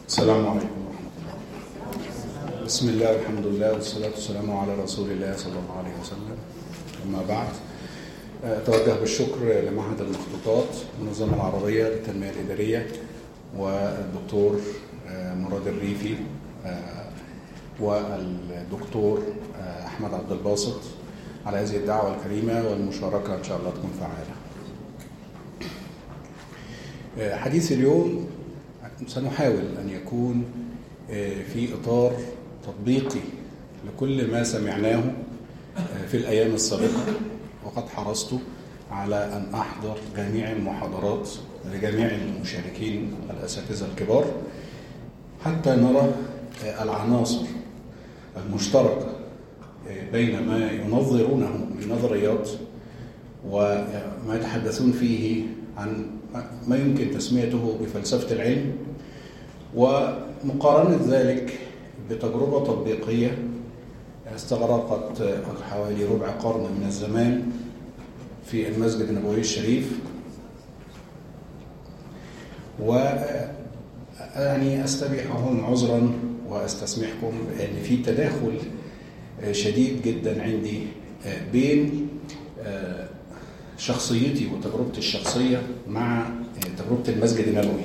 السلام عليكم ورحمة الله بسم الله والحمد لله والصلاة والسلام على رسول الله صلى الله عليه وسلم أما بعد أتوجه بالشكر لمعهد المخطوطات المنظمة العربية للتنمية الإدارية والدكتور مراد الريفي والدكتور أحمد عبد الباسط على هذه الدعوة الكريمة والمشاركة إن شاء الله تكون فعالة حديث اليوم سنحاول أن يكون في إطار تطبيقي لكل ما سمعناه في الأيام السابقة وقد حرصت على أن أحضر جميع المحاضرات لجميع المشاركين الأساتذة الكبار حتى نرى العناصر المشتركة بين ما ينظرونه من نظريات وما يتحدثون فيه عن ما يمكن تسميته بفلسفة العلم ومقارنة ذلك بتجربة تطبيقية استغرقت حوالي ربع قرن من الزمان في المسجد النبوي الشريف و يعني استبيحهم عذرا واستسمحكم بان في تداخل شديد جدا عندي بين شخصيتي وتجربتي الشخصيه مع تجربه المسجد النبوي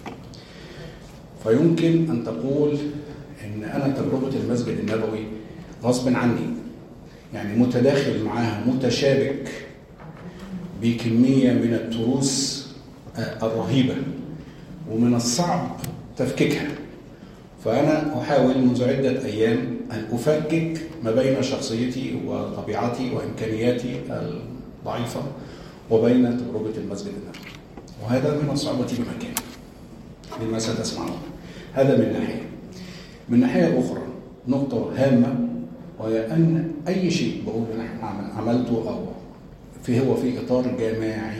فيمكن ان تقول ان انا تجربه المسجد النبوي غصب عني يعني متداخل معاها متشابك بكميه من التروس الرهيبه ومن الصعب تفكيكها فأنا أحاول منذ عدة أيام أن أفكك ما بين شخصيتي وطبيعتي وإمكانياتي الضعيفة وبين تجربة المسجد النبوي وهذا من الصعوبة بمكان لما ستسمعون هذا من ناحية من ناحية أخرى نقطة هامة وهي أن أي شيء بقول أنا عملته أو في هو في إطار جماعي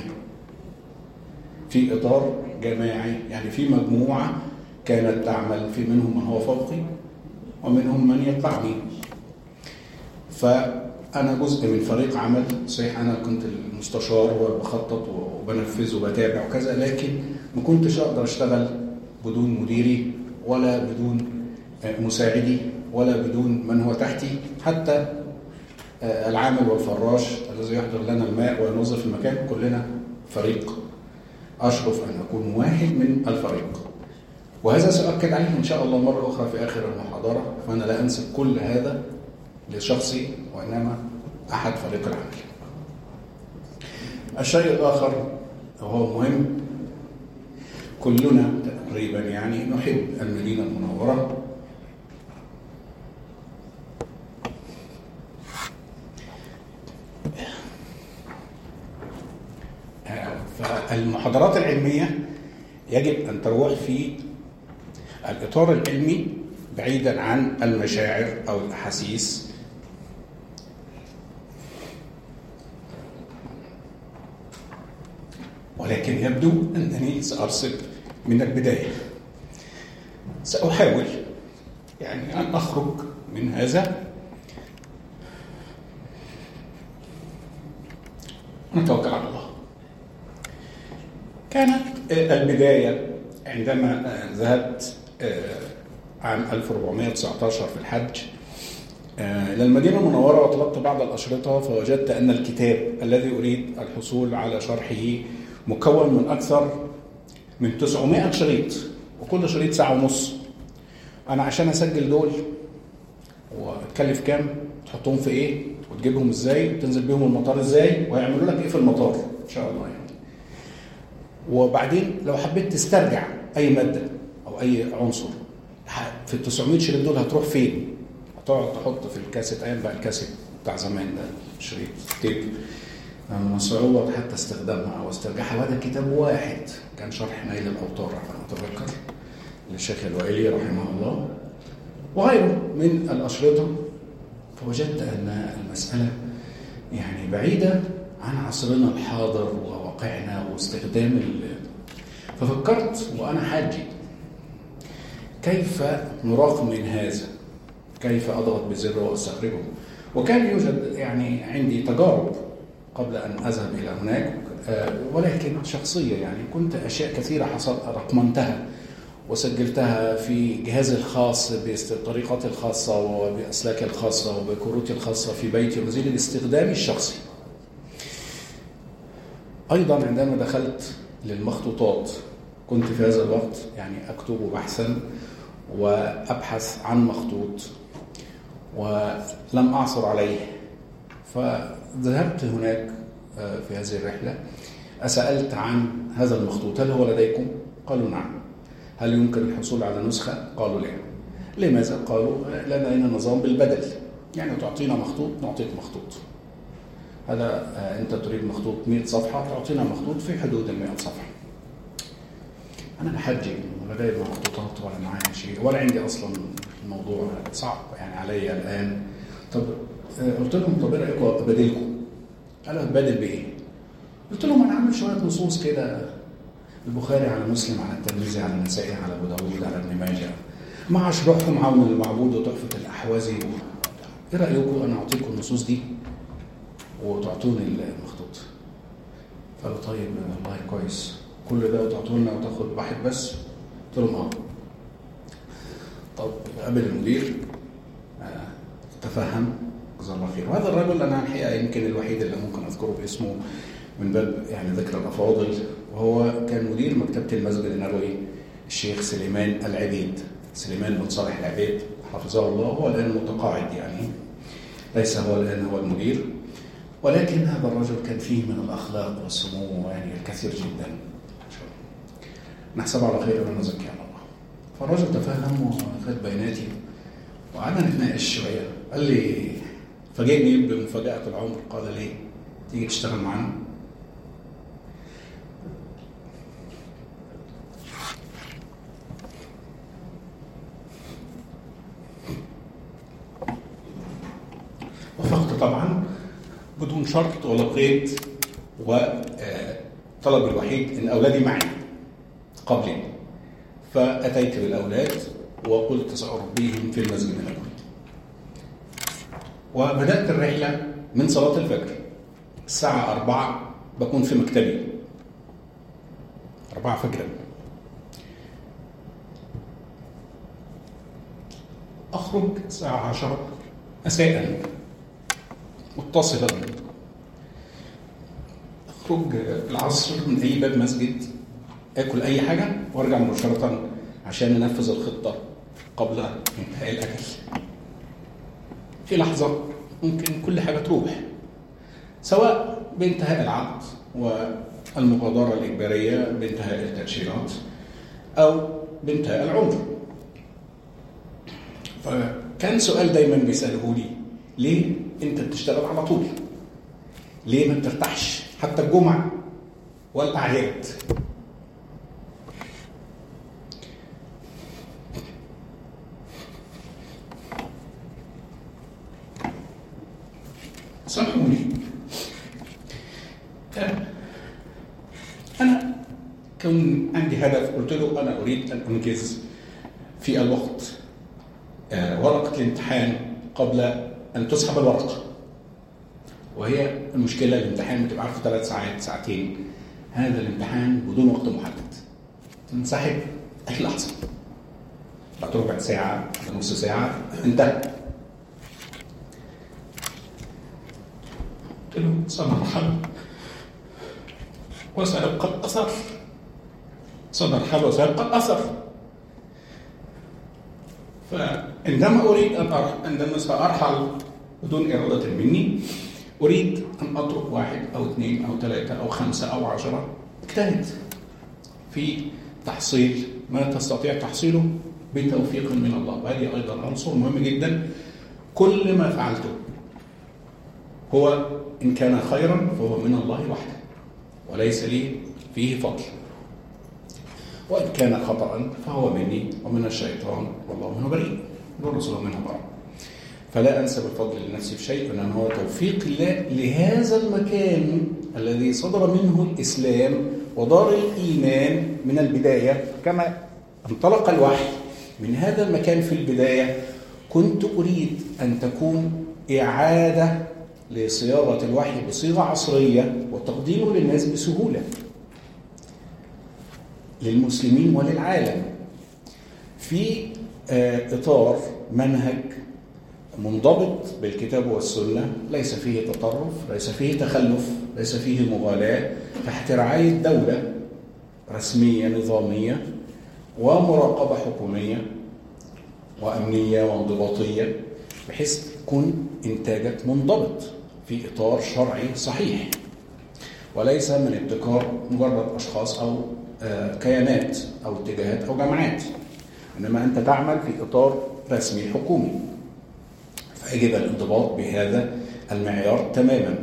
في إطار جماعي يعني في مجموعة كانت تعمل في منهم من هو فوقي ومنهم من يتبعني فأنا جزء من فريق عمل صحيح أنا كنت المستشار وبخطط وبنفذ وبتابع وكذا لكن ما كنتش أقدر أشتغل بدون مديري ولا بدون مساعدي ولا بدون من هو تحتي حتى العامل والفراش الذي يحضر لنا الماء وينظف المكان كلنا فريق أشرف أن أكون واحد من الفريق وهذا سأؤكد عليه إن شاء الله مرة أخرى في آخر المحاضرة فأنا لا أنسب كل هذا لشخصي وإنما أحد فريق العمل الشيء الآخر وهو مهم كلنا تقريبا يعني نحب المدينة المنورة فالمحاضرات العلمية يجب أن تروح في الإطار العلمي بعيدا عن المشاعر أو الأحاسيس ولكن يبدو أنني سأرسل من البداية سأحاول يعني أن أخرج من هذا نتوكل على الله كانت البداية عندما ذهبت عام 1419 في الحج إلى المدينة المنورة وطلبت بعض الأشرطة فوجدت أن الكتاب الذي أريد الحصول على شرحه مكون من أكثر من 900 شريط وكل شريط ساعة ونص أنا عشان أسجل دول وتكلف كام تحطهم في إيه وتجيبهم إزاي وتنزل بيهم المطار إزاي ويعملوا لك إيه في المطار إن شاء الله يعني وبعدين لو حبيت تسترجع اي ماده او اي عنصر في ال 900 شريط دول هتروح فين؟ هتقعد تحط في الكاسيت ايام بقى الكاسيت بتاع زمان ده شريط تيب من صعوبة حتى استخدامها او استرجاعها وهذا كتاب واحد كان شرح نيل الاوطار انا اتذكر للشيخ الوائلي رحمه الله وغيره من الاشرطه فوجدت ان المساله يعني بعيده عن عصرنا الحاضر وواقعنا واستخدام ال... ففكرت وانا حاجي كيف نراق من هذا كيف اضغط بزر واستخرجه وكان يوجد يعني عندي تجارب قبل ان اذهب الى هناك ولكن شخصيه يعني كنت اشياء كثيره حصل رقمنتها وسجلتها في جهازي الخاص بطريقتي الخاصة وبأسلاكي الخاصة وبكروتي الخاصة في بيتي وزير الاستخدام الشخصي أيضا عندما دخلت للمخطوطات كنت في هذا الوقت يعني أكتب بحثا وأبحث عن مخطوط ولم أعثر عليه فذهبت هناك في هذه الرحلة أسألت عن هذا المخطوط هل هو لديكم؟ قالوا نعم هل يمكن الحصول على نسخة؟ قالوا لا لماذا؟ قالوا لدينا نظام بالبدل يعني تعطينا مخطوط نعطيك مخطوط هذا أنت تريد مخطوط 100 صفحة تعطينا مخطوط في حدود ال 100 صفحة أنا بحجي ولا جايب مخطوطات ولا معايا شيء ولا عندي أصلا الموضوع صعب يعني علي الآن طب قلت لهم طب ايه رايكم ابادلكم؟ قالوا هتبادل بايه؟ قلت لهم انا عامل شويه نصوص كده البخاري على مسلم على الترمذي على النسائي على ابو داوود على ابن ماجه مع شروحهم عون المعبود وتحفه الاحوازي ايه رايكم انا اعطيكم النصوص دي وتعطوني المخطوط قالوا طيب والله كويس كل ده وتعطونا وتاخد واحد بس قلت لهم اه طب قابل المدير آه تفهم جزاه الله خير وهذا الرجل انا الحقيقه يمكن الوحيد اللي ممكن اذكره باسمه من باب يعني ذكر الافاضل وهو كان مدير مكتبه المسجد النبوي الشيخ سليمان العبيد سليمان بن صالح العبيد حفظه الله هو الان متقاعد يعني ليس هو الان هو المدير ولكن هذا الرجل كان فيه من الاخلاق والسمو يعني الكثير جدا نحسب على خير ولا نزكي على الله فالرجل تفهم وخد بياناتي وقعدنا نتناقش شويه قال لي فاجئني بمفاجاه العمر قال لي تيجي تشتغل معانا وافقت طبعا بدون شرط ولا قيد وطلب الوحيد ان اولادي معي قبلي فاتيت بالاولاد وقلت ساربيهم في المسجد النبوي وبدات الرحله من صلاه الفجر الساعه أربعة بكون في مكتبي أربعة فجرا أخرج الساعة عشرة مساء متصلا أخرج العصر من أي باب مسجد آكل أي حاجة وأرجع مباشرة عشان ننفذ الخطة قبل انتهاء الأكل في لحظة ممكن كل حاجة تروح سواء بانتهاء العقد والمغادرة الإجبارية بانتهاء التأشيرات أو بانتهاء العمر فكان سؤال دايما بيسأله لي ليه أنت بتشتغل على طول؟ ليه ما بترتاحش حتى الجمعة والأعياد؟ سامحوني أنا كان عندي هدف قلت له أنا أريد أن أنجز في الوقت ورقة الامتحان قبل أن تسحب الورقة وهي المشكلة الامتحان بتبقى عارفه ثلاث ساعات ساعتين هذا الامتحان بدون وقت محدد تنسحب أي لحظة بعد ربع ساعة بعد نص ساعة انتهى قلت له سنرحل وسيبقى الأثر سنرحل وسيبقى الأثر فعندما أريد أن أرحل عندما سأرحل بدون إرادة مني أريد أن أترك واحد أو اثنين أو ثلاثة أو خمسة أو عشرة اجتهد في تحصيل ما تستطيع تحصيله بتوفيق من الله وهذه أيضا عنصر مهم جدا كل ما فعلته هو إن كان خيرا فهو من الله وحده وليس لي فيه فضل وإن كان خطأ فهو مني ومن الشيطان والله منه بريء والرسول منه بريء فلا أنسب الفضل لنفسي في شيء إنما هو توفيق الله لهذا المكان الذي صدر منه الإسلام ودار الإيمان من البداية كما انطلق الوحي من هذا المكان في البداية كنت أريد أن تكون إعادة لصياغة الوحي بصيغة عصرية وتقديمه للناس بسهولة للمسلمين وللعالم في آه، إطار منهج منضبط بالكتاب والسنة ليس فيه تطرف ليس فيه تخلف ليس فيه مغالاة تحت رعاية دولة رسمية نظامية ومراقبة حكومية وأمنية وانضباطية بحيث تكون إنتاجك منضبط في إطار شرعي صحيح وليس من ابتكار مجرد أشخاص أو آه، كيانات أو اتجاهات أو جماعات إنما أنت تعمل في إطار رسمي حكومي فيجب الانضباط بهذا المعيار تماما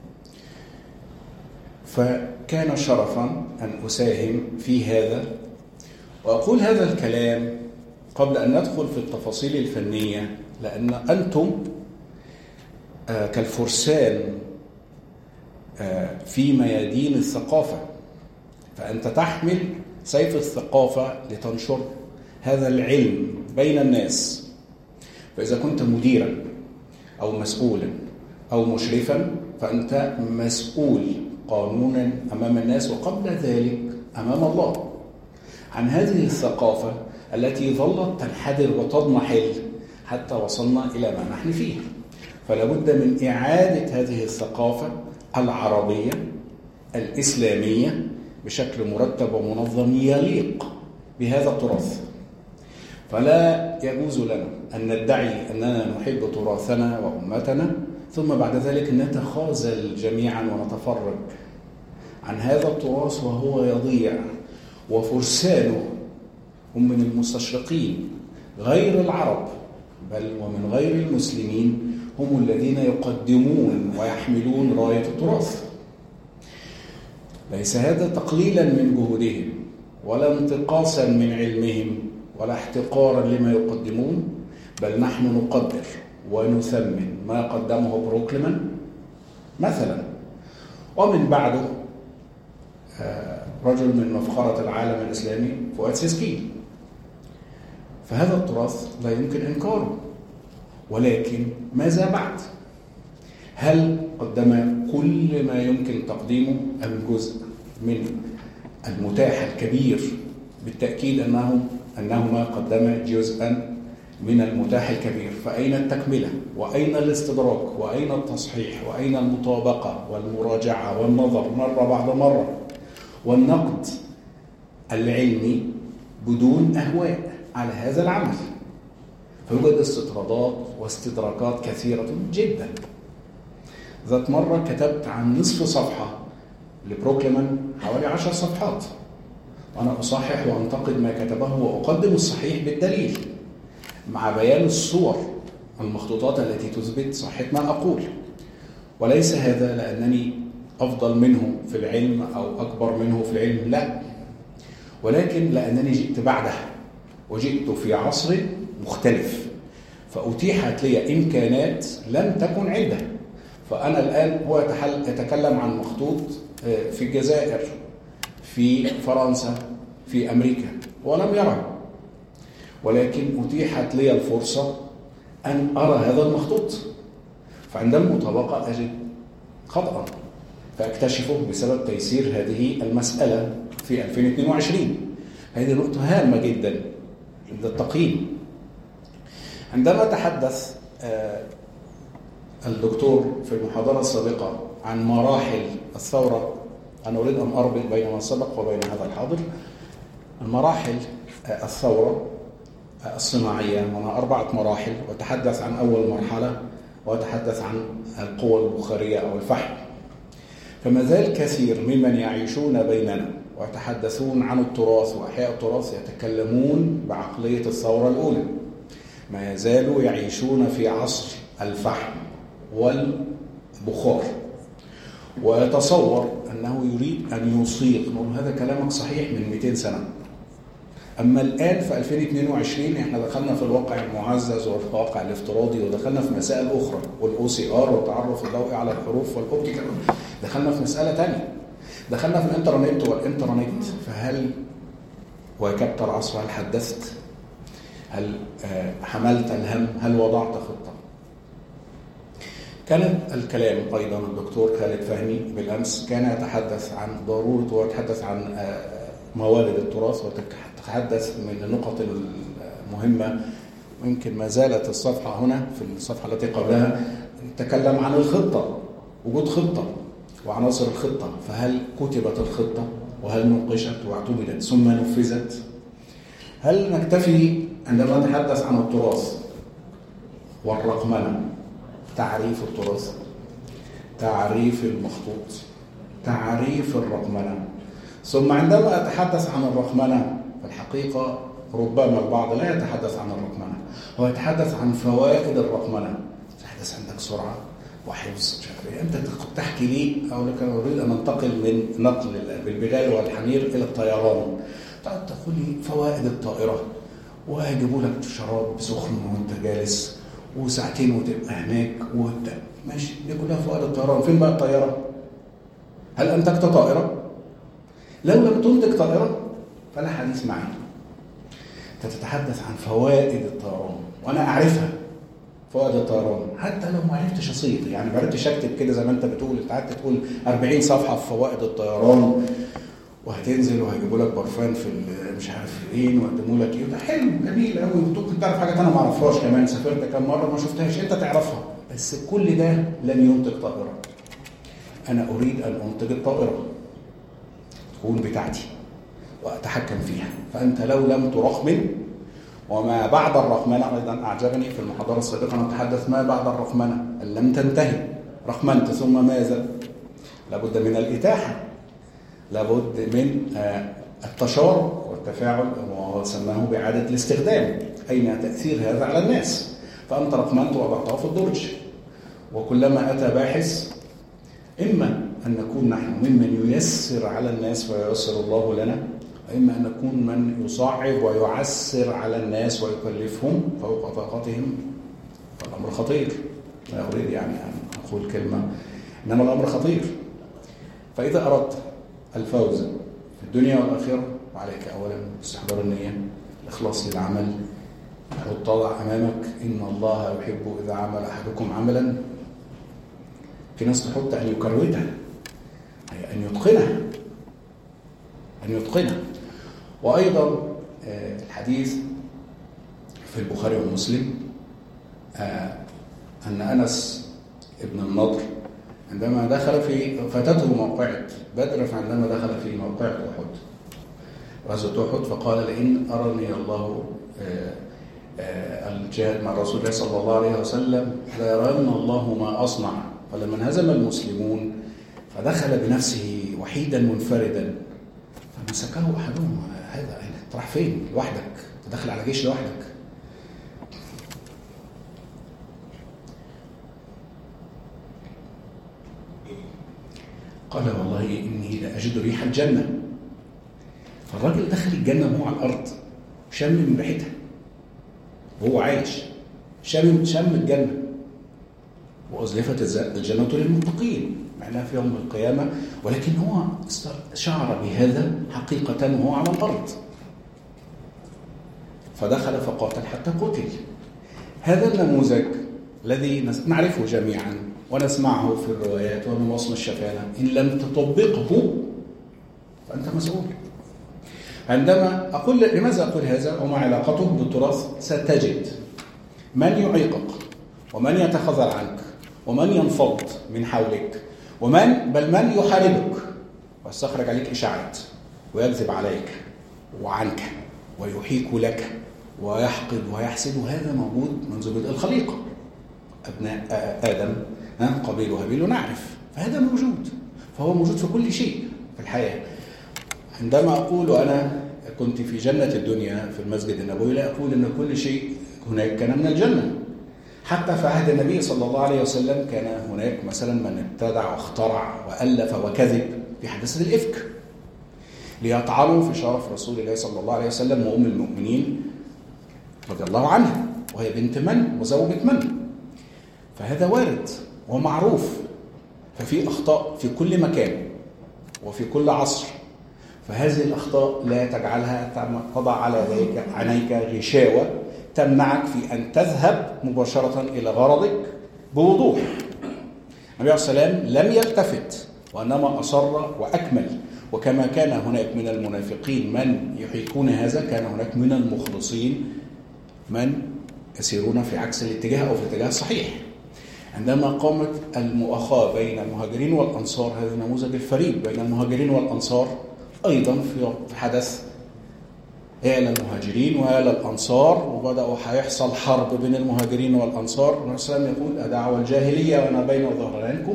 فكان شرفا أن أساهم في هذا وأقول هذا الكلام قبل أن ندخل في التفاصيل الفنية لأن أنتم آه، كالفرسان آه، في ميادين الثقافة فأنت تحمل سيف الثقافة لتنشر هذا العلم بين الناس فإذا كنت مديرا أو مسؤولا أو مشرفا فأنت مسؤول قانونا أمام الناس وقبل ذلك أمام الله عن هذه الثقافة التي ظلت تنحدر وتضمحل حتى وصلنا إلى ما نحن فيه فلا بد من إعادة هذه الثقافة العربية الإسلامية بشكل مرتب ومنظم يليق بهذا التراث فلا يجوز لنا أن ندعي أننا نحب تراثنا وأمتنا ثم بعد ذلك نتخاذل جميعا ونتفرج عن هذا التراث وهو يضيع وفرسانه هم من المستشرقين غير العرب بل ومن غير المسلمين هم الذين يقدمون ويحملون راية التراث ليس هذا تقليلا من جهودهم ولا انتقاصا من علمهم ولا احتقارا لما يقدمون بل نحن نقدر ونثمن ما قدمه بروكلمان مثلا ومن بعده آه، رجل من مفخرة العالم الإسلامي فؤاد سيسكين فهذا التراث لا يمكن إنكاره ولكن ماذا بعد؟ هل قدم كل ما يمكن تقديمه أم جزء من المتاح الكبير بالتأكيد أنه أنهما قدم جزءا من المتاح الكبير فأين التكملة وأين الاستدراك وأين التصحيح وأين المطابقة والمراجعة والنظر مرة بعد مرة والنقد العلمي بدون أهواء على هذا العمل فيوجد استطرادات واستدراكات كثيرة جدا ذات مرة كتبت عن نصف صفحة لبروكلمان حوالي عشر صفحات وأنا أصحح وأنتقد ما كتبه وأقدم الصحيح بالدليل مع بيان الصور المخطوطات التي تثبت صحة ما أقول وليس هذا لأنني أفضل منه في العلم أو أكبر منه في العلم لا ولكن لأنني جئت بعده وجئت في عصر مختلف فأتيحت لي إمكانات لم تكن عنده فأنا الآن هو يتكلم عن مخطوط آه، في الجزائر في فرنسا في أمريكا ولم يره ولكن أتيحت لي الفرصة أن أرى هذا المخطوط فعند المطابقة أجد خطأ فأكتشفه بسبب تيسير هذه المسألة في 2022 هذه نقطة هامة جدا عند التقييم عندما تحدث آه، الدكتور في المحاضرة السابقة عن مراحل الثورة أنا أريد أن أربط بين ما سبق وبين هذا الحاضر المراحل آه، الثورة آه، الصناعية هنا أربعة مراحل وتحدث عن أول مرحلة وتحدث عن القوى البخارية أو الفحم فما زال كثير ممن يعيشون بيننا ويتحدثون عن التراث وأحياء التراث يتكلمون بعقلية الثورة الأولى ما يزالوا يعيشون في عصر الفحم والبخار ويتصور أنه يريد أن يصيغ نقول هذا كلامك صحيح من 200 سنة أما الآن في 2022 احنا دخلنا في الواقع المعزز والواقع الافتراضي ودخلنا في مسائل أخرى والأو سي ار والتعرف الضوئي على الحروف والأوبتيكال دخلنا في مسألة ثانية دخلنا في الإنترنت والإنترنت فهل واكبت العصر هل حدثت هل آه، حملت الهم هل وضعت خطة كان الكلام أيضا الدكتور خالد فهمي بالأمس كان يتحدث عن ضرورة ويتحدث عن آه، موارد التراث وتتحدث من النقط مهمة ويمكن ما زالت الصفحة هنا في الصفحة التي قبلها تكلم عن الخطة وجود خطة وعناصر الخطة فهل كتبت الخطة وهل نوقشت واعتمدت ثم نفذت هل نكتفي عندما نتحدث عن التراث والرقمنة تعريف التراث تعريف المخطوط تعريف الرقمنة ثم عندما أتحدث عن الرقمنة في الحقيقة ربما البعض لا يتحدث عن الرقمنة هو يتحدث عن فوائد الرقمنة تحدث عندك سرعة وحفظ مش عارف ايه انت تحكي لي او لك اريد ان انتقل من نقل بالبلال والحمير الى الطيران تقعد تقول لي فوائد الطائره وهيجيبوا لك شراب سخن وانت جالس وساعتين وتبقى هناك وانت ماشي دي كلها فوائد الطيران فين بقى الطياره؟ هل انتجت طائره؟ لو لم تنتج طائره فلا حديث معي انت تتحدث عن فوائد الطيران وانا اعرفها فوائد الطيران حتى لو ما عرفتش اصيغ يعني ما عرفتش اكتب كده زي ما انت بتقول انت قعدت تقول 40 صفحه في فوائد الطيران وهتنزل وهيجيبوا لك برفان في مش عارف فين ويقدموا لك ايه ده حلو جميل قوي ممكن تعرف حاجات انا ما اعرفهاش كمان سافرت كام مره ما شفتهاش انت تعرفها بس كل ده لن ينتج طائره انا اريد ان انتج الطائره تكون بتاعتي واتحكم فيها فانت لو لم ترقمن وما بعد الرقمنه ايضا اعجبني في المحاضره السابقه نتحدث ما بعد الرقمنه ان لم تنتهي رقمنت ثم ماذا؟ لابد من الاتاحه لابد من التشارك والتفاعل وسماه بإعادة الاستخدام أين تأثير هذا على الناس فأنت رقمنت وضعتها في الدرج وكلما أتى باحث إما أن نكون نحن ممن ييسر على الناس وييسر الله لنا وإما أن نكون من يصعب ويعسر على الناس ويكلفهم فوق طاقتهم فالأمر خطير لا أريد يعني أن أقول كلمة إنما الأمر خطير فإذا أردت الفوز في الدنيا والآخرة وعليك أولا استحضار النية الإخلاص للعمل وتضع أمامك إن الله يحب إذا عمل أحدكم عملا في ناس تحط أن يكروتها أي أن يتقنها أن يتقنها وأيضا الحديث في البخاري ومسلم أن أنس ابن النضر عندما دخل في فاتته موقعة بدر فعندما دخل في موقعة أحد غزوة أحد فقال لئن أرني الله الجهاد مع رسول الله صلى الله عليه وسلم ليرن الله ما أصنع فلما انهزم المسلمون فدخل بنفسه وحيدا منفردا فمسكه أحدهم هذا راح فين لوحدك تدخل على جيش لوحدك قال والله إني لأجد ريح الجنة فالراجل دخل الجنة وهو على الأرض شم من ريحتها وهو عايش شم شم الجنة وأزلفت الجنة للمتقين معناها في يوم القيامة ولكن هو شعر بهذا حقيقة وهو على الأرض فدخل فقاتل حتى قتل هذا النموذج الذي نعرفه جميعا ونسمعه في الروايات ومن وصم الشفانة إن لم تطبقه فأنت مسؤول عندما أقول لماذا أقول هذا وما علاقته بالتراث ستجد من يعيقك ومن يتخاذل عنك ومن ينفض من حولك ومن بل من يحاربك ويستخرج عليك إشاعات ويكذب عليك وعنك ويحيك لك ويحقد ويحسد وهذا موجود منذ بدء الخليقة أبناء آدم قبيل وهابيل نعرف فهذا موجود فهو موجود في كل شيء في الحياة عندما أقول أنا كنت في جنة الدنيا في المسجد النبوي لا أقول أن كل شيء هناك كان من الجنة حتى في عهد النبي صلى الله عليه وسلم كان هناك مثلا من ابتدع واخترع وألف وكذب في حادثة الإفك ليطعنوا في شرف رسول الله صلى الله عليه وسلم وأم المؤمنين رضي الله عنها وهي بنت من وزوجة من فهذا وارد ومعروف ففي أخطاء في كل مكان وفي كل عصر فهذه الأخطاء لا تجعلها تضع على عينيك غشاوة تمنعك في أن تذهب مباشرة إلى غرضك بوضوح النبي عليه السلام لم يلتفت وإنما أصر وأكمل وكما كان هناك من المنافقين من يحيكون هذا كان هناك من المخلصين من يسيرون في عكس الاتجاه أو في الاتجاه الصحيح عندما قامت المؤاخاة بين المهاجرين والأنصار هذا النموذج الفريد بين المهاجرين والأنصار أيضا في حدث آل المهاجرين وآل الأنصار وبدأوا هيحصل حرب بين المهاجرين والأنصار النبي صلى الله عليه وسلم يقول أدعوى الجاهلية وأنا بين ظهرانكم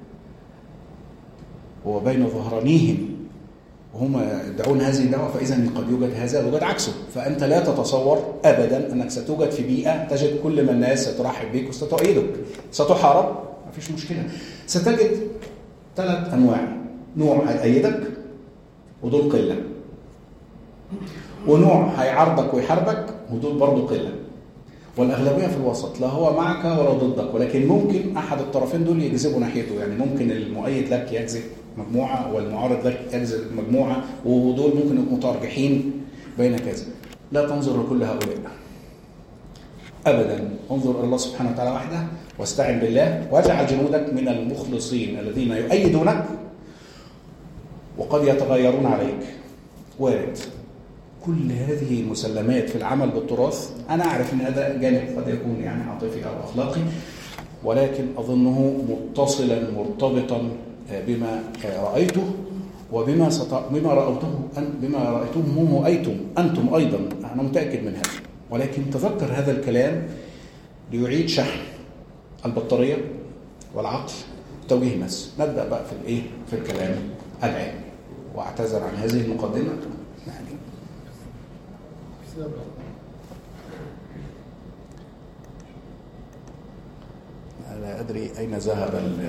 وبين ظهرانيهم وهم يدعون هذه الدعوة فإذا قد يوجد هذا ويوجد عكسه فأنت لا تتصور أبدا أنك ستوجد في بيئة تجد كل ما الناس سترحب بك وستؤيدك ستحارب ما فيش مشكلة ستجد ثلاث أنواع نوع هيأيدك ودول قلة ونوع هيعارضك ويحاربك ودول برضه قلة والأغلبية في الوسط لا هو معك ولا ضدك ولكن ممكن أحد الطرفين دول يجذبوا ناحيته يعني ممكن المؤيد لك يجذب مجموعة والمعارض لك يجذب مجموعة ودول ممكن يكونوا مترجحين بين كذا لا تنظر لكل هؤلاء أبدا انظر إلى الله سبحانه وتعالى وحده واستعن بالله واجعل جنودك من المخلصين الذين يؤيدونك وقد يتغيرون عليك وارد كل هذه المسلمات في العمل بالتراث أنا أعرف أن هذا جانب قد يكون يعني عاطفي أو أخلاقي ولكن أظنه متصلا مرتبطا بما رأيته وبما سط... بما رأيته أن... بما رأيتموه أيتم أنتم أيضا أنا متأكد من هذا ولكن تذكر هذا الكلام ليعيد شحن البطارية والعقل توجيه الناس نبدأ بقى في الإيه في الكلام العلمي واعتذر عن هذه المقدمة يعني لا أدري أين ذهب ال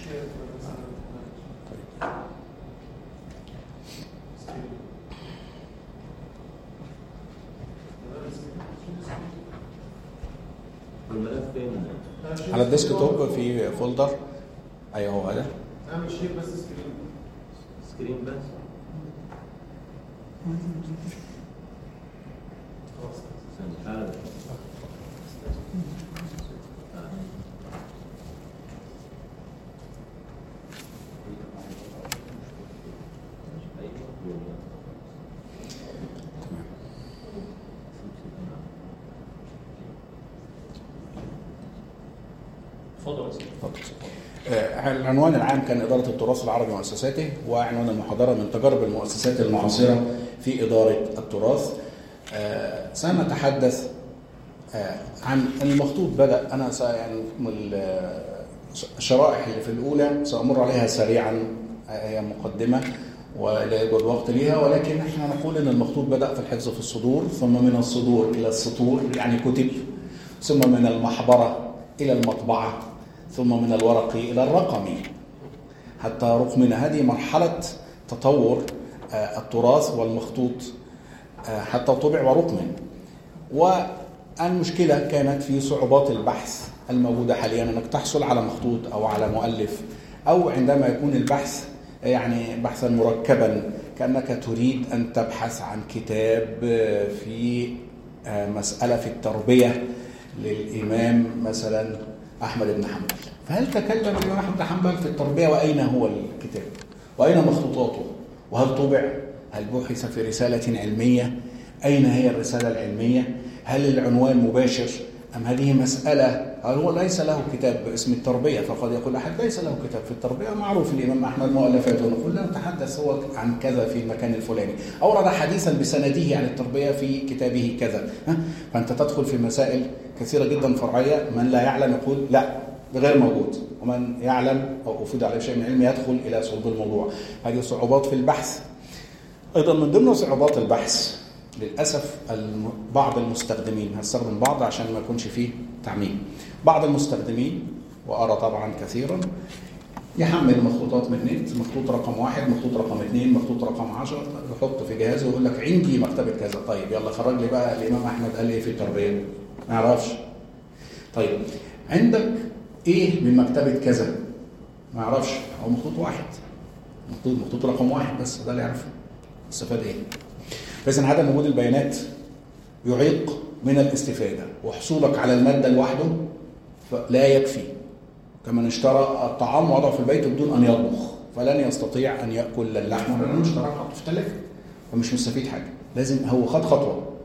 الملف فين؟ على الديسك توب في فولدر ايوه هو ده اعمل شير بس سكرين سكرين بس خلاص استنى، تعالى. اتفضل يا سيدي. آه، العنوان العام كان إدارة التراث العربي ومؤسساته وعنوان المحاضرة من تجارب المؤسسات المعاصرة في إدارة التراث آه، سنتحدث آه، عن المخطوط بدأ أنا س- يعني من ال- الشرائح اللي في الأولى سأمر عليها سريعا آه، هي مقدمة ولا يوجد وقت ليها ولكن احنا نقول ان المخطوط بدأ في الحفظ في الصدور ثم من الصدور إلى السطور يعني كتب ثم من المحبرة إلى المطبعة ثم من الورق إلى الرقم حتى رقمنا هذه مرحلة تطور آه، التراث والمخطوط آه، حتى طبع ورقم والمشكلة كانت في صعوبات البحث الموجودة حاليا أنك تحصل على مخطوط أو على مؤلف أو عندما يكون البحث يعني بحثا مركبا كأنك تريد أن تبحث عن كتاب آه، في آه، مسألة في التربية للإمام مثلا أحمد بن حنبل فهل تكلم الإمام أحمد بن حنبل في التربية وأين هو الكتاب وأين مخطوطاته وهل طبع هل بحث في رسالة علمية أين هي الرسالة العلمية هل العنوان مباشر أم هذه مسألة هل هو ليس له كتاب باسم التربية فقد يقول أحد ليس له كتاب في التربية معروف الإمام أحمد مؤلفاته نقول لا نتحدث هو عن كذا في المكان الفلاني أورد حديثا بسنده عن التربية في كتابه كذا ها؟ فأنت تدخل في مسائل كثيرة جدا فرعية من لا يعلم يقول لا غير موجود ومن يعلم أو أفيد عليه شيء من العلم يدخل إلى صلب الموضوع هذه صعوبات في البحث أيضا من ضمن صعوبات البحث للأسف الم- بعض المستخدمين هستخدم بعض عشان ما يكونش فيه تعميم بعض المستخدمين وأرى طبعا كثيرا يحمل مخطوطات من النت مخطوط رقم واحد مخطوط رقم اثنين مخطوط رقم عشرة يحط في جهازه ويقول لك عندي مكتبة كذا طيب يلا خرج لي بقى الإمام أحمد قال إيه في التربية ما يعرفش طيب عندك إيه من مكتبة كذا ما يعرفش هو مخطوط واحد مخطوط مخطوط رقم واحد بس ده اللي يعرفه استفاد إيه فإذا عدم وجود البيانات يعيق من الاستفادة وحصولك على المادة لوحده لا يكفي كمن اشترى الطعام وضعه في البيت بدون أن يطبخ فلن يستطيع أن يأكل اللحم لأنه اشترى حطه في الثلاجة فمش مستفيد حاجة لازم هو خد خطوة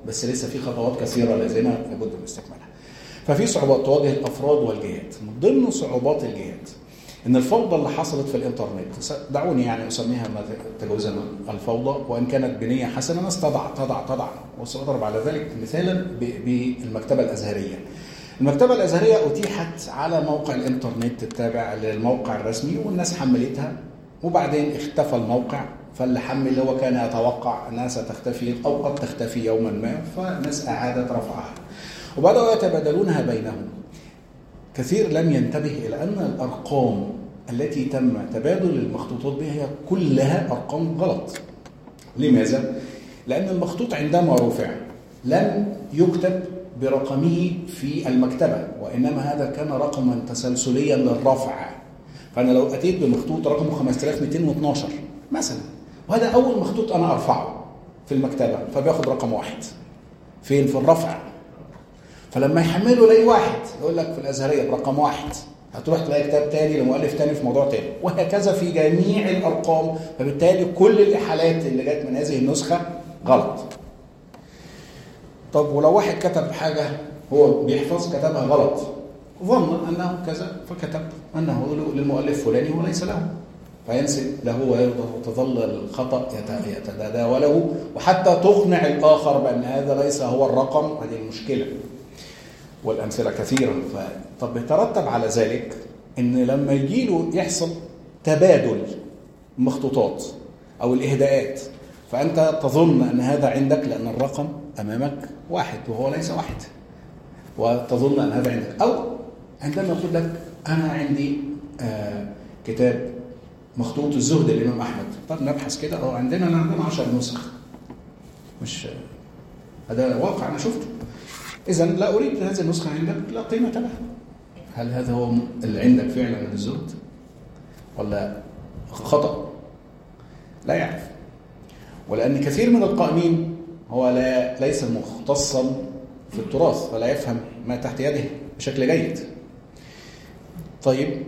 بس لسه في خطوات كثيره لازمه لابد من استكمالها ففي صعوبات تواجه الافراد والجهات من ضمن صعوبات الجهات ان الفوضى اللي حصلت في الانترنت دعوني يعني اسميها ما تجاوزا الفوضى وان كانت بنيه حسنه ناس تضع تضع تضع وساضرب على ذلك مثالا ب- بالمكتبه الازهريه. المكتبه الازهريه اتيحت على موقع الانترنت التابع للموقع الرسمي والناس حملتها وبعدين اختفى الموقع فاللي حمل هو كان يتوقع انها ستختفي او قد تختفي يوما ما فالناس اعادت رفعها. وبداوا يتبادلونها بينهم. كثير لم ينتبه الى ان الارقام التي تم تبادل المخطوطات بها هي كلها ارقام غلط. لماذا؟ لان المخطوط عندما رفع لم يكتب برقمه في المكتبه وانما هذا كان رقما تسلسليا للرفع. فانا لو اتيت بمخطوط رقمه 5212 مثلا وهذا اول مخطوط انا ارفعه في المكتبه فبياخد رقم واحد. فين؟ في الرفع. فلما يحمله يلاقي واحد يقول لك في الازهريه برقم واحد هتروح تلاقي كتاب تاني لمؤلف تاني في موضوع تاني وهكذا في جميع الارقام فبالتالي كل الاحالات اللي جت من هذه النسخه غلط طب ولو واحد كتب حاجه هو بيحفظ كتبها غلط ظن انه كذا فكتب انه للمؤلف فلاني وليس له فينسب له وتظل الخطا يت- يتداوله وحتى تقنع الاخر بان هذا ليس هو الرقم هذه المشكله والامثله كثيره ف... طب يترتب على ذلك ان لما يجي له يحصل تبادل مخطوطات او الاهداءات فانت تظن ان هذا عندك لان الرقم امامك واحد وهو ليس واحد وتظن ان هذا عندك او عندما يقول لك انا عندي آه كتاب مخطوط الزهد للامام احمد طب نبحث كده اه عندنا عندنا 10 نسخ مش هذا واقع انا شفته اذا لا اريد هذه النسخه عندك لا قيمه لها هل هذا هو اللي عندك فعلا من الزهد ولا خطا لا يعرف ولان كثير من القائمين هو لا ليس مختصا في التراث فلا يفهم ما تحت يده بشكل جيد طيب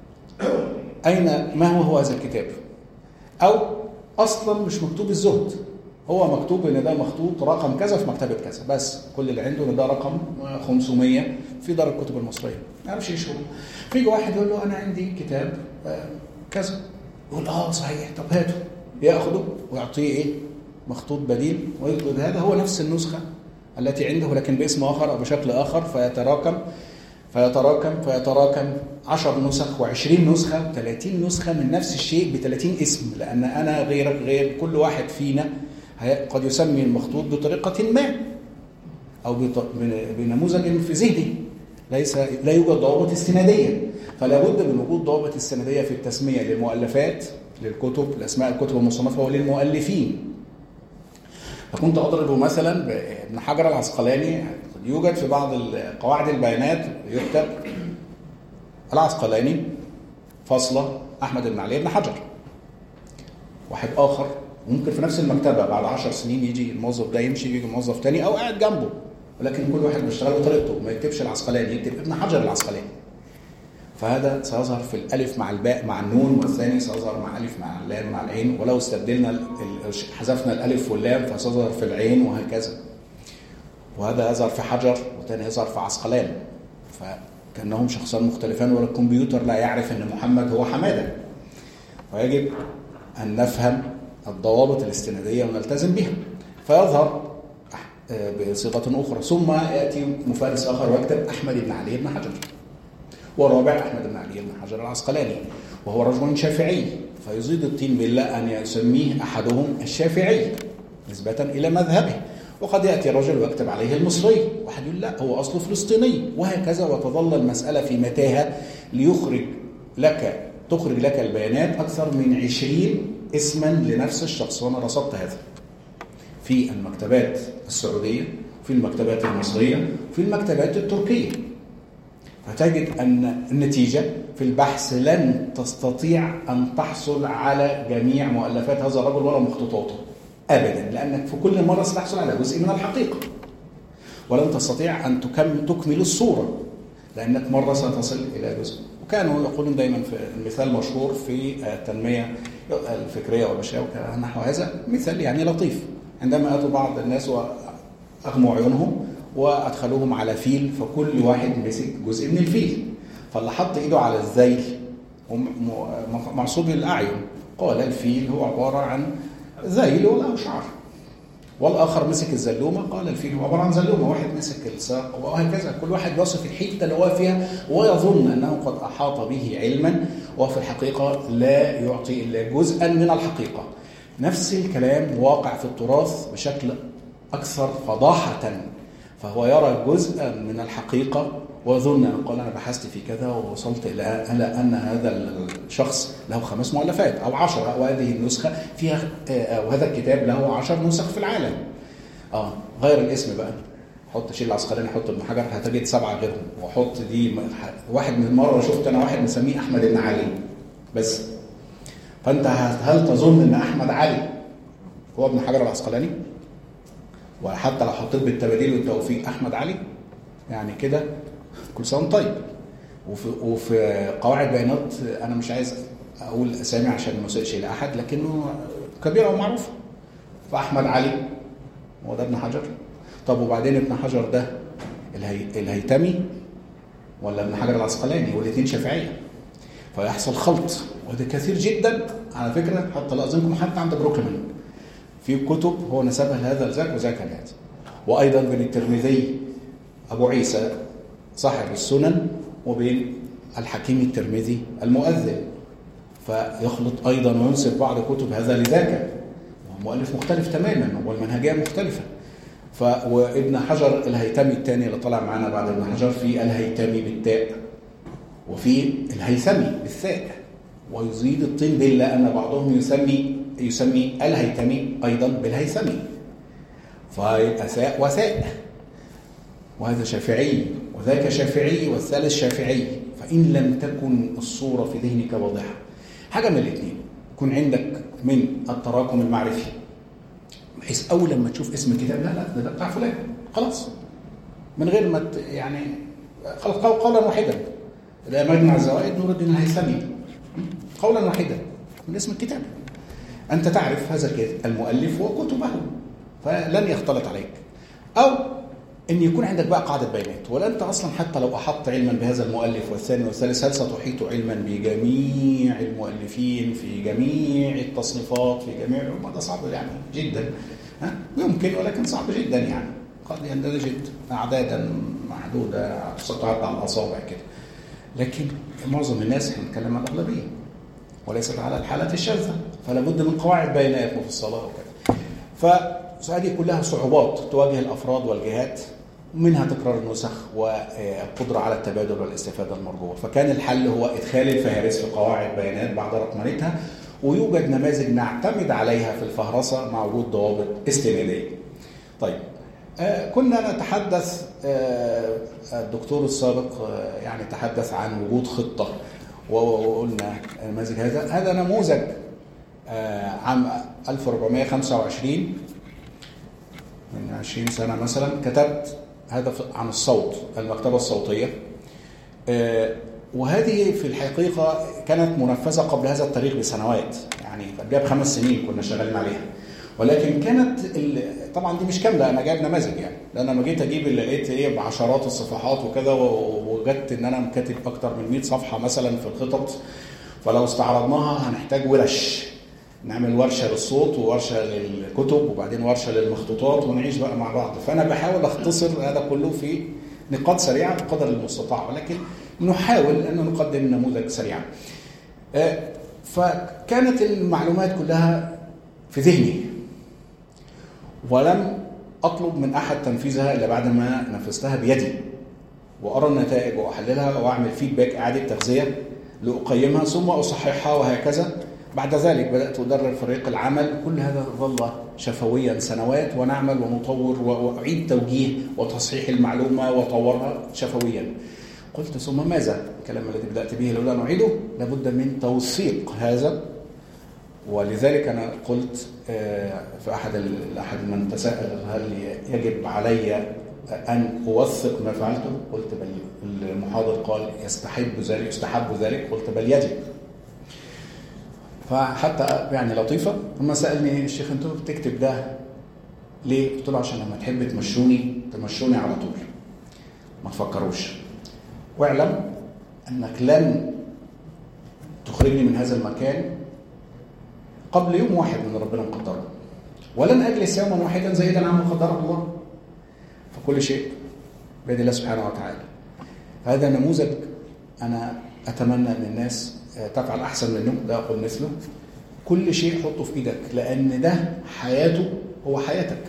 أين ما هو هو هذا الكتاب أو أصلا مش مكتوب الزهد هو مكتوب ان ده مخطوط رقم كذا في مكتبه كذا بس كل اللي عنده ان ده رقم 500 في دار الكتب المصريه ما يعرفش ايش هو فيجي واحد يقول له انا عندي كتاب آه، كذا يقول اه صحيح طب هاته ياخده ويعطيه ايه مخطوط بديل ويقول هذا هو نفس النسخه التي عنده لكن باسم اخر او بشكل اخر فيتراكم فيتراكم فيتراكم 10 نسخ و20 نسخه و30 نسخه من نفس الشيء ب 30 اسم لان انا غيرك غير كل واحد فينا هي- قد يسمي المخطوط بطريقه ما او بط- بن- بنموذج في ذهنه ليس لا يوجد ضوابط استناديه فلا بد من وجود ضوابط استناديه في التسميه للمؤلفات للكتب لاسماء الكتب المصنفه وللمؤلفين فكنت اضرب مثلا بابن حجر العسقلاني يوجد في بعض ال- قواعد البيانات يكتب العسقلاني فاصله احمد بن علي بن حجر واحد اخر ممكن في نفس المكتبه بعد عشر سنين يجي الموظف ده يمشي يجي موظف تاني او قاعد جنبه ولكن كل واحد بيشتغل بطريقته ما يكتبش العسقلاني يكتب ابن حجر العسقلاني فهذا سيظهر في الالف مع الباء مع النون والثاني سيظهر مع الف مع اللام مع العين ولو استبدلنا ال- ال- حذفنا الالف واللام فسيظهر في العين وهكذا وهذا يظهر في حجر والثاني يظهر في عسقلان فكانهم شخصان مختلفان والكمبيوتر لا يعرف ان محمد هو حماده ويجب ان نفهم الضوابط الاستناديه ونلتزم بها فيظهر أح- آه، بصيغه اخرى ثم ياتي مفارس اخر ويكتب احمد بن علي بن حجر والرابع احمد بن علي بن حجر العسقلاني وهو رجل شافعي فيزيد الطين بالله ان يسميه احدهم الشافعي نسبه الى مذهبه وقد ياتي رجل ويكتب عليه المصري واحد يقول لا هو اصله فلسطيني وهكذا وتظل المساله في متاهه ليخرج لك تخرج لك البيانات اكثر من عشرين اسما لنفس الشخص وانا رصدت هذا في المكتبات السعوديه في المكتبات المصريه في المكتبات التركيه فتجد ان النتيجه في البحث لن تستطيع ان تحصل على جميع مؤلفات هذا الرجل ولا مخطوطاته ابدا لانك في كل مره ستحصل على جزء من الحقيقه ولن تستطيع ان تكمل تكمل الصوره لانك مره ستصل الى جزء وكانوا يقولون دايما في المثال مشهور في التنميه الفكريه والبشريه ونحو هذا مثال يعني لطيف عندما اتوا بعض الناس اغموا عيونهم وادخلوهم على فيل فكل واحد مسك جزء من الفيل فاللي حط ايده على الذيل هم م- معصوب الاعين قال الفيل هو عباره عن ذيل وله شعر والاخر مسك الزلومه قال الفيل هو عباره عن زلومه واحد مسك الساق وهكذا كل واحد وصف الحته اللي هو فيها ويظن انه قد احاط به علما وفي الحقيقه لا يعطي الا جزءا من الحقيقه نفس الكلام واقع في التراث بشكل اكثر فضاحه فهو يرى جزءا من الحقيقه ويظن أن قال انا بحثت في كذا ووصلت الى الى ان هذا الشخص له خمس مؤلفات او عشرة وهذه النسخه فيها او هذا الكتاب له عشر نسخ في العالم. اه غير الاسم بقى حط شيل العسقلاني حط ابن حجر هتجد سبعه غيرهم وحط دي واحد من مره شفت انا واحد مسميه احمد بن علي بس فانت هل تظن ان احمد علي هو ابن حجر العسقلاني؟ وحتى لو حطيت بالتباديل والتوفيق احمد علي يعني كده كل سنه وانت طيب وفي, وفي قواعد بيانات انا مش عايز اقول اسامي عشان ما اسيئش الى احد لكنه كبيره ومعروفه فاحمد علي هو ده ابن حجر طب وبعدين ابن حجر ده الهي... الهيتمي ولا ابن حجر العسقلاني والاثنين شافعيه فيحصل خلط وده كثير جدا على فكره حتى لاظنكم حتى عند بروكلمان في كتب هو نسبها لهذا الذاك وذاك لهذا وايضا بين الترمذي ابو عيسى صاحب السنن وبين الحكيم الترمذي المؤذن فيخلط ايضا وينسب بعض كتب هذا لذاك مؤلف مختلف تماما والمنهجيه مختلفه ف وابن حجر الهيتمي الثاني اللي طلع معانا بعد ابن حجر في الهيتمي بالتاء وفي الهيثمي بالثاء ويزيد الطين بالله ان بعضهم يسمي يسمي الهيتمي ايضا بالهيثمي فيبقى ثاء وثاء وهذا شافعي وذاك شافعي والثالث شافعي فإن لم تكن الصورة في ذهنك واضحة حاجة من الاثنين يكون عندك من التراكم المعرفي بحيث أول لما تشوف اسم كتاب لا لا ده, ده بتاع فلان خلاص من غير ما يعني خلاص قولا واحدا ده مجمع الزوائد نور الدين الهيثمي قولا واحدا من اسم الكتاب أنت تعرف هذا المؤلف وكتبه فلن يختلط عليك أو ان يكون عندك بقى قاعده بيانات ولا انت اصلا حتى لو احطت علما بهذا المؤلف والثاني والثالث هل ستحيط علما بجميع المؤلفين في جميع التصنيفات في جميع ده صعب يعني جدا ها يمكن ولكن صعب جدا يعني قد يندرج اعدادا محدوده تستطيع على الاصابع كده لكن معظم الناس احنا بنتكلم عن الاغلبيه وليست على الحالات الشاذه فلا بد من قواعد بيانات مفصله وكذا فهذه كلها صعوبات تواجه الافراد والجهات منها تكرار النسخ والقدرة على التبادل والاستفادة المرجوة فكان الحل هو إدخال الفهارس في قواعد بيانات بعد رقمنتها ويوجد نماذج نعتمد عليها في الفهرسة مع وجود ضوابط استنادية طيب آه كنا نتحدث آه الدكتور السابق آه يعني تحدث عن وجود خطة وقلنا نماذج هذا هذا نموذج عام 1425 من 20 سنة مثلا كتبت هذا عن الصوت المكتبة الصوتية وهذه في الحقيقة كانت منفذة قبل هذا التاريخ بسنوات يعني قبلها بخمس سنين كنا شغالين عليها ولكن كانت طبعا دي مش كامله انا جايب نماذج يعني لان لما جيت اجيب اللي لقيت ايه بعشرات الصفحات وكذا ووجدت ان انا كاتب اكتر من 100 صفحه مثلا في الخطط فلو استعرضناها هنحتاج ورش نعمل ورشه للصوت وورشه للكتب وبعدين ورشه للمخطوطات ونعيش بقى مع بعض فانا بحاول اختصر هذا كله في نقاط سريعه بقدر المستطاع ولكن نحاول ان نقدم نموذج سريعا فكانت المعلومات كلها في ذهني ولم اطلب من احد تنفيذها الا بعد ما نفذتها بيدي وارى النتائج واحللها واعمل فيدباك اعاده تغذيه لاقيمها ثم اصححها وهكذا بعد ذلك بدات ادرب فريق العمل كل هذا ظل شفويا سنوات ونعمل ونطور واعيد توجيه وتصحيح المعلومه وطورها شفويا قلت ثم ماذا الكلام الذي بدات به لولا نعيده لابد من توثيق هذا ولذلك انا قلت في احد احد من تساءل هل يجب علي ان اوثق ما فعلته قلت بل المحاضر قال يستحب ذلك يستحب ذلك قلت بل يجب فحتى يعني لطيفه لما سالني الشيخ انت بتكتب ده ليه؟ قلت له عشان لما تحب تمشوني تمشوني على طول ما تفكروش واعلم انك لن تخرجني من هذا المكان قبل يوم واحد من ربنا مقدره ولن اجلس يوما واحدا زيدا عما قدره الله فكل شيء بيد الله سبحانه وتعالى هذا نموذج انا اتمنى ان الناس تفعل احسن منه لا اقول مثله كل شيء حطه في ايدك لان ده حياته هو حياتك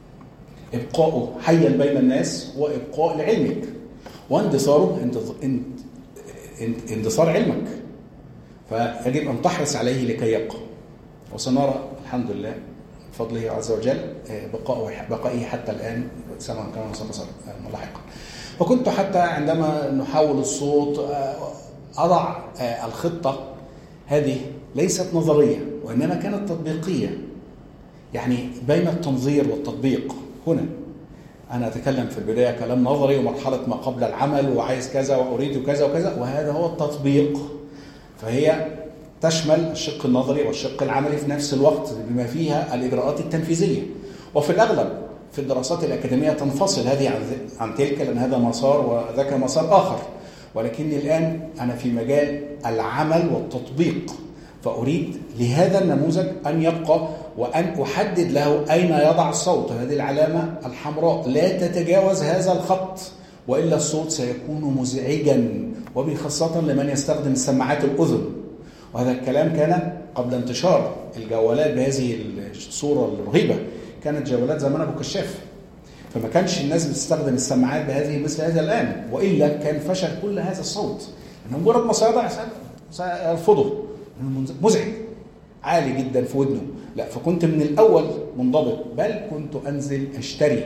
ابقاؤه حيا بين الناس وابقاء لعلمك واندثاره انت- انت- انت- اندثار علمك فيجب ان تحرص عليه لكي يبقى وسنرى الحمد لله بفضله عز وجل آه، بقائه بقائه حتى الان سواء كان سنصل لاحقا وكنت حتى عندما نحول الصوت آه، اضع آه، الخطه هذه ليست نظريه وانما كانت تطبيقيه يعني بين التنظير والتطبيق هنا أنا أتكلم في البداية كلام نظري ومرحلة ما قبل العمل وعايز كذا وأريد كذا وكذا وهذا هو التطبيق فهي تشمل الشق النظري والشق العملي في نفس الوقت بما فيها الإجراءات التنفيذية وفي الأغلب في الدراسات الأكاديمية تنفصل هذه عن عن تلك لأن هذا مسار وذاك مسار آخر ولكني الآن أنا في مجال العمل والتطبيق فأريد لهذا النموذج أن يبقى وأن أحدد له أين يضع الصوت هذه العلامة الحمراء لا تتجاوز هذا الخط وإلا الصوت سيكون مزعجا وبخاصة لمن يستخدم السماعات الأذن وهذا الكلام كان قبل انتشار الجوالات بهذه الصورة الرهيبة كانت جوالات زمان أبو كشاف فما كانش الناس بتستخدم السماعات بهذه مثل هذا الآن وإلا كان فشل كل هذا الصوت إنه مجرد ما سيضع سيرفضه مزعج عالي جدا في ودنه لا فكنت من الاول منضبط بل كنت انزل اشتري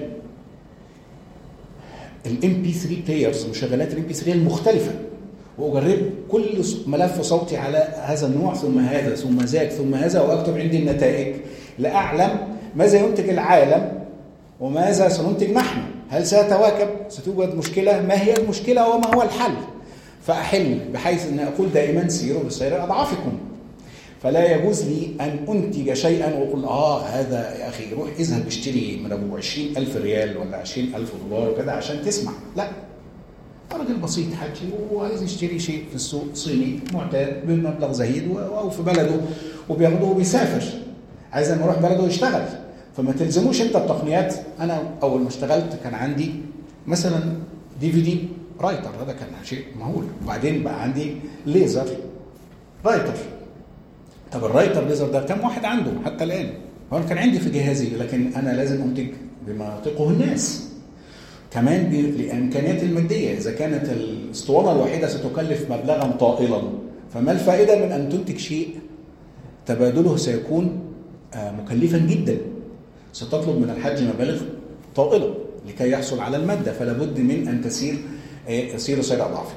الام بي 3 بلايرز مشغلات الام بي 3 المختلفه واجرب كل ملف صوتي على هذا النوع ثم هذا ثم ذاك ثم هذا واكتب عندي النتائج لاعلم ماذا ينتج العالم وماذا سننتج نحن هل سيتواكب ستوجد مشكله ما هي المشكله وما هو الحل فاحل بحيث ان اقول دائما سيروا بسير اضعافكم فلا يجوز لي أن أنتج شيئا وأقول آه هذا يا أخي روح اذهب اشتري من أبو 20000 ريال ولا 20000 دولار وكذا عشان تسمع لا راجل بسيط حكي وعايز يشتري شيء في السوق صيني معتاد بمبلغ زهيد أو في بلده وبياخده وبيسافر عايز لما يروح بلده يشتغل فما تلزموش انت بتقنيات انا اول ما اشتغلت كان عندي مثلا دي في دي رايتر هذا كان شيء مهول وبعدين بقى عندي ليزر رايتر طب الرايتر ليزر ده كم واحد عنده حتى الان هو كان عندي في جهازي لكن انا لازم انتج بما يطيقه الناس كمان بالامكانيات الماديه اذا كانت الاسطوانه الواحده ستكلف مبلغا طائلا فما الفائده من ان تنتج شيء تبادله سيكون مكلفا جدا ستطلب من الحج مبالغ طائله لكي يحصل على الماده فلا بد من ان تسير يسير سير اضعافه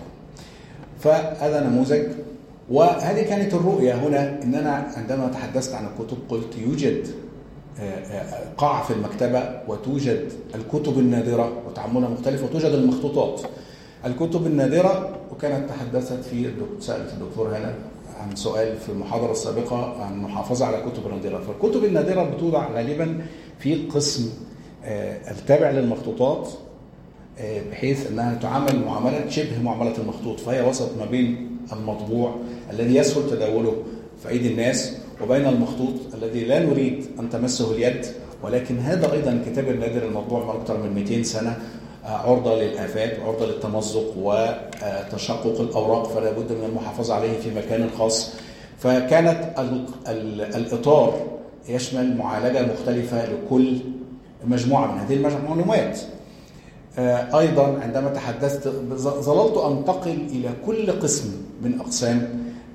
فهذا نموذج وهذه كانت الرؤية هنا أن أنا عندما تحدثت عن الكتب قلت يوجد قاع في المكتبة وتوجد الكتب النادرة وتعاملها مختلف وتوجد المخطوطات الكتب النادرة وكانت تحدثت في سألت الدكتور هنا عن سؤال في المحاضرة السابقة عن المحافظة على الكتب النادرة فالكتب النادرة بتوضع غالبا في قسم التابع للمخطوطات بحيث انها تعامل معامله شبه معامله المخطوط فهي وسط ما بين المطبوع الذي يسهل تداوله في ايدي الناس وبين المخطوط الذي لا نريد ان تمسه اليد ولكن هذا ايضا الكتاب النادر المطبوع من اكثر من 200 سنه عرضه للافات وعرضه للتمزق وتشقق الاوراق فلا بد من المحافظه عليه في مكان خاص فكانت الاطار يشمل معالجه مختلفه لكل مجموعه من هذه المعلومات ايضا عندما تحدثت ظللت انتقل الى كل قسم من اقسام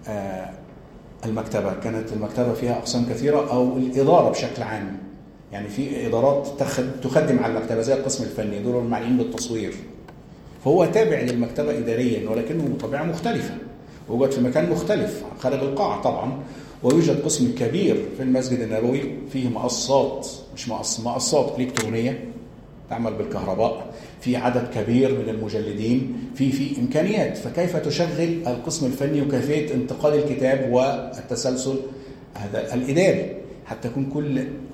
المكتبه كانت المكتبه فيها اقسام كثيره او الاداره بشكل عام يعني في ادارات تخدم على المكتبه زي القسم الفني دول المعنيين بالتصوير فهو تابع للمكتبه اداريا ولكنه بطبيعه مختلفه وجد في مكان مختلف خارج القاعه طبعا ويوجد قسم كبير في المسجد النبوي فيه مقصات مش مقص مقصات الكترونيه تعمل بالكهرباء في عدد كبير من المجلدين في في امكانيات فكيف تشغل القسم الفني وكيفيه انتقال الكتاب والتسلسل هذا الاداري حتى يكون كل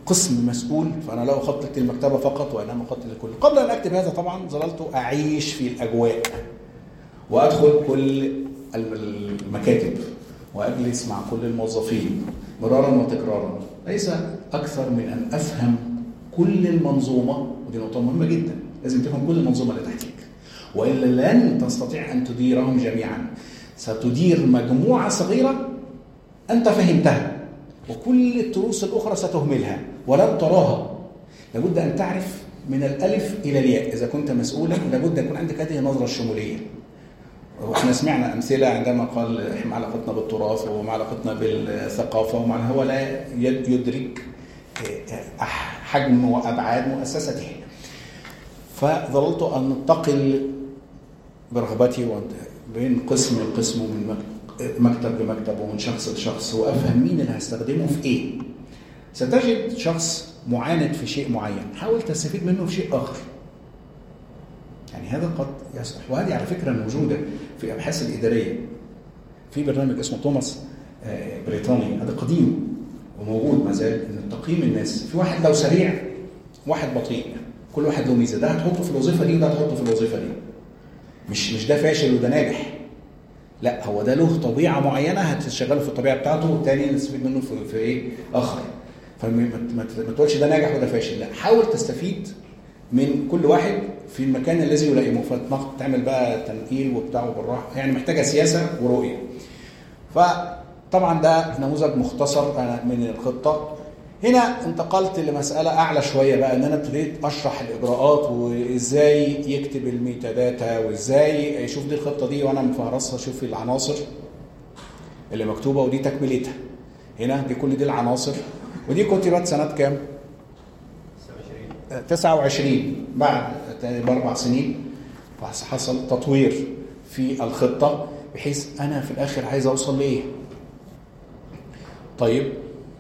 قسم مسؤول فانا لا اخطط للمكتبه فقط وانما اخطط للكل قبل ان اكتب هذا طبعا ظللت اعيش في الاجواء وادخل كل المكاتب واجلس مع كل الموظفين مرارا وتكرارا ليس اكثر من ان افهم كل المنظومه ودي نقطه مهمه جدا لازم تفهم كل المنظومه اللي تحتك والا لن تستطيع ان تديرهم جميعا ستدير مجموعه صغيره انت فهمتها وكل التروس الاخرى ستهملها ولن تراها لابد ان تعرف من الالف الى الياء اذا كنت مسؤولا لابد ان يكون عندك هذه النظره الشموليه واحنا سمعنا امثله عندما قال احنا علاقتنا بالتراث ومع علاقتنا بالثقافه ومع هو لا يدرك حجم وابعاد مؤسسته فظللت ان انتقل برغبتي بين قسم لقسم ومن مكتب لمكتب ومن شخص لشخص وافهم مين اللي هستخدمه في ايه ستجد شخص معاند في شيء معين حاول تستفيد منه في شيء اخر يعني هذا قد يصلح وهذه على فكره موجوده في الابحاث الاداريه في برنامج اسمه توماس بريطاني هذا قديم وموجود ما زال ان تقييم الناس في واحد لو سريع واحد بطيء كل واحد له ميزه ده هتحطه في الوظيفه دي وده هتحطه في الوظيفه دي مش مش ده فاشل وده ناجح لا هو ده له طبيعه معينه هتشغله في الطبيعه بتاعته والتاني نستفيد منه في, في ايه اخر فما تقولش ده ناجح وده فاشل لا حاول تستفيد من كل واحد في المكان الذي يلائمه فتعمل بقى تنقيل وبتاع وبالراحه يعني محتاجه سياسه ورؤيه فطبعا ده نموذج مختصر من الخطه هنا انتقلت لمسألة أعلى شوية بقى إن أنا ابتديت أشرح الإجراءات وإزاي يكتب الميتا داتا وإزاي يشوف دي الخطة دي وأنا مفهرسها شوف العناصر اللي مكتوبة ودي تكملتها هنا دي كل دي العناصر ودي كتبت سنة كام؟ 29 بعد بأربع سنين حصل تطوير في الخطة بحيث أنا في الآخر عايز أوصل لإيه؟ طيب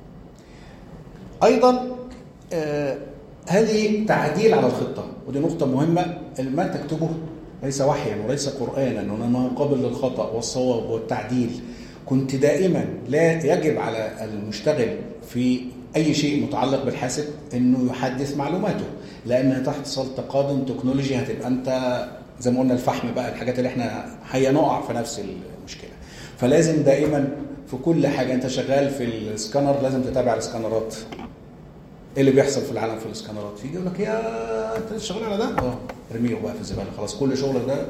ايضا آه هذه تعديل على الخطه ودي نقطه مهمه ما تكتبه ليس وحيا وليس قرانا وانما قابل للخطا والصواب والتعديل كنت دائما لا يجب على المشتغل في اي شيء متعلق بالحاسب انه يحدث معلوماته لان تحصل تقادم تكنولوجي هتبقى انت زي ما قلنا الفحم بقى الحاجات اللي احنا هنقع في نفس المشكله فلازم دائما في كل حاجه انت شغال في السكانر لازم تتابع السكانرات ايه اللي بيحصل في العالم في السكانرات في يقول لك يا انت لسه شغال على ده اه ارميه بقى في الزباله خلاص كل شغلك ده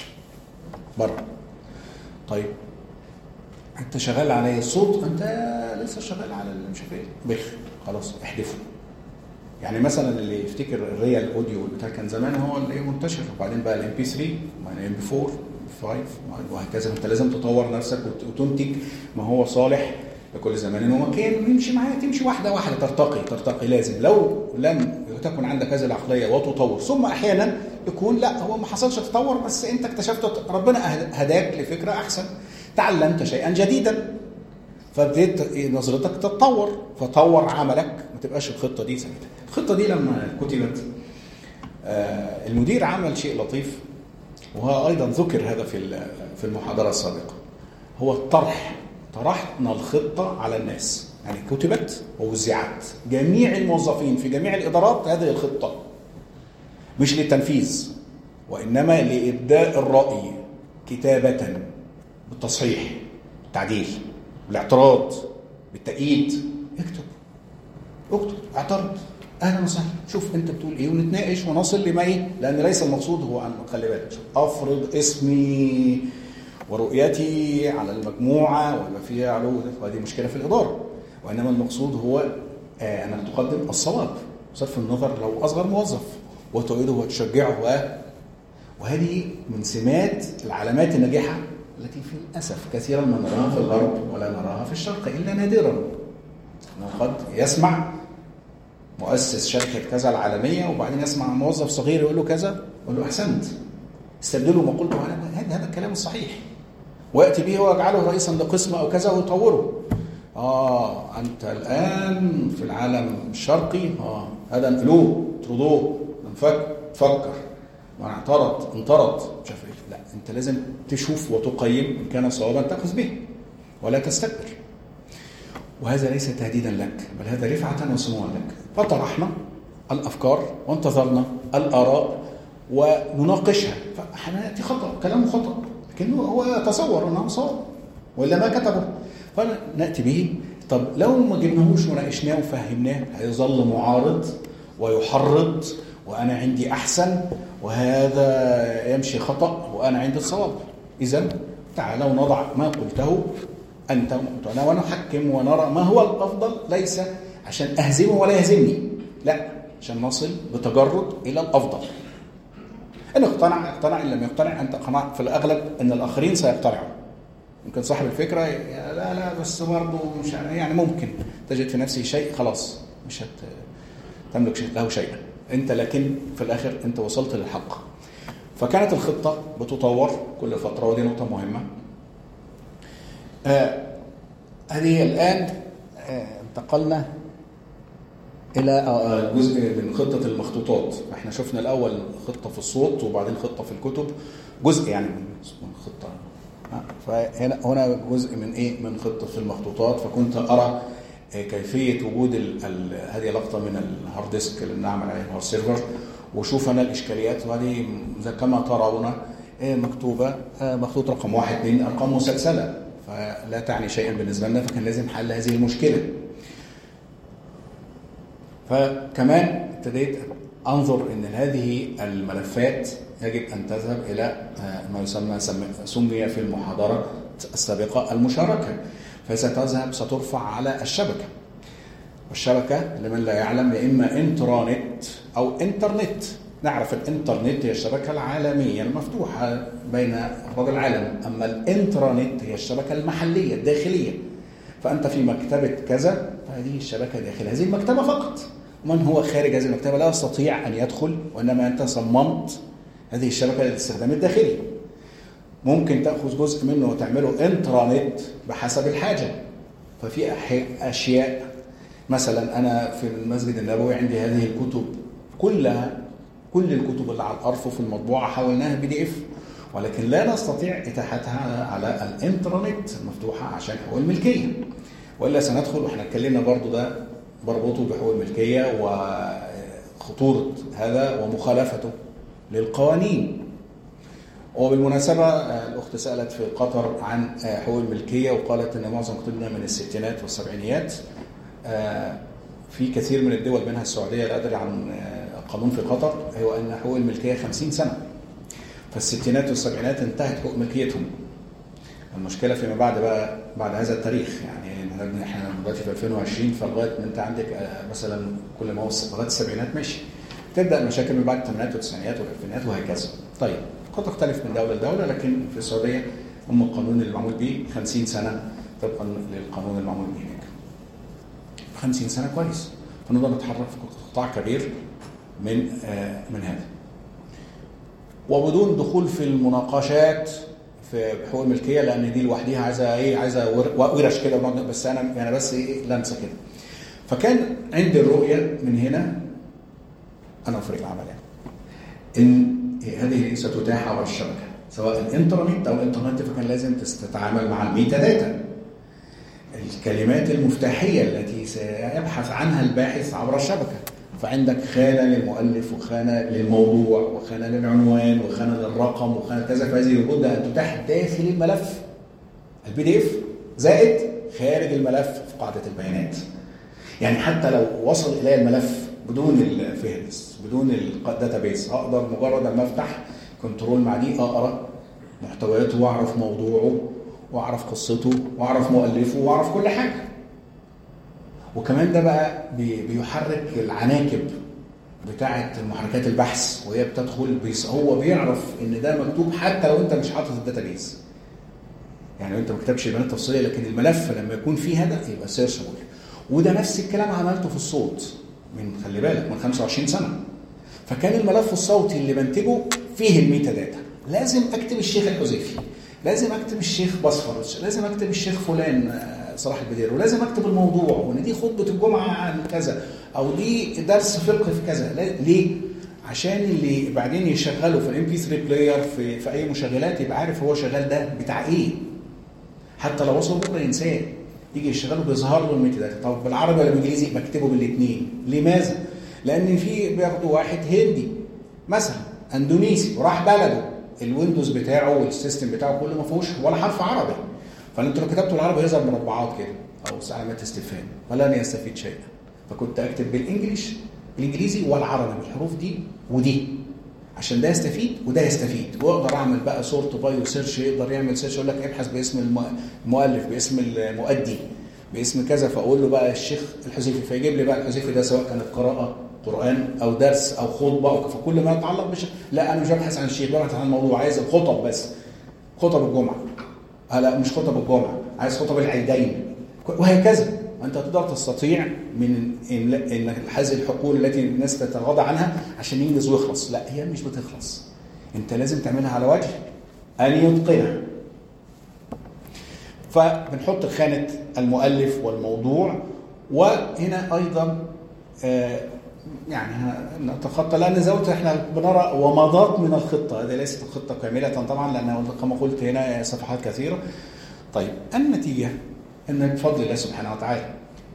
بره طيب انت شغال على الصوت انت لسه شغال على مش عارف ايه بخ خلاص احذفه يعني مثلا اللي يفتكر الريال اوديو بتاع كان زمان هو اللي منتشر وبعدين بقى الام بي 3 وبعدين الام بي 4 5 وهكذا انت لازم تطور نفسك وتنتج ما هو صالح لكل زمان ومكان ويمشي معايا تمشي واحده واحده ترتقي ترتقي لازم لو لم تكن عندك هذه العقليه وتطور ثم احيانا يكون لا هو ما حصلش تطور بس انت اكتشفت ربنا هداك لفكره احسن تعلمت شيئا جديدا فبديت نظرتك تتطور فطور عملك ما تبقاش الخطه دي ثابته الخطه دي لما كتبت المدير عمل شيء لطيف وهو ايضا ذكر هذا في في المحاضره السابقه هو الطرح طرحنا الخطه على الناس يعني كتبت ووزعت جميع الموظفين في جميع الادارات هذه الخطه مش للتنفيذ وانما لابداء الراي كتابه بالتصحيح بالتعديل بالاعتراض بالتأييد اكتب اكتب اعترض اهلا وسهلا شوف انت بتقول ايه ونتناقش ونصل لما ايه لان ليس المقصود هو ان خلي بالك افرض اسمي ورؤيتي على المجموعه ويبقى فيها علو وهذه مشكله في الاداره وانما المقصود هو آه انك تقدم الصواب بصرف النظر لو اصغر موظف وتؤيده وتشجعه و... وهذه من سمات العلامات الناجحه التي في الاسف كثيرا ما نراها في الغرب ولا نراها في الشرق الا نادرا انه قد يسمع مؤسس شركه كذا العالميه وبعدين يسمع موظف صغير يقول له كذا يقول له احسنت استبدلوا ما قلته هذا هذا الكلام الصحيح وياتي به ويجعله رئيسا لقسم او كذا ويطوره اه انت الان في العالم الشرقي اه هذا انقلوه اطردوه انفك تفكر ما اعترض انطرد مش عارف ايه لا انت لازم تشوف وتقيم ان كان صوابا تاخذ به ولا تستكبر وهذا ليس تهديدا لك بل هذا رفعة وسموا لك فطرحنا الأفكار وانتظرنا الآراء ونناقشها فنأتي خطأ كلامه خطأ لكنه هو يتصور أنه صواب وإلا ما كتبه فنأتي به طب لو ما جبناهوش وناقشناه وفهمناه هيظل معارض ويحرض وأنا عندي أحسن وهذا يمشي خطأ وأنا عندي الصواب إذا تعالوا نضع ما قلته أنت وأنا ونحكم ونرى ما هو الأفضل ليس عشان أهزمه ولا يهزمني لا عشان نصل بتجرد إلى الأفضل إن اقتنع اقتنع إن لم يقتنع أنت قنعت في الأغلب أن الآخرين سيقتنعوا يمكن صاحب الفكرة يا لا لا بس برضه مش يعني ممكن تجد في نفسه شيء خلاص مش هت تملك له شيئا أنت لكن في الآخر أنت وصلت للحق فكانت الخطة بتطور كل فترة ودي نقطة مهمة آه هذه الآن آه انتقلنا إلى آه جزء من خطة المخطوطات احنا شفنا الأول خطة في الصوت وبعدين خطة في الكتب جزء يعني من خطة فهنا هنا جزء من ايه من خطه في المخطوطات فكنت ارى كيفيه وجود ال ال هذه لقطه من الهارد ديسك اللي بنعمل عليه الهارد سيرفر وشوف انا الاشكاليات وهذه كما ترون مكتوبه مخطوط رقم واحد اثنين ارقام مسلسله فلا تعني شيئا بالنسبه لنا فكان لازم حل هذه المشكله فكمان ابتديت انظر ان هذه الملفات يجب ان تذهب الى ما يسمى سمي في المحاضره السابقه المشاركه فستذهب سترفع على الشبكه والشبكه لمن لا يعلم يا اما انترانت او انترنت نعرف الانترنت هي الشبكه العالميه المفتوحه بين افراد العالم اما الانترانت هي الشبكه المحليه الداخليه فانت في مكتبه كذا فهذه الشبكه داخل هذه المكتبه فقط من هو خارج هذه المكتبه لا يستطيع ان يدخل وانما انت صممت هذه الشبكه للاستخدام الداخلي ممكن تاخذ جزء منه وتعمله انترانت بحسب الحاجه ففي اشياء مثلا انا في المسجد النبوي عندي هذه الكتب كلها كل الكتب اللي على الارفف المطبوعه حولناها بي دي اف ولكن لا نستطيع اتاحتها على الانترنت المفتوحه عشان حقوق الملكيه والا سندخل واحنا اتكلمنا برضو ده بربطه بحقوق الملكيه وخطوره هذا ومخالفته للقوانين وبالمناسبة الأخت سألت في قطر عن حقوق الملكية وقالت أن معظم كتبنا من الستينات والسبعينيات في كثير من الدول منها السعودية لا أدري عن قانون في قطر هو أن حقوق الملكية 50 سنة فالستينات والسبعينات انتهت حقوق ملكيتهم المشكلة فيما بعد بقى بعد هذا التاريخ يعني احنا دلوقتي في 2020 فلغاية ما انت عندك مثلا كل ما وصل لغاية السبعينات ماشي تبدا المشاكل من بعد الثمانينات والتسعينات والالفينات وهكذا. طيب قد تختلف من دوله لدوله لكن في السعوديه هم القانون اللي معمول به 50 سنه طبقا للقانون المعمول به هناك. 50 سنه كويس فنقدر نتحرك في قطاع كبير من آه من هذا. وبدون دخول في المناقشات في حقوق الملكيه لان دي لوحدها عايزه ايه عايزه ورش كده بس انا انا بس ايه لمسه كده. فكان عندي الرؤيه من هنا انا وفريق العمل يعني ان هذه ستتاح عبر الشبكه سواء الانترنت او الانترنت فكان لازم تتعامل مع الميتا داتا الكلمات المفتاحيه التي سيبحث عنها الباحث عبر الشبكه فعندك خانه للمؤلف وخانه للموضوع وخانه للعنوان وخانه للرقم وخانه كذا فهذه لابد ان تتاح داخل الملف البي دي اف زائد خارج الملف في قاعده البيانات يعني حتى لو وصل الي الملف بدون الفهرس بدون الداتابيس اقدر مجرد ما افتح كنترول مع دي اقرا محتوياته واعرف موضوعه واعرف قصته واعرف مؤلفه واعرف كل حاجه وكمان ده بقى بيحرك العناكب بتاعه محركات البحث وهي بتدخل بيس هو بيعرف ان ده مكتوب حتى لو انت مش حاطط الداتابيس يعني انت ما كتبش بيانات تفصيليه لكن الملف لما يكون فيه هذا يبقى سيرشبل وده نفس الكلام عملته في الصوت من خلي بالك من 25 سنه فكان الملف الصوتي اللي بنتجه فيه الميتا داتا لازم اكتب الشيخ الحذيفي لازم اكتب الشيخ بصفر لازم اكتب الشيخ فلان صلاح البدير ولازم اكتب الموضوع وان دي خطبه الجمعه عن كذا او دي درس فقه في كذا ليه عشان اللي بعدين يشغله في الام بي 3 بلاير في في اي مشغلات يبقى عارف هو شغال ده بتاع ايه حتى لو وصل بكره ينساه يجي يشتغله بيظهر له الميتا داتا طب بالعربي ولا بالانجليزي بكتبه بالاثنين لماذا؟ لان في بياخدوا واحد هندي مثلا اندونيسي وراح بلده الويندوز بتاعه والسيستم بتاعه كله ما فيهوش ولا حرف عربي فانت لو كتبته بالعربي يظهر مربعات كده او علامات استفهام ولن يستفيد شيئا فكنت اكتب بالانجليش بالانجليزي والعربي بالحروف دي ودي عشان ده يستفيد وده يستفيد واقدر اعمل بقى سورت باي وسيرش يقدر يعمل سيرش يقول لك ابحث باسم الم- المؤلف باسم المؤدي باسم كذا فاقول له بقى الشيخ الحذيفي فيجيب لي بقى الحذيفي ده سواء كانت قراءه قران او درس او خطبه او فكل ما يتعلق بش لا انا مش ببحث عن الشيخ ببحث عن الموضوع عايز الخطب بس خطب الجمعه آه لا مش خطب الجمعه عايز خطب العيدين وهكذا انت تقدر تستطيع من ان ان هذه الحقول التي الناس تتغاضى عنها عشان ينجز ويخلص لا هي مش بتخلص انت لازم تعملها على وجه ان يتقنها فبنحط خانه المؤلف والموضوع وهنا ايضا آه، يعني ه- نتخطى لان زي ما قلت احنا بنرى ومضات من الخطه هذه ليست الخطه كامله طبعا لان كما قلت هنا صفحات كثيره طيب النتيجه ان بفضل الله سبحانه وتعالى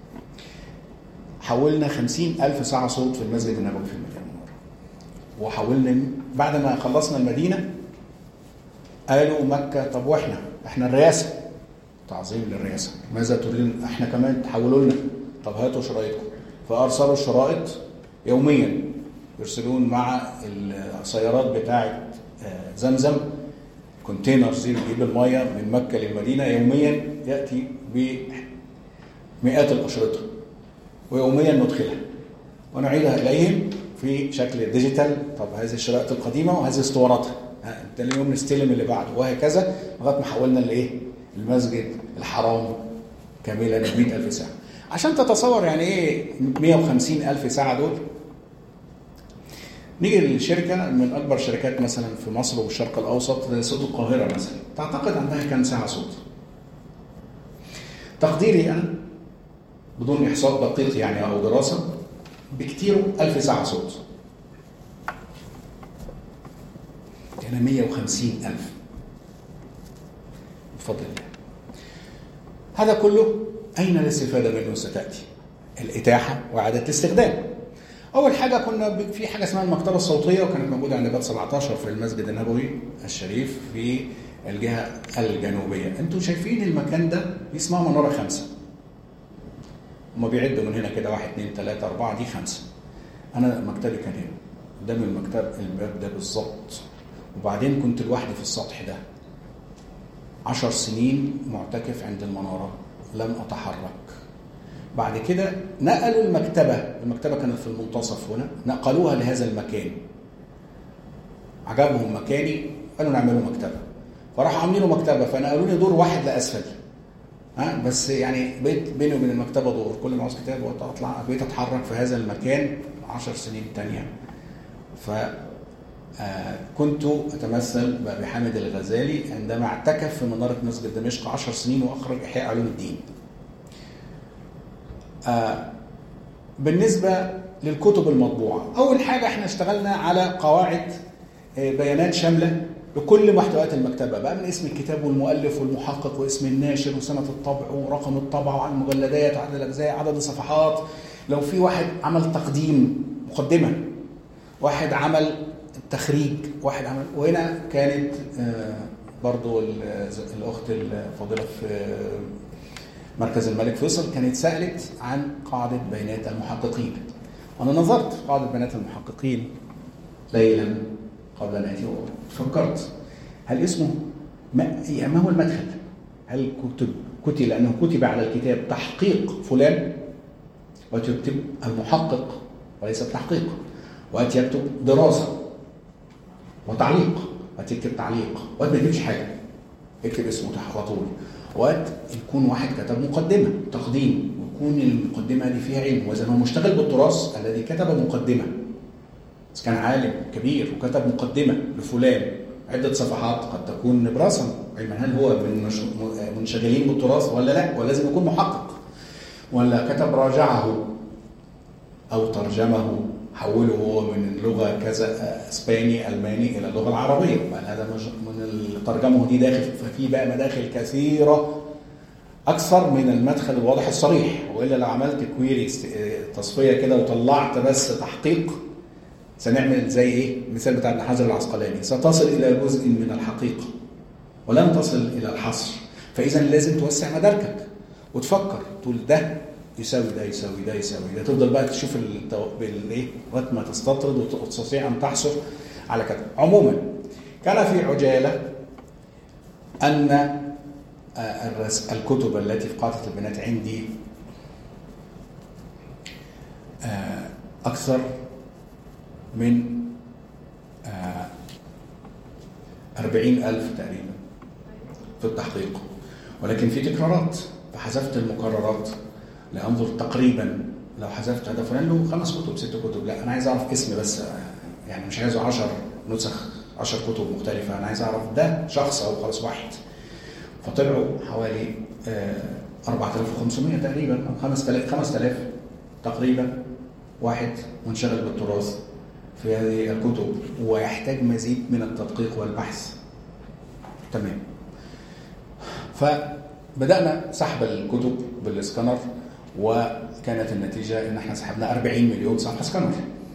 حولنا خمسين ألف ساعة صوت في المسجد النبوي في المدينة المنورة وحولنا بعد ما خلصنا المدينة قالوا مكة طب واحنا احنا الرئاسة تعظيم للرئاسة ماذا تريدون احنا كمان تحولوا لنا طب هاتوا شرايطكم فأرسلوا الشرائط يوميا يرسلون مع السيارات بتاعة آه، زمزم كونتينرز دي بتجيب المية من مكة للمدينة يوميا يأتي بمئات الأشرطة ويوميا ندخلها ونعيدها إليهم في شكل ديجيتال طب هذه الشرائط القديمة وهذه اسطواناتها ها، تاني يوم نستلم اللي بعده وهكذا لغاية ما حولنا لإيه؟ المسجد الحرام كاملا 100000 ساعة عشان تتصور يعني إيه 150 ألف ساعة دول نيجي للشركة من أكبر شركات مثلا في مصر والشرق الأوسط زي صوت القاهرة مثلا تعتقد عندها كام ساعة صوت؟ تقديري أنا بدون إحصاء دقيق يعني أو دراسة بكتير ألف ساعة صوت يعني 150 ألف بفضل الله هذا كله أين الاستفادة منه ستأتي الإتاحة وإعادة الاستخدام أول حاجة كنا ب- في حاجة اسمها المكتبة الصوتية وكانت موجودة عند باب 17 في المسجد النبوي الشريف في الجهة الجنوبية أنتوا شايفين المكان ده اسمها منارة خمسة هما بيعدوا من هنا كده واحد اثنين ثلاثة أربعة دي خمسة أنا مكتبي كان هنا قدام المكتب الباب ده بالظبط وبعدين كنت لوحدي في السطح ده عشر سنين معتكف عند المنارة لم أتحرك بعد كده نقلوا المكتبة المكتبة كانت في المنتصف هنا نقلوها لهذا المكان عجبهم مكاني قالوا نعمله مكتبة فراحوا عاملينه مكتبة فنقلوني دور واحد لأسفل ها بس يعني بقيت بيني وبين المكتبة دور كل ما عاوز كتاب وقت أطلع بقيت أتحرك في هذا المكان عشر سنين تانية ف آه، كنت أتمثل بحامد الغزالي عندما اعتكف في منارة مسجد دمشق عشر سنين وأخرج إحياء علوم الدين آه، بالنسبة للكتب المطبوعة أول حاجة احنا اشتغلنا على قواعد آه، بيانات شاملة لكل محتويات المكتبة بقى من اسم الكتاب والمؤلف والمحقق واسم الناشر وسنة الطبع ورقم الطبعة وعدد المجلدات وعدد الأجزاء عدد الصفحات لو في واحد عمل تقديم مقدمة واحد عمل تخريج واحد عمل وهنا كانت آه، برضو ال- الأخت الفاضلة في آه، مركز الملك فيصل كانت سألت عن قاعدة بيانات المحققين أنا نظرت في قاعدة بيانات المحققين ليلا قبل أن آتي فكرت هل اسمه ما, يعني ما هو المدخل؟ هل كتب كتب لأنه كتب على الكتاب تحقيق فلان وتكتب المحقق وليس التحقيق وقت يكتب دراسة وتعليق وتكتب تعليق وقت ما يكتبش حاجة اكتب اسمه تحت على طول وقت يكون واحد كتب مقدمة تقديم ويكون المقدمة دي فيها علم وإذا هو مشتغل بالتراث الذي كتب مقدمة إذا كان عالم كبير وكتب مقدمة لفلان عدة صفحات قد تكون نبراسا علما هل هو من مش- منشغلين بالتراث ولا لا ولازم يكون محقق ولا كتب راجعه أو ترجمه حوله هو من لغة كذا اسباني الماني الى اللغه العربيه بل هذا مش من ال- ترجمه دي داخل ففي بقى مداخل كثيره اكثر من المدخل الواضح الصريح والا لو عملت كويري است- آه، تصفيه كده وطلعت بس تحقيق سنعمل زي ايه المثال بتاع ابن حجر العسقلاني ستصل الى جزء من الحقيقه ولن تصل الى الحصر فاذا لازم توسع مداركك وتفكر تقول ده يساوي ده يساوي ده يساوي ده تفضل بقى تشوف التو... بالايه لغايه ما تستطرد وت- وتستطيع ان تحصر على كده عموما كان في عجاله ان آه، الرس... الكتب التي في قاعده البيانات عندي آه، اكثر من آه، أربعين ألف تقريبا في التحقيق ولكن في تكرارات فحذفت المكررات لأنظر تقريبا لو حذفت هذا فلان له خمس كتب ست كتب لا أنا عايز أعرف اسم بس يعني مش عايزه 10 نسخ 10 كتب مختلفة أنا عايز أعرف ده شخص أو خلاص واحد فطلعوا حوالي آه، 4500 تقريبا أو 5000 5000 تقريبا واحد منشغل بالتراث في هذه الكتب ويحتاج مزيد من التدقيق والبحث تمام فبدأنا سحب الكتب بالاسكانر وكانت النتيجة ان احنا سحبنا 40 مليون صفحة سكانر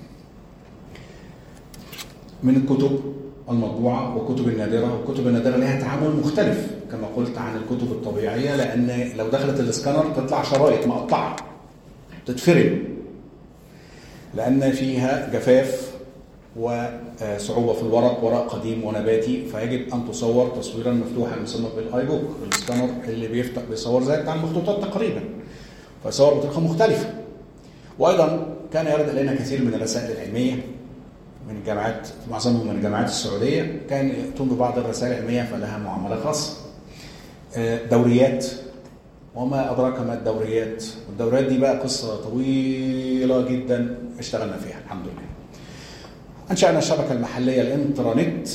من الكتب المطبوعة والكتب النادرة والكتب النادرة لها تعامل مختلف كما قلت عن الكتب الطبيعية لأن لو دخلت الاسكانر تطلع شرايط مقطعة تتفرم لأن فيها جفاف وصعوبة في الورق ورق قديم ونباتي فيجب أن تصور تصويرا مفتوحا المسمى بالاي بوك السكانر اللي بيفتح بيصور زي بتاع المخطوطات تقريبا فيصور بطريقة مختلفة وأيضا كان يرد إلينا كثير من الرسائل العلمية من الجامعات معظمهم من الجامعات السعودية كان يأتون ببعض الرسائل العلمية فلها معاملة خاصة آه، دوريات وما أدراك ما الدوريات والدوريات دي بقى قصة طويلة جدا اشتغلنا فيها الحمد لله أنشأنا الشبكة المحلية الإنترنت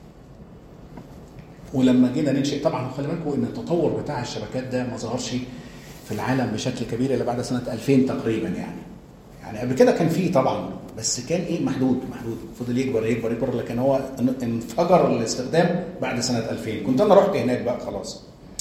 ولما جينا ننشئ طبعا خلي بالكم ان التطور بتاع الشبكات ده ما ظهرش في العالم بشكل كبير الا بعد سنه 2000 تقريبا يعني يعني قبل كده كان فيه طبعا بس كان ايه محدود محدود فضل يكبر يكبر يكبر لكن هو ان- انفجر الاستخدام بعد سنه 2000 كنت انا رحت هناك بقى خلاص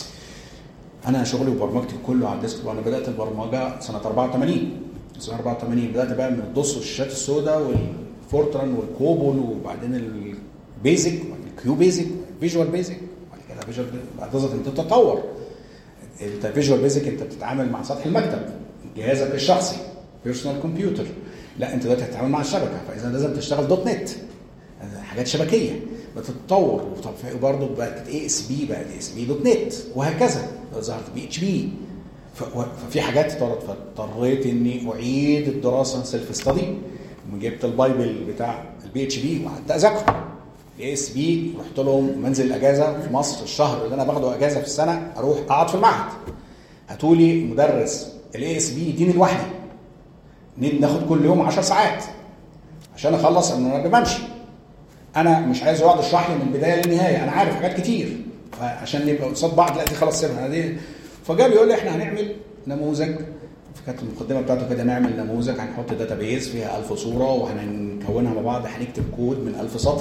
انا شغلي وبرمجتي كله على الديسك وانا بدات البرمجه سنه 84 سنه 84 بدات بقى من الدوس والشاشات السوداء والفورتران والكوبول وبعدين البيزك الكيو بيزك فيجوال بيزك بعد كده فيجوال بعد ذلك انت تتطور انت فيجوال بيزك انت بتتعامل مع سطح المكتب جهازك الشخصي بيرسونال كمبيوتر لا انت دلوقتي هتتعامل مع الشبكه فاذا لازم تشتغل دوت نت حاجات شبكيه بتتطور وبرضه بقت اي اس بي بقت اي اس بي دوت نت وهكذا ظهرت بي اتش بي ففي حاجات طارت فاضطريت اني اعيد الدراسه سيلف ستادي جبت البايبل بتاع البي اتش بي وقعدت اذاكره الاي اس بي رحت لهم منزل الاجازه في مصر الشهر اللي انا باخده اجازه في السنه اروح اقعد في المعهد هاتوا لي مدرس الاي اس بي يديني لوحدي ناخد كل يوم 10 ساعات عشان اخلص ان انا بمشي انا مش عايز يقعد يشرح لي من البدايه للنهايه انا عارف حاجات كتير فعشان نبقى قصاد بعض لا دي خلاص سيبها انا دي فجاء بيقول لي احنا هنعمل نموذج كانت المقدمه بتاعته كده نعمل نموذج هنحط داتابيز فيها 1000 صوره وهنكونها مع بعض هنكتب كود من 1000 سطر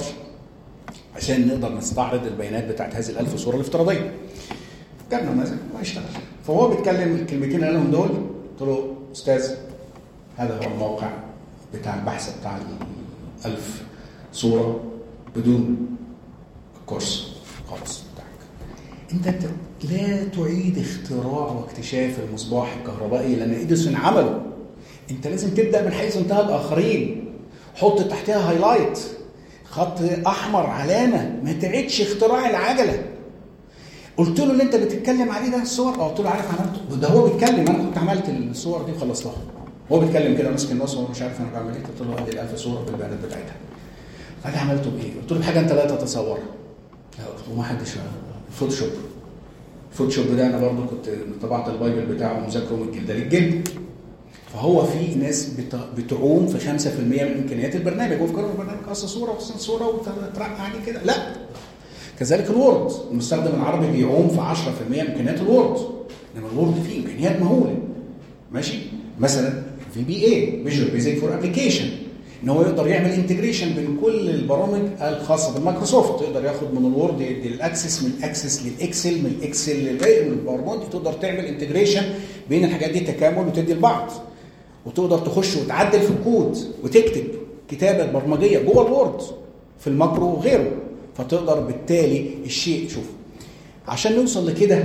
عشان نقدر نستعرض البيانات بتاعت هذه ال 1000 صوره الافتراضيه. جاب نماذج وهيشتغل فهو بيتكلم الكلمتين اللي قالهم دول قلت له استاذ هذا هو الموقع بتاع البحث بتاع ال 1000 صوره بدون الكورس خالص بتاعك. انت لا تعيد اختراع واكتشاف المصباح الكهربائي لان اديسون عمله. انت لازم تبدا من حيث انتهى الاخرين. حط تحتها هايلايت خط احمر علامه ما تعيدش اختراع العجله قلت له اللي انت بتتكلم عليه ده الصور اه قلت له عارف عملته ده هو بيتكلم انا كنت عملت الصور دي وخلصتها هو بيتكلم كده ماسك النص وهو مش عارف انا بعمل ايه قلت له ادي ال 1000 صوره بالبيانات بتاعتها قال لي عملته بايه؟ قلت له بحاجه انت لا تتصورها قلت له ما حدش فوتوشوب الفوتوشوب ده انا برضو كنت طبعت البايبل بتاعه ومذاكره من الجلد للجلد فهو في ناس بتعوم في 5% من امكانيات البرنامج وفكروا البرنامج قص صوره وقص صوره وترقع عليه كده لا كذلك الوورد المستخدم العربي بيعوم في 10% من امكانيات الوورد انما الوورد فيه امكانيات مهوله ماشي مثلا في بي اي فيجوال بيزك فور ابلكيشن ان هو يقدر يعمل انتجريشن بين كل البرامج الخاصه بالمايكروسوفت يقدر ياخد من الوورد يدي الاكسس من الاكسس للاكسل من الاكسل للباقي من الباوربوينت تقدر تعمل انتجريشن بين الحاجات دي تكامل وتدي لبعض وتقدر تخش وتعدل في الكود وتكتب كتابه برمجيه جوه الوورد في الماكرو وغيره فتقدر بالتالي الشيء شوف عشان نوصل لكده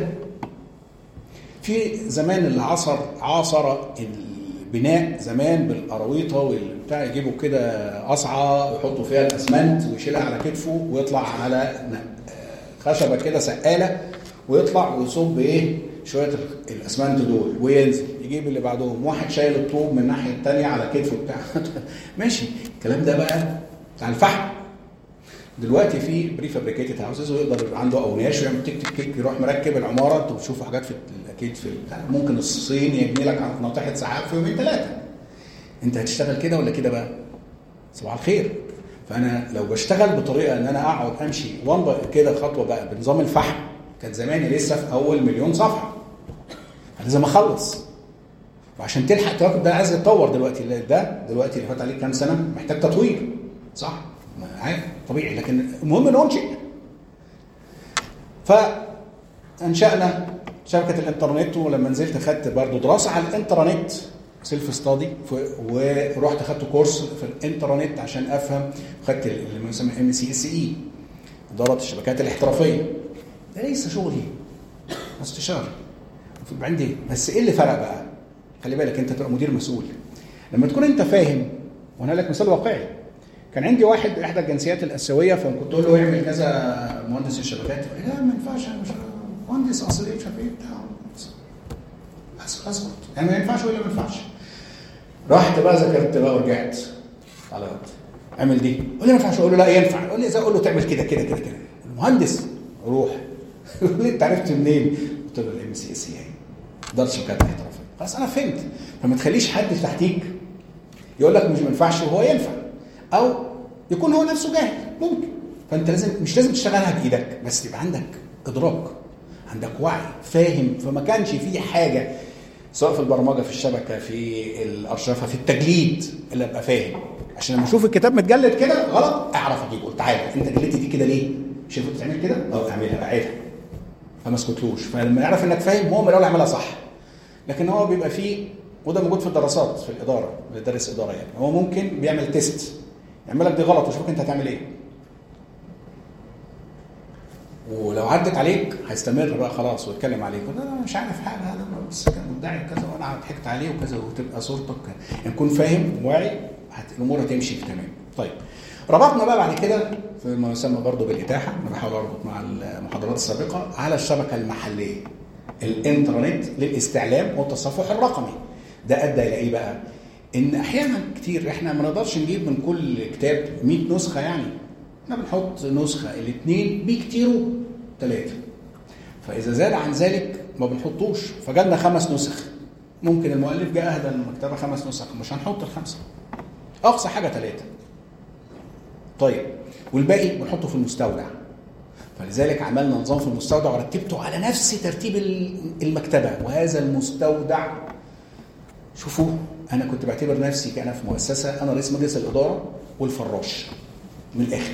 في زمان اللي عصر عاصر البناء زمان بالقراويطه والبتاع يجيبوا كده قصعه ويحطوا فيها الاسمنت ويشيلها على كتفه ويطلع على خشبه كده سقاله ويطلع ويصب ايه شويه الاسمنت دول وينزل يجيب اللي بعدهم واحد شايل الطوب من الناحيه الثانيه على كتفه بتاع ماشي الكلام ده بقى بتاع الفحم دلوقتي في بري فابريكيتد هاوسز ويقدر يبقى عنده اوناش ويعمل تك تك تك يروح مركب العماره انتوا بتشوفوا حاجات في اكيد في البتاع. ممكن الصين يبني لك على ناطحه سحاب في يومين ثلاثه انت هتشتغل كده ولا كده بقى؟ صباح الخير فانا لو بشتغل بطريقه ان انا اقعد امشي وان كده خطوه بقى بنظام الفحم كان زماني لسه في اول مليون صفحه لازم اخلص وعشان تلحق تواكب ده عايز يتطور دلوقتي ده دلوقتي اللي فات عليه كام سنه محتاج تطوير صح عادي طبيعي لكن المهم ننشئ فانشانا شبكه الانترنت ولما نزلت خدت برضه دراسه على الانترنت سيلف ستادي ورحت خدت كورس في الانترنت عشان افهم خدت اللي بيسمى ام سي اس اي اداره الشبكات الاحترافيه ده ليس شغلي استشاري المفروض عندي بس ايه اللي فرق بقى؟ خلي بالك انت تبقى مدير مسؤول لما تكون انت فاهم وانا لك مثال واقعي كان عندي واحد احدى الجنسيات الاسيويه فكنت اقول له اعمل كذا مهندس الشبكات لا ما ينفعش انا مش مهندس اصل ايه مش عارف ايه بتاع اسكت يعني ما ينفعش ولا ما ينفعش رحت بقى ذاكرت بقى ورجعت على اعمل دي قول لي ما ينفعش اقول له لا ينفع يقول لي ازاي اقول له تعمل كده كده كده كده المهندس روح يقول لي انت عرفت منين؟ قلت له الام سي اس اي اداره شبكات الاحترافيه خلاص انا فهمت فما تخليش حد تحتيك يقول لك مش ما ينفعش وهو ينفع او يكون هو نفسه جاهل ممكن فانت لازم مش لازم تشتغلها بايدك بس يبقى عندك ادراك عندك وعي فاهم فما كانش في حاجه سواء في البرمجه في الشبكه في الارشفه في التجليد اللي ابقى فاهم عشان لما اشوف الكتاب متجلد كده غلط اعرف اجيبه قلت تعالى انت جلدت دي كده ليه؟ مش المفروض تعمل كده؟ اه اعملها اعيدها فما اسكتلوش فلما يعرف انك فاهم هو من الاول يعملها صح لكن هو بيبقى فيه وده موجود في الدراسات في الاداره اللي درس اداره يعني هو ممكن بيعمل تيست يعمل لك دي غلط ويشوفك انت هتعمل ايه ولو عدت عليك هيستمر بقى خلاص ويتكلم عليك لا لا مش عارف حاجه هذا بس كان مدعي كذا وانا ضحكت عليه وكذا وتبقى صورتك يعني تكون فاهم واعي الامور هتمشي في تمام طيب ربطنا بقى بعد كده فيما يسمى برضه بالاتاحه انا بحاول اربط مع المحاضرات السابقه على الشبكه المحليه الانترنت للاستعلام والتصفح الرقمي ده ادى الى ايه بقى؟ ان احيانا كتير احنا ما نقدرش نجيب من كل كتاب 100 نسخه يعني احنا بنحط نسخه الاثنين بكتيره ثلاثه فاذا زاد عن ذلك ما بنحطوش فجالنا خمس نسخ ممكن المؤلف جاء اهدى المكتبه خمس نسخ مش هنحط الخمسه اقصى حاجه ثلاثه طيب والباقي بنحطه في المستودع فلذلك عملنا نظام في المستودع ورتبته على نفس ترتيب المكتبه وهذا المستودع شوفوا انا كنت بعتبر نفسي كأنا في مؤسسه انا رئيس مجلس الاداره والفراش من الاخر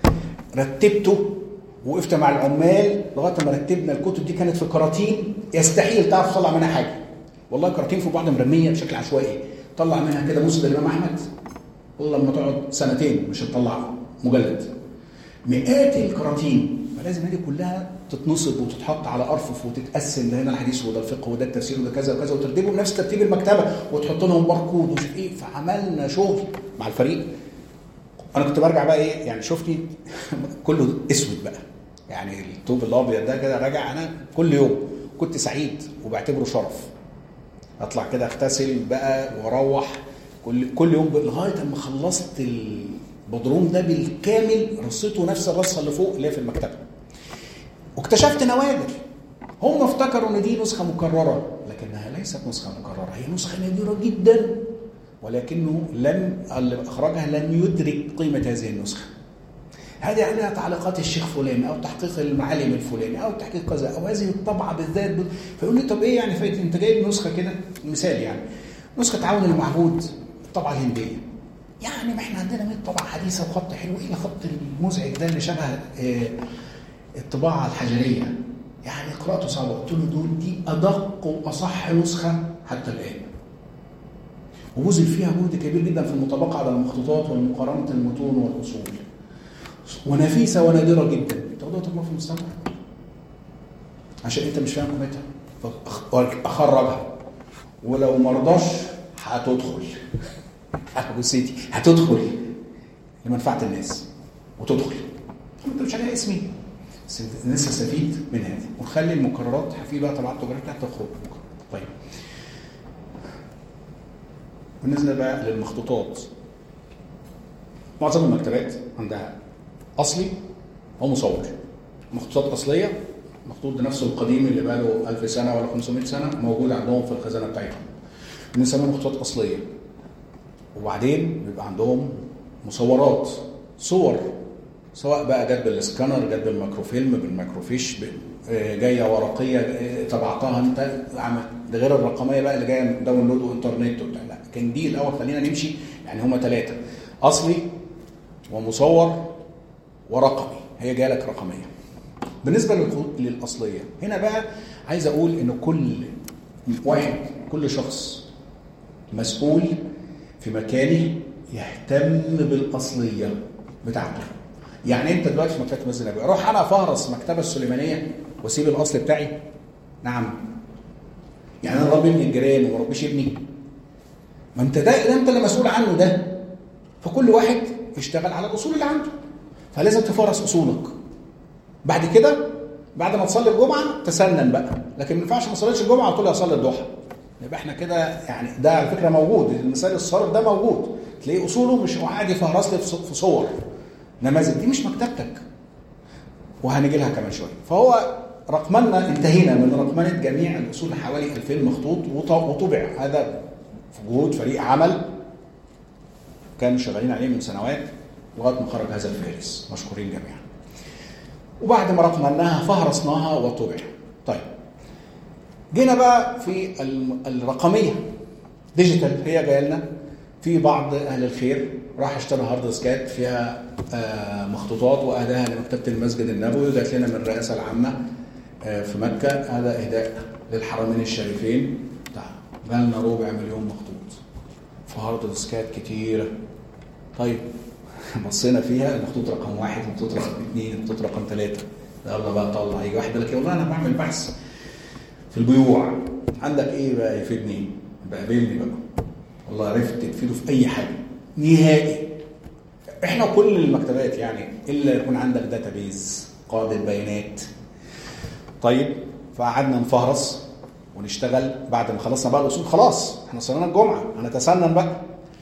رتبته وقفت مع العمال لغايه ما رتبنا الكتب دي كانت في كراتين يستحيل تعرف تطلع منها حاجه والله كراتين في بعض مرميه بشكل عشوائي طلع منها كده مسند الامام احمد والله لما تقعد سنتين مش هتطلع مجلد مئات الكراتين فلازم هذه كلها تتنصب وتتحط على ارفف وتتقسم ده هنا الحديث وده الفقه وده التفسير وده كذا وكذا وترتبهم نفس ترتيب المكتبه وتحط لهم باركود ومش ايه فعملنا شغل مع الفريق انا كنت برجع بقى ايه يعني شوفني كله اسود بقى يعني الطوب الابيض ده كده راجع انا كل يوم كنت سعيد وبعتبره شرف اطلع كده اغتسل بقى واروح كل كل يوم لغايه اما خلصت البدروم ده بالكامل رصيته نفس الرصه اللي فوق اللي هي في المكتبه واكتشفت نوادر هم افتكروا ان دي نسخه مكرره لكنها ليست نسخه مكرره هي نسخه نادره جدا ولكنه لم اللي اخرجها لم يدرك قيمه هذه النسخه هذه عليها تعليقات الشيخ فلان او تحقيق المعالم الفلاني او تحقيق كذا او هذه الطبعه بالذات فيقول لي طب ايه يعني فايت انت جايب نسخه كده مثال يعني نسخه عون المعبود الطبعه الهنديه يعني ما احنا عندنا 100 طبعه حديثه وخط حلو ايه الخط المزعج ده اللي شبه آه، الطباعه الحجريه يعني قراءته صعبه قلت له دول دي ادق واصح نسخه حتى الان وبذل فيها جهد كبير جدا في المطابقه على المخطوطات ومقارنه المتون والاصول ونفيسه ونادره جدا تاخدوها تجربه في المستقبل عشان انت مش فاهم قيمتها فاخرجها ولو مرضاش هتدخل ابو سيدي هتدخل لمنفعه الناس وتدخل انت مش عليها اسمي بس الناس تستفيد من هذا ونخلي المكررات في بقى طبعات تجاريه تحت تخرج طيب بالنسبه بقى للمخطوطات معظم المكتبات عندها اصلي او مصور مخطوطات اصليه مخطوط بنفسه القديم اللي بقى له 1000 سنه ولا 500 سنه موجود عندهم في الخزانه بتاعتهم بنسميها مخطوطات اصليه وبعدين بيبقى عندهم مصورات صور سواء بقى جت بالسكانر جت بالماكروفيلم بالماكروفيش ب- آه، جايه ورقيه آه، طبعتها انت عمل ده غير الرقميه بقى اللي جايه داونلود وانترنت وبتاع لا كان دي الاول خلينا نمشي يعني هما ثلاثه اصلي ومصور ورقمي هي جايه لك رقميه بالنسبه للخطوط للاصليه هنا بقى عايز اقول ان كل واحد كل شخص مسؤول في مكانه يهتم بالاصليه بتاعته يعني انت دلوقتي في مكتبه مسجد النبوي اروح انا فهرس المكتبه السليمانيه واسيب الاصل بتاعي نعم يعني انا ربي ابن الجيران وما ربيش ابني ما انت ده, ده انت اللي مسؤول عنه ده فكل واحد يشتغل على الاصول اللي عنده فلازم تفرس اصولك بعد كده بعد ما تصلي الجمعه تسنن بقى لكن ما ينفعش ما تصليش الجمعه وتقول لي اصلي الضحى يبقى احنا كده يعني ده على فكره موجود المثال الصارف ده موجود تلاقيه اصوله مش هو قاعد يفهرس لي في ص- في صور نماذج دي مش مكتبتك وهنيجي لها كمان شويه فهو رقمنا انتهينا من رقمنه جميع الاصول حوالي 2000 مخطوط وط- وطبع هذا في جهود فريق عمل كانوا شغالين عليه من سنوات لغايه ما خرج هذا الفارس مشكورين جميعا وبعد ما رقمناها فهرسناها وطبع طيب جينا بقى في الم- الرقميه ديجيتال هي جايه لنا في بعض اهل الخير راح اشترى هارد ديسكات فيها آه، مخطوطات واهداها لمكتبه المسجد النبوي وجات لنا من الرئاسه العامه آه، في مكه هذا اهداء للحرمين الشريفين بتاع جالنا ربع مليون مخطوط في هارد ديسكات كتيره طيب بصينا فيها المخطوط رقم واحد المخطوط رقم اثنين المخطوط رقم ثلاثه يلا بقى طلع يجي واحد يقول لك والله انا بعمل بحث في البيوع عندك ايه بقى يفيدني بقى قابلني بقى والله عرفت تفيده في اي حاجه نهائي احنا كل المكتبات يعني الا يكون عندك داتابيز قاعده بيانات طيب فقعدنا نفهرس ونشتغل بعد ما خلصنا بقى الاصول خلاص احنا صلينا الجمعه هنتسنن بقى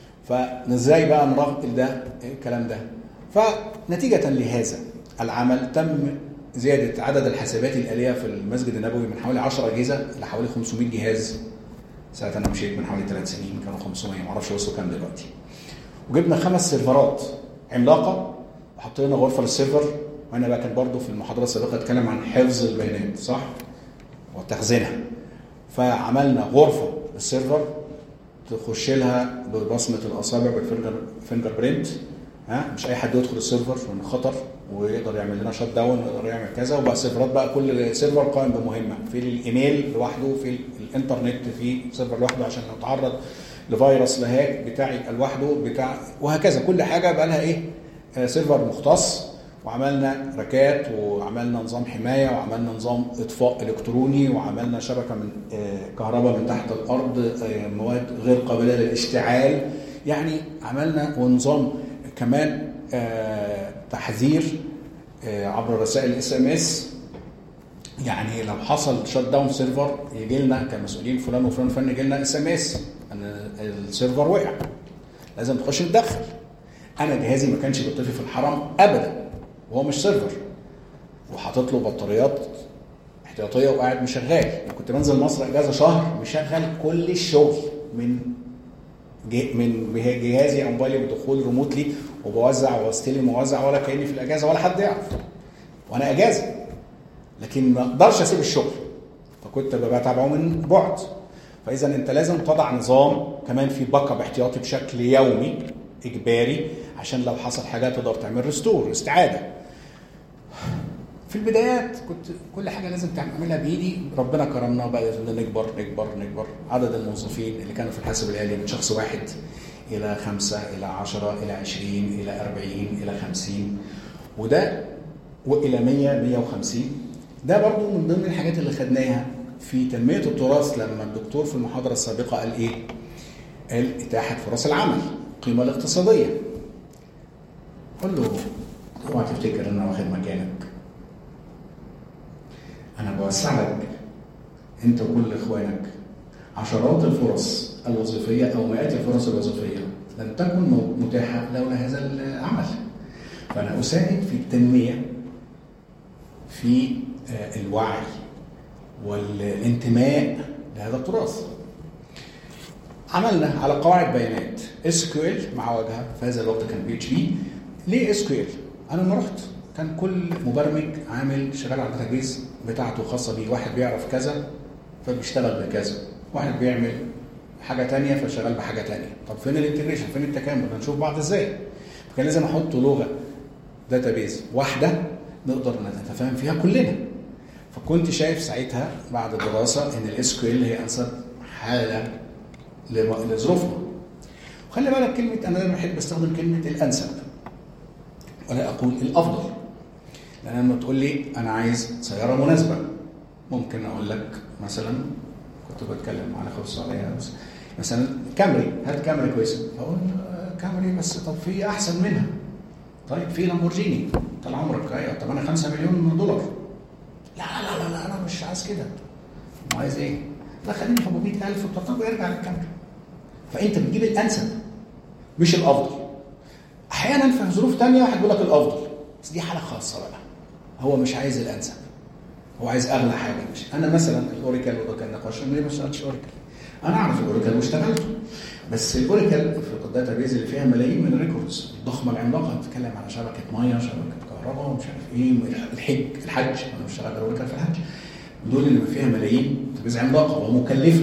فازاي بقى نرتب ده إيه الكلام ده فنتيجه لهذا العمل تم زياده عدد الحسابات الاليه في المسجد النبوي من حوالي 10 اجهزه لحوالي 500 جهاز ساعه انا مشيت من حوالي ثلاث سنين كانوا 500 ما اعرفش وصلوا كام دلوقتي وجبنا خمس سيرفرات عملاقه وحطينا غرفه للسيرفر وانا بقى كان برضو في المحاضره السابقه اتكلم عن حفظ البيانات صح وتخزينها فعملنا غرفه للسيرفر تخش لها ببصمه الاصابع بالفينجر فينجر برينت ها مش اي حد يدخل السيرفر من خطر ويقدر يعمل لنا شات داون ويقدر يعمل كذا وبقى السيرفرات بقى كل سيرفر قائم بمهمه في الايميل لوحده في الانترنت في سيرفر لوحده عشان لو تعرض لفيروس لهاك بتاعي لوحده بتاع وهكذا كل حاجه بقى لها ايه آه، سيرفر مختص وعملنا ركات وعملنا نظام حمايه وعملنا نظام اطفاء الكتروني وعملنا شبكه من آه، كهرباء من تحت الارض آه، مواد غير قابله للاشتعال يعني عملنا ونظام كمان آه، تحذير آه، عبر رسائل الاس ام اس يعني لو حصل شت داون سيرفر يجي لنا كمسؤولين فلان وفلان وفلان يجي لنا اس ام اس ان السيرفر وقع لازم تخش تدخل انا جهازي ما كانش بيطفي في الحرم ابدا وهو مش سيرفر وحاطط له بطاريات احتياطيه وقاعد مشغال وكنت بنزل مصر اجازه شهر مشغل كل الشغل من جه- من جهازي او موبايلي بدخول ريموتلي وبوزع واستلم ووزع ولا كاني في الاجازه ولا حد يعرف وانا اجازه لكن ما اقدرش اسيب الشغل فكنت ببقى تابعه من بعد فاذا انت لازم تضع نظام كمان في باك اب احتياطي بشكل يومي اجباري عشان لو حصل حاجه تقدر تعمل ريستور استعاده في البدايات كنت كل حاجه لازم تعملها بايدي ربنا كرمنا بقى نكبر نكبر نكبر عدد الموظفين اللي كانوا في الحاسب الالي من شخص واحد الى خمسه الى عشره الى عشرين الى اربعين الى خمسين وده والى 100 150 ده برضو من ضمن الحاجات اللي خدناها في تنميه التراث لما الدكتور في المحاضره السابقه قال ايه؟ قال اتاحه فرص العمل القيمه الاقتصاديه قول له اوعى تفتكر ان انا واخد مكانك انا بوسع لك انت وكل اخوانك عشرات الفرص الوظيفيه او مئات الفرص الوظيفيه لن تكن متاحه لولا هذا العمل فانا اساعد في التنميه في آه، الوعي والانتماء لهذا التراث عملنا على قواعد بيانات اس كيو ال مع واجهه في هذا الوقت كان بي اتش بي ليه اس كيو ال؟ انا لما رحت كان كل مبرمج عامل شغال على الداتابيز بتاعته خاصه بيه واحد بيعرف كذا فبيشتغل بكذا واحد بيعمل حاجه تانية فشغال بحاجه تانية طب فين الانتجريشن فين التكامل هنشوف بعض ازاي فكان لازم احط لغه داتابيز واحده نقدر نتفاهم فيها كلنا فكنت شايف ساعتها بعد الدراسه ان الاس كيو ال هي انسب حاله لم- لظروفنا وخلي بالك كلمه انا دايما بحب استخدم كلمه الانسب ولا اقول الافضل لان لما تقول لي انا عايز سياره مناسبه ممكن اقول لك مثلا كنت بتكلم على اخو السعوديه بس مثلا كامري هات كامري كويسه فاقول آه، كامري بس طب في احسن منها طيب في لامبورجيني طال عمرك ايوه طب انا 5 مليون دولار لا لا لا لا انا مش عايز كده ما عايز ايه؟ لا خليني في ابو 100000 طب ارجع للكاميرا فانت بتجيب الانسب مش الافضل احيانا في ظروف تانية واحد بيقول لك الافضل بس دي حاله خاصه بقى هو مش عايز الانسب هو عايز اغلى حاجه مش انا مثلا الاوريكل وده كان نقاش أنا ليه ما اشتغلتش اوريكل انا اعرف الاوريكل واشتغلته بس الاوريكل في الداتا بيز اللي فيها ملايين من الريكوردز الضخمه العملاقه بتتكلم على شبكه ميه شبكه كهرباء ومش عارف ايه الحج الحج انا مش شغال اوريكل في الحج دول اللي فيها ملايين بيز عملاقه ومكلفه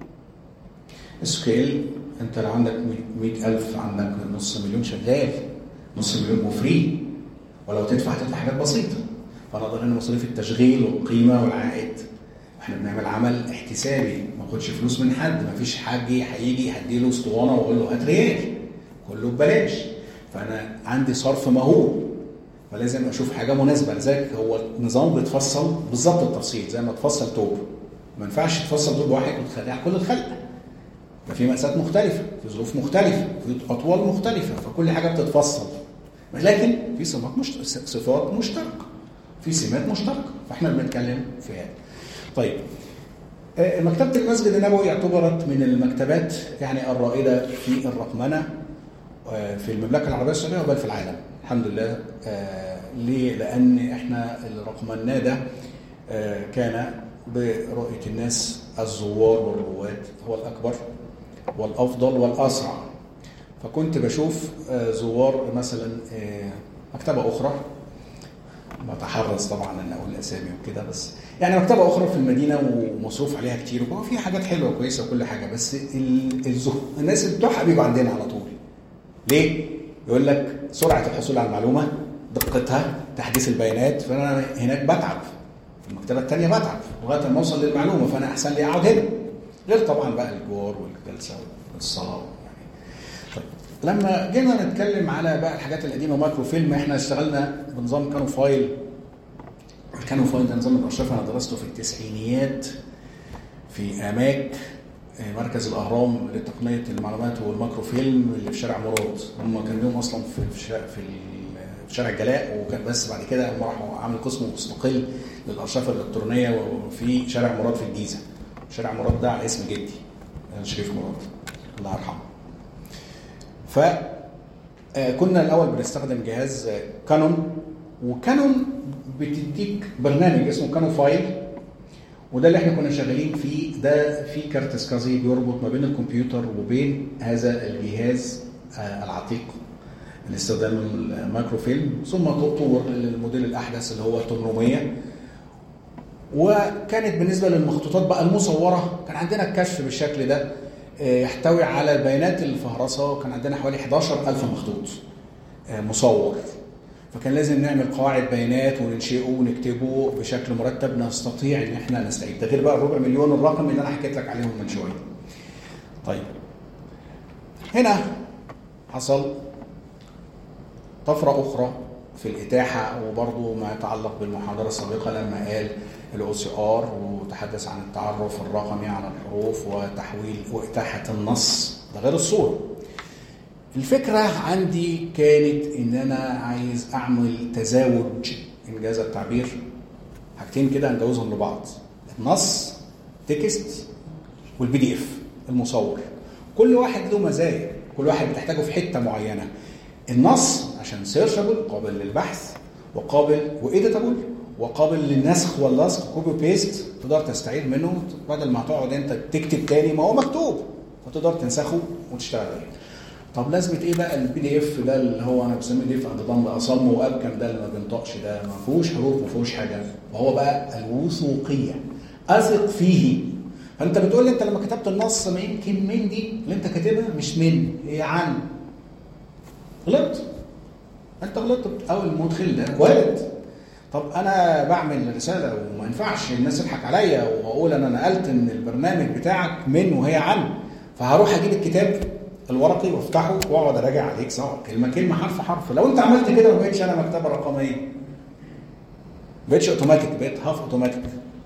سكيل انت لو عندك 100000 عندك نص مليون شغال نص مليون وفري ولو تدفع تدفع حاجات بسيطه فنظرا ان مصاريف التشغيل والقيمه والعائد احنا بنعمل عمل احتسابي ما اخدش فلوس من حد ما فيش حد هيجي هديله اسطوانه واقول له هات ريال كله ببلاش فانا عندي صرف مهول فلازم اشوف حاجه مناسبه لذلك هو النظام بيتفصل بالظبط التفصيل زي ما تفصل توب ما ينفعش تفصل توب واحد وتخليها على كل الخلق ففي مقاسات مختلفه في ظروف مختلفه في اطوال مختلفه فكل حاجه بتتفصل لكن في صفات مشت... صفات مشتركه في سمات مشتركه فاحنا بنتكلم في هذا طيب آه، مكتبة المسجد النبوي اعتبرت من المكتبات يعني الرائدة في الرقمنة آه، في المملكة العربية السعودية وبل في العالم الحمد لله آه، ليه؟ لأن احنا اللي رقمناه ده آه، كان برؤية الناس الزوار والرواد هو الأكبر والأفضل والأسرع فكنت بشوف آه، زوار مثلا آه، مكتبة أخرى بتحرص طبعا ان اقول اسامي وكده بس يعني مكتبه اخرى في المدينه ومصروف عليها كتير وفي فيها حاجات حلوه كويسه وكل حاجه بس ال- الزه... الناس بتوعها بيجوا عندنا على طول ليه؟ يقول لك سرعه الحصول على المعلومه دقتها تحديث البيانات فانا هناك بتعب في المكتبه الثانيه بتعب لغايه ما اوصل للمعلومه فانا احسن لي اقعد هنا غير طبعا بقى الجوار والجلسه والصلاه يعني طيب لما جينا نتكلم على بقى الحاجات القديمه مايكرو فيلم احنا اشتغلنا بنظام كانوا فايل كانوا فايل ده نظام الارشيف انا درسته في التسعينيات في اماك آه، مركز الاهرام لتقنيه المعلومات والمايكرو فيلم اللي في شارع مراد هم كان لهم اصلا في في شارع, في ال- في شارع الجلاء وكان بس بعد كده هم راحوا عملوا قسم مستقل للارشفه الالكترونيه وفي شارع مراد في الجيزه شارع مراد ده على اسم جدي آه، شريف مراد الله يرحمه ف آه، كنا الاول بنستخدم جهاز آه، كانون وكانون بتديك برنامج اسمه كانون فايل وده اللي احنا كنا شغالين فيه ده في كارت سكازي بيربط ما بين الكمبيوتر وبين هذا الجهاز آه، العتيق لاستخدام المايكرو فيلم ثم تطور للموديل الاحدث اللي هو 800 وكانت بالنسبه للمخطوطات بقى المصوره كان عندنا الكشف بالشكل ده آه، يحتوي على البيانات الفهرسه وكان عندنا حوالي 11000 مخطوط آه، مصور فكان لازم نعمل قواعد بيانات وننشئه ونكتبه بشكل مرتب نستطيع ان احنا نستعيد ده غير بقى الربع مليون الرقم اللي انا حكيت لك عليهم من شويه. طيب هنا حصل طفره اخرى في الاتاحه وبرضه ما يتعلق بالمحاضره السابقه لما قال الاو سي ار وتحدث عن التعرف الرقمي على الحروف وتحويل واتاحه النص ده غير الصوره. الفكرة عندي كانت إن أنا عايز أعمل تزاوج إن جاز التعبير حاجتين كده هنجوزهم لبعض النص تكست والبي دي اف المصور كل واحد له مزايا كل واحد بتحتاجه في حتة معينة النص عشان سيرشابل قابل للبحث وقابل وإيديتابل وقابل للنسخ واللصق كوبي بيست تقدر تستعيد منه بدل ما تقعد انت تكتب تاني ما هو مكتوب فتقدر تنسخه وتشتغل عليه طب لازمه ايه بقى البي دي اف ده اللي هو انا بسميه دي اف اند ضم اصم وابكم ده اللي ما بينطقش ده ما فيهوش حروف ما فيهوش حاجه وهو بقى الوثوقيه اثق فيه فانت بتقول لي انت لما كتبت النص ما يمكن من دي اللي انت كاتبها مش من هي عن غلطت انت غلطت او المدخل ده وارد طب انا بعمل رساله وما ينفعش الناس تضحك عليا واقول انا نقلت ان البرنامج بتاعك من وهي عن فهروح اجيب الكتاب الورقي وافتحه واقعد اراجع عليك سواء كلمه كلمه حرف حرف لو انت عملت كده ما بقتش انا مكتبه رقميه ما بقتش اوتوماتيك بقيت هاف اوتوماتيك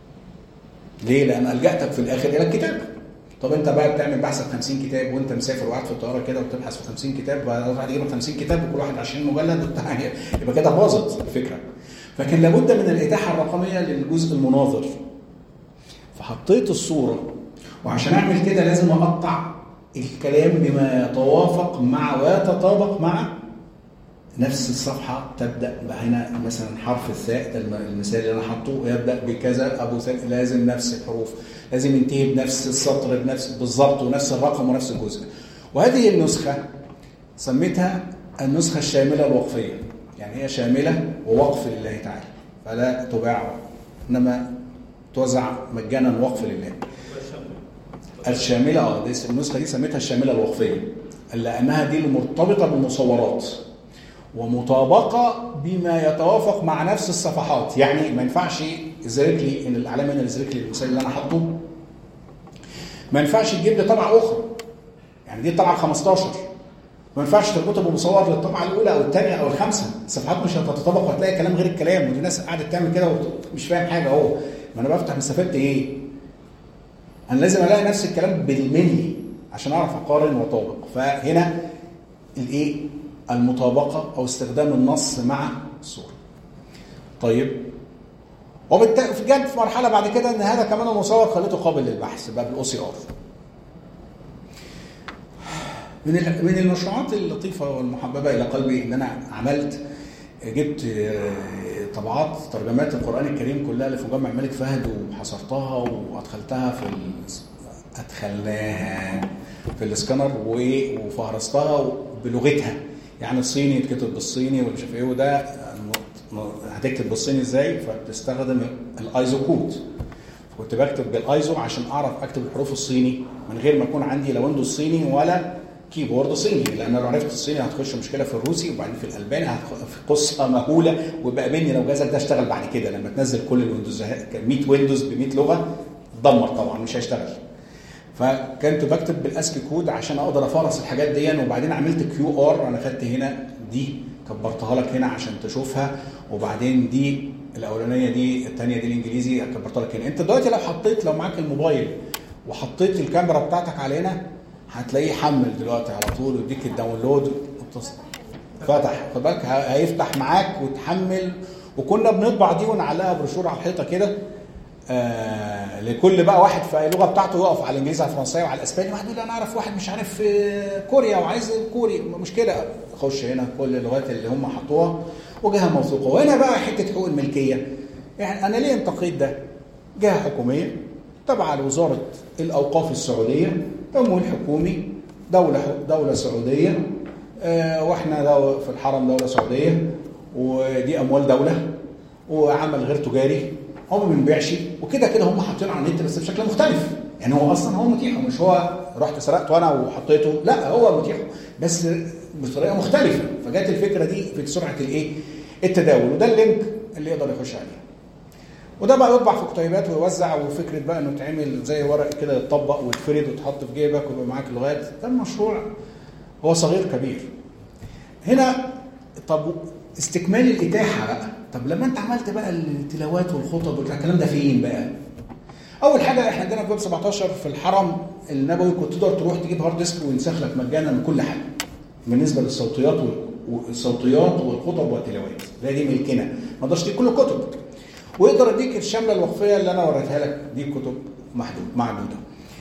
ليه؟ لان الجاتك في الاخر الى الكتاب طب انت بقى بتعمل بحث في 50 كتاب وانت مسافر وقاعد في الطياره كده وبتبحث في 50 كتاب بعد يجيب 50 كتاب وكل واحد 20 مجلد وبتاع يبقى كده باظت الفكره فكان لابد من الاتاحه الرقميه للجزء المناظر فحطيت الصوره وعشان اعمل كده لازم اقطع الكلام بما يتوافق مع ويتطابق مع نفس الصفحة تبدأ هنا مثلا حرف الثاء ده المثال اللي أنا حاطه يبدأ بكذا أبو ثاء لازم نفس الحروف لازم ينتهي بنفس السطر بنفس بالظبط ونفس الرقم ونفس الجزء وهذه النسخة سميتها النسخة الشاملة الوقفية يعني هي شاملة ووقف لله تعالى فلا تباع إنما توزع مجانا وقف لله الشامله اه دي النسخه دي سميتها الشامله الوقفيه لانها دي المرتبطه بالمصورات ومطابقه بما يتوافق مع نفس الصفحات يعني ما ينفعش الزريكلي ان الاعلام هنا الزريكلي المثال اللي انا حاطه ما ينفعش تجيب لي طبعه اخرى يعني دي الطبعه ال 15 ما ينفعش تربطها بمصور للطبعه الاولى او الثانيه او الخامسه الصفحات مش هتتطابق وهتلاقي كلام غير الكلام ودي ناس قاعده تعمل كده ومش فاهم حاجه اهو ما انا بفتح استفدت ايه انا لازم الاقي نفس الكلام بالملي عشان اعرف اقارن واطابق فهنا الايه المطابقه او استخدام النص مع الصوره طيب وبالتالي جت في مرحله بعد كده ان هذا كمان المصور خليته قابل للبحث بقى بالاو سي ار من من المشروعات اللطيفه والمحببه الى قلبي ان انا عملت جبت طبعات ترجمات القران الكريم كلها اللي في مجمع الملك فهد وحصرتها وادخلتها في ادخلناها في الاسكانر وفهرستها بلغتها يعني الصيني يتكتب بالصيني والمش عارف ايه وده هتكتب بالصيني ازاي فبتستخدم الايزو كود كنت بكتب بالايزو عشان اعرف اكتب الحروف الصيني من غير ما يكون عندي لا ويندوز صيني ولا كيبورد صيني لان لو عرفت الصيني هتخش مشكله في الروسي وبعدين في الالباني في قصه مهوله ويبقى مني لو جازك ده اشتغل بعد كده لما تنزل كل الويندوز 100 ويندوز ب 100 لغه دمر طبعا مش هيشتغل فكنت بكتب بالاسكي كود عشان اقدر افرس الحاجات دي وبعدين عملت كيو ار انا خدت هنا دي كبرتها لك هنا عشان تشوفها وبعدين دي الاولانيه دي الثانيه دي الانجليزي كبرتها لك هنا انت دلوقتي لو حطيت لو معاك الموبايل وحطيت الكاميرا بتاعتك على هنا هتلاقيه حمل دلوقتي على طول ويديك الداونلود فتح خد بالك هيفتح معاك وتحمل وكنا بنطبع دي ونعلقها بروشور على الحيطه كده آه لكل بقى واحد في اللغه بتاعته يقف على الانجليزي على الفرنسيه وعلى الاسباني واحد يقول انا اعرف واحد مش عارف في كوريا وعايز كوري مشكله خش هنا كل اللغات اللي هم حطوها وجهه موثوقه وهنا بقى حته حقوق الملكيه يعني انا ليه انتقيت ده؟ جهه حكوميه تابعه لوزاره الاوقاف السعوديه تمويل حكومي دوله دوله سعوديه آه واحنا دو في الحرم دوله سعوديه ودي اموال دوله وعمل غير تجاري هو ما بنبيعش وكده كده هم حاطينه على النت بس بشكل مختلف يعني هو اصلا هو متيح ومش هو رحت سرقته انا وحطيته لا هو متيح بس بطريقه مختلفه فجت الفكره دي في سرعه الايه التداول وده اللينك اللي يقدر يخش عليه وده بقى يطبع في كتيبات ويوزع وفكره بقى انه يتعمل زي ورق كده يتطبق ويتفرد وتحط في جيبك ويبقى معاك لغات ده المشروع هو صغير كبير هنا طب استكمال الاتاحه بقى طب لما انت عملت بقى التلاوات والخطب والكلام ده فين بقى اول حاجه احنا عندنا في ويب 17 في الحرم النبوي كنت تقدر تروح تجيب هارد ديسك وينسخ لك مجانا من كل حاجه بالنسبه للصوتيات وال- والصوتيات والخطب والتلاوات ده دي ملكنا ما اقدرش تجيب كل الكتب ويقدر يديك الشامله الوقفيه اللي انا وريتها لك دي كتب محدود معدوده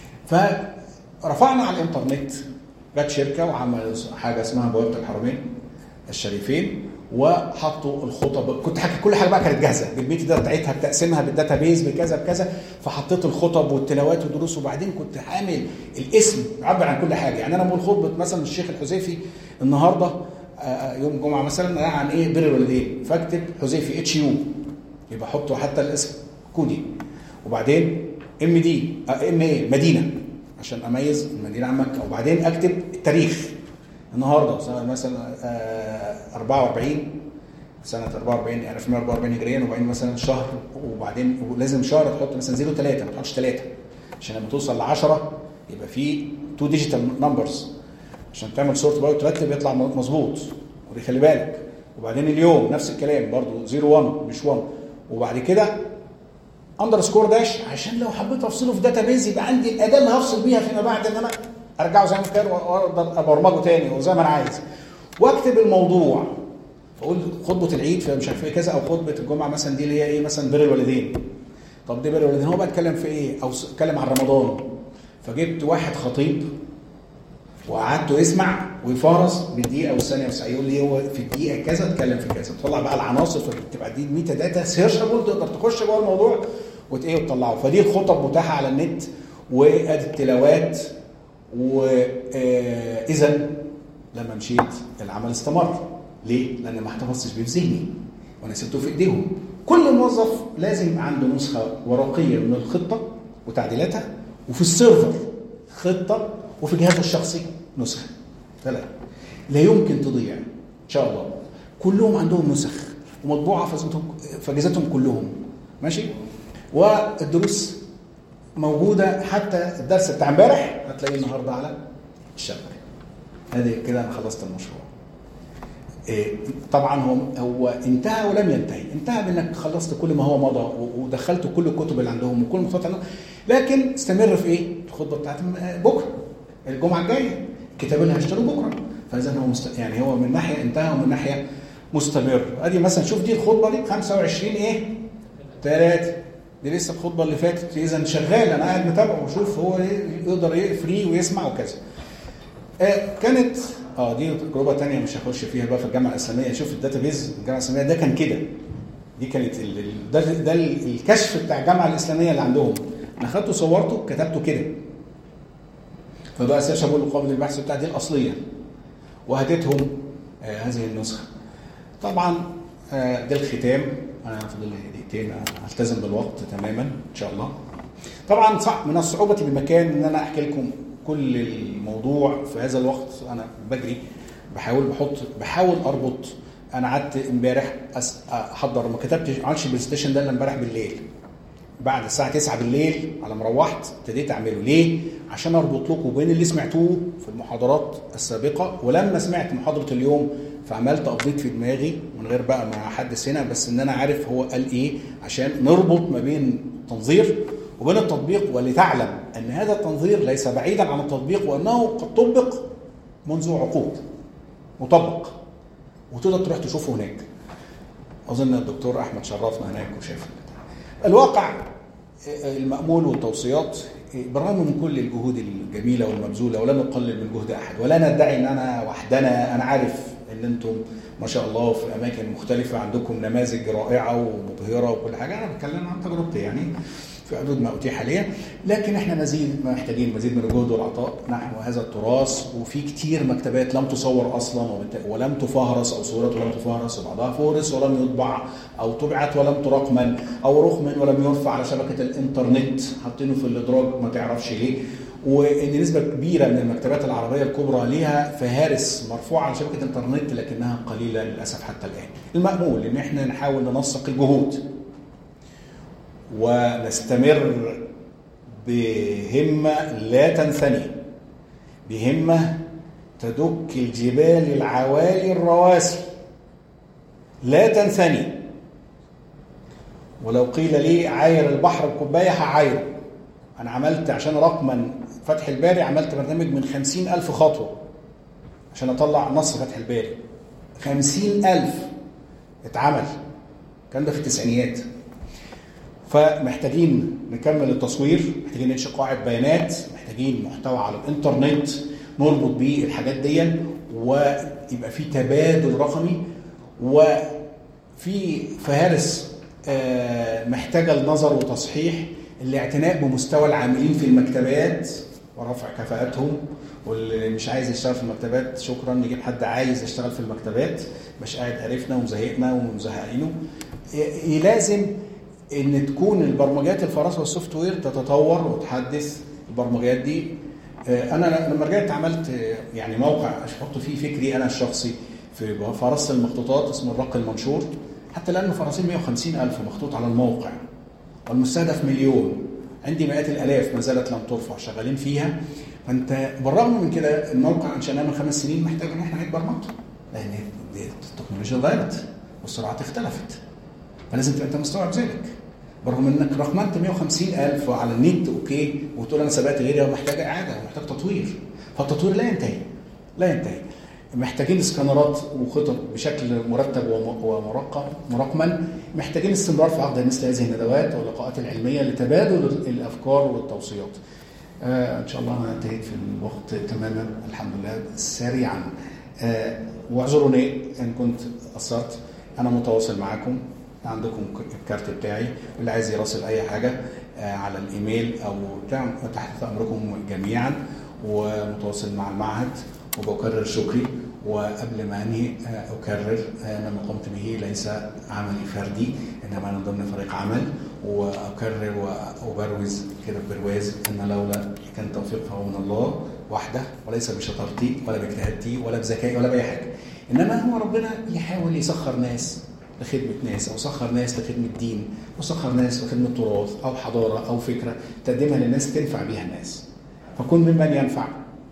فرفعنا على الانترنت جت شركه وعمل حاجه اسمها بوابه الحرمين الشريفين وحطوا الخطب كنت حكي كل حاجه بقى كانت جاهزه بالبيت ده بتاعتها بتقسيمها بالداتا بيز بكذا بكذا فحطيت الخطب والتلاوات والدروس وبعدين كنت عامل الاسم يعبر عن كل حاجه يعني انا بقول خطبه مثلا الشيخ الحذيفي النهارده آه، يوم الجمعه مثلا عن ايه بر الوالدين فاكتب حذيفي اتش يو يبقى حطوا حتى الاسم كودي وبعدين ام دي ام ايه مدينه عشان اميز المدينه عن مكه وبعدين اكتب التاريخ النهارده سنه مثلا آه، 44 سنه 44 يعني 1944 هجريا وبعدين مثلا شهر وبعدين ولازم شهر تحط مثلا 0 3 ما تحطش 3 عشان لما توصل ل 10 يبقى في تو ديجيتال نمبرز عشان تعمل سورت بقى وترتب يطلع مظبوط ودي خلي بالك وبعدين اليوم نفس الكلام برضو 0 1 مش 1 وبعد كده اندرسكور داش عشان لو حبيت افصله في داتا بيز يبقى عندي الاداه اللي هفصل بيها فيما بعد ان انا ارجعه زي ما كان واقدر ابرمجه تاني وزي ما انا عايز واكتب الموضوع فاقول خطبه العيد في مش عارف ايه كذا او خطبه الجمعه مثلا دي اللي هي ايه مثلا بر الوالدين طب دي بر الوالدين هو بقى اتكلم في ايه او س- اتكلم عن رمضان فجبت واحد خطيب وقعدته يسمع ويفارس بالدقيقه والثانيه والساعه يقول لي هو في الدقيقه كذا اتكلم في كذا تطلع بقى العناصر فتبقى دي الميتا داتا سيرشابل تقدر تخش جوه الموضوع وت- ايه وتطلعه فدي الخطب متاحه على النت وادي التلاوات واذا لما مشيت العمل استمر ليه؟ لان ما احتفظتش بيه في ذهني وانا سبته في ايديهم كل موظف لازم يبقى عنده نسخه ورقيه من الخطه وتعديلاتها وفي السيرفر خطه وفي جهازه الشخصي نسخه ثلاثه لا يمكن تضيع ان شاء الله كلهم عندهم نسخ ومطبوعه في أجهزتهم- في اجهزتهم كلهم ماشي والدروس موجوده حتى الدرس بتاع امبارح هتلاقيه النهارده على الشبكه هذه كده انا خلصت المشروع إيه، طبعا هو هو انتهى ولم ينتهي انتهى بانك خلصت كل ما هو مضى و- ودخلت كل الكتب اللي عندهم وكل المخطوطات اللي عندهم لكن استمر في ايه الخطبه بتاعت م- بكره الجمعه الجايه الكتاب اللي هشتريه بكره فاذا هو مست... يعني هو من ناحيه انتهى ومن ناحيه مستمر ادي مثلا شوف دي الخطبه دي 25 ايه ثلاثة دي لسه الخطبه اللي فاتت اذا شغال انا قاعد متابعه وشوف هو إيه يقدر يفري ويسمع وكذا آه، كانت اه دي تجربه تانية مش هخش فيها بقى في الجامعه الاسلاميه شوف الداتا بيز الجامعه الاسلاميه ده كان كده دي كانت ال... ال- ده ده ال- الكشف بتاع الجامعه الاسلاميه اللي عندهم انا خدته صورته كتبته كده فبقى سيرش بقول له قابل للبحث بتاع دي الاصليه وهديتهم آه هذه النسخه طبعا آه ده الختام انا فاضل لي دقيقتين أنا هلتزم بالوقت تماما ان شاء الله طبعا صح من الصعوبه بمكان ان انا احكي لكم كل الموضوع في هذا الوقت انا بجري بحاول بحط بحاول اربط انا قعدت امبارح أس- احضر ما كتبتش ما عملتش البلاي ستيشن ده الا امبارح بالليل بعد الساعه 9 بالليل على ما روحت ابتديت اعمله ليه عشان اربط لكم بين اللي سمعتوه في المحاضرات السابقه ولما سمعت محاضره اليوم فعملت ابديت في دماغي من غير بقى ما احدث هنا بس ان انا عارف هو قال ايه عشان نربط ما بين التنظير وبين التطبيق ولتعلم ان هذا التنظير ليس بعيدا عن التطبيق وانه قد طبق منذ عقود مطبق وتقدر تروح تشوفه هناك اظن الدكتور احمد شرفنا هناك وشاف الواقع المأمول والتوصيات بالرغم من كل الجهود الجميلة والمبذولة ولا نقلل من جهد أحد ولا ندعي أن أنا وحدنا أنا عارف أن أنتم ما شاء الله في أماكن مختلفة عندكم نماذج رائعة ومبهرة وكل حاجة أنا بتكلم عن تجربتي يعني في حدود ما أتيح حاليا لكن احنا مزيد محتاجين مزيد من الجهد والعطاء نحو هذا التراث وفي كتير مكتبات لم تصور اصلا وبالت- ولم تفهرس او صورته لم تفهرس وبعضها فهرس ولم يطبع او طبعت ولم ترقمن او رقمن ولم يرفع على شبكه الانترنت حاطينه في الادراج ما تعرفش ليه وان نسبه كبيره من المكتبات العربيه الكبرى ليها فهارس مرفوعه على شبكه انترنت لكنها قليله للاسف حتى الان. المامول ان احنا نحاول ننسق الجهود ونستمر بهمه لا تنثني بهمه تدك الجبال العوالي الرواسي لا تنثني ولو قيل لي عاير البحر بكوبايه هعايره انا عملت عشان رقما فتح الباري عملت برنامج من خمسين ألف خطوة عشان أطلع نص فتح الباري خمسين ألف اتعمل كان ده في التسعينيات فمحتاجين نكمل التصوير محتاجين ننشئ قاعدة بيانات محتاجين محتوى على الانترنت نربط بيه الحاجات دي ويبقى في تبادل رقمي وفي فهارس آه، محتاجة لنظر وتصحيح الاعتناء بمستوى العاملين في المكتبات ورفع كفاءتهم واللي مش عايز يشتغل في المكتبات شكرا نجيب حد عايز يشتغل في المكتبات مش قاعد قرفنا ومزهقنا ومزهقينه ي- لازم ان تكون البرمجيات الفراسه والسوفت وير تتطور وتحدث البرمجيات دي آه، انا لما رجعت عملت آه، يعني موقع احط فيه فكري انا الشخصي في فراسه المخطوطات اسمه الرق المنشور حتى الان فراسين 150 الف مخطوط على الموقع والمستهدف مليون عندي مئات الالاف ما زالت لم ترفع شغالين فيها فانت بالرغم من كده الموقع انشأناه من خمس سنين محتاج ان احنا نعيد برمجته لان دي- التكنولوجيا اتغيرت والسرعات اختلفت فلازم تبقى انت مستوعب ذلك برغم انك رقمنت 150 الف على النت اوكي وتقول انا سبقت غيري ومحتاج اعاده ومحتاج تطوير فالتطوير لا ينتهي لا ينتهي محتاجين اسكانرات وخطط بشكل مرتب وم- ومرقم مرقما محتاجين استمرار في عقد مثل هذه الندوات واللقاءات العلميه لتبادل الافكار والتوصيات آه ان شاء الله انا انتهيت في الوقت تماما الحمد لله سريعا آه واعذروني ان كنت قصرت انا متواصل معاكم عندكم ك- الكارت بتاعي واللي عايز يراسل اي حاجه آه على الايميل او بتاع تحت امركم جميعا ومتواصل مع المعهد وبكرر شكري وقبل ما انهي آه، اكرر آه، ان ما قمت به ليس عملي فردي انما انا ضمن فريق عمل واكرر وابروز كده برواز ان لولا كان توفيق فهو من الله وحده وليس بشطارتي ولا باجتهادتي ولا بذكائي ولا باي حاجه انما هو ربنا يحاول يسخر ناس لخدمة ناس أو سخر ناس لخدمة دين أو سخر ناس لخدمة تراث أو حضارة أو فكرة تقدمها للناس تنفع بيها الناس فكن ممن ينفع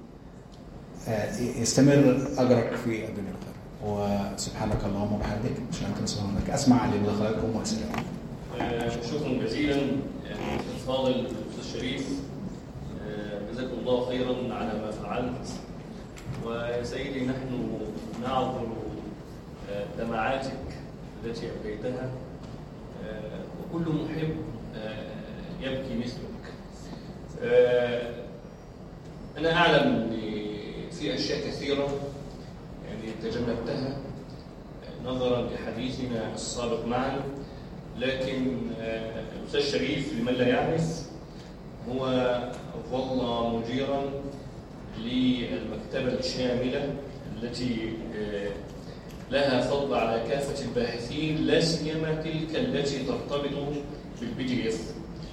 آه، يستمر أجرك في الدنيا الخير وسبحانك اللهم وبحمدك أشهد أن لا إله إلا أنت أسمع لمداخلاتكم وأسلم آه، شكرا جزيلا يعني الفاضل الاستاذ شريف آه، جزاكم الله خيرا على ما فعلت ويا سيدي نحن نعذر آه، دمعاتك التي ابقيتها آه، وكل محب آه، يبكي مثلك آه، انا اعلم ان في اشياء كثيره يعني تجنبتها نظرا لحديثنا السابق معا لكن آه، الأستاذ شريف لمن لا يعرف هو ظل مديرا للمكتبة الشاملة التي آه، لها فضل على كافة الباحثين لا سيما تلك التي ترتبط بالبي دي اف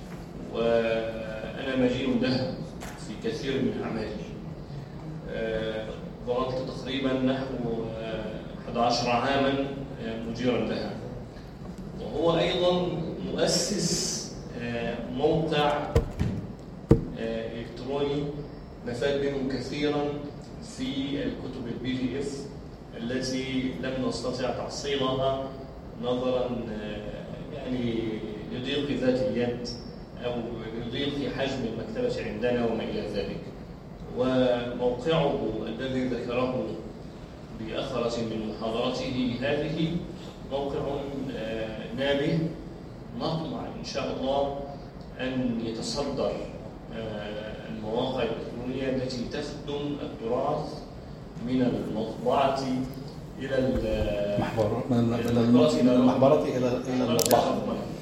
وأنا مدين لها في كثير من أعمالي آه، ظللت تقريبا نحو آه، 11 عاما آه، مديرا لها وهو أيضا مؤسس آه، موقع آه، إلكتروني نفاد منه كثيرا في الكتب البي دي اف التي لم نستطع تحصيلها نظرا آه، يعني لضيق ذات اليد أو لضيق حجم المكتبة عندنا وما إلى ذلك وموقعه الذي ذكره بأخرة من محاضرته هذه موقع آه، نابه نطمع إن شاء الله أن يتصدر آه، المواقع الإلكترونية التي تخدم التراث من المطبعة إلى ال- محبرة من من المحبرة من المحبرة إلى إلى المطبعة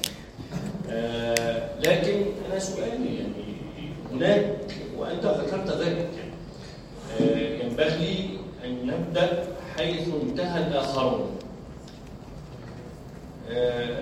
آه، لكن أنا سؤالي يعني هناك وأنت ذكرت ذلك يعني آه، ينبغي أن نبدأ حيث انتهى الآخرون آه،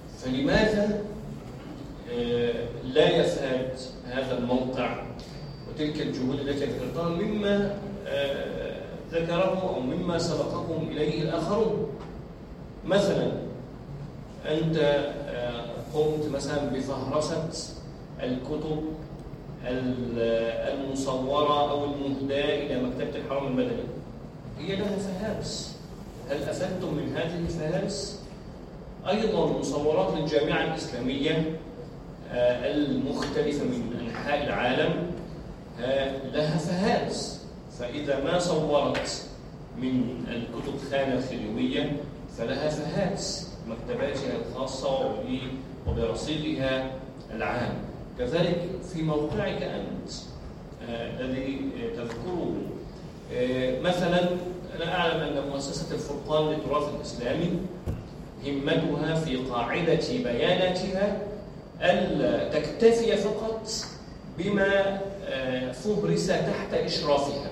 فلماذا آه، لا يفاد هذا الموقع وتلك الجهود التي ذكرتها مما آه، ذكره أو مما سبقهم إليه الآخرون مثلا أنت آه، قمت مثلا بفهرسة الكتب ال- المصورة أو المهداة إلى مكتبة الحرم المدني هي لها فهارس هل أفدتم من هذه الفهارس؟ أيضا مصورات الجامعة الإسلامية آه، المختلفة من أنحاء العالم آه، لها فهارس فإذا ما صورت من الكتب خانة الخليوية فلها فهارس مكتباتها الخاصة وب- وبرصيدها العام كذلك في موقعك أنت آه، الذي آه، تذكره آه، مثلا أنا أعلم أن مؤسسة الفرقان للتراث الإسلامي همتها في قاعدة بياناتها ألا تكتفي فقط بما آه، فهرس تحت إشرافها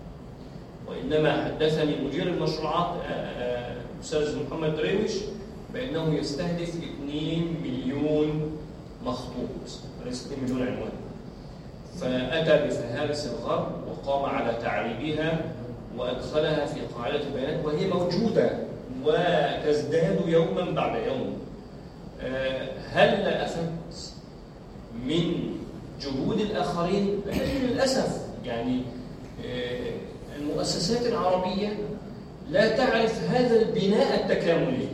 وإنما حدثني مدير المشروعات آه، آه، الأستاذ محمد دريوش بأنه يستهدف 2 مليون مخطوط وليس 2 مليون عنوان فأتى بفهارس الغرب وقام على تعريبها وأدخلها في قاعدة البيانات وهي موجودة وتزداد يوما بعد يوم آه، هل أفدت من جهود الآخرين؟ لكن للأسف يعني آه، المؤسسات العربية لا تعرف هذا البناء التكاملي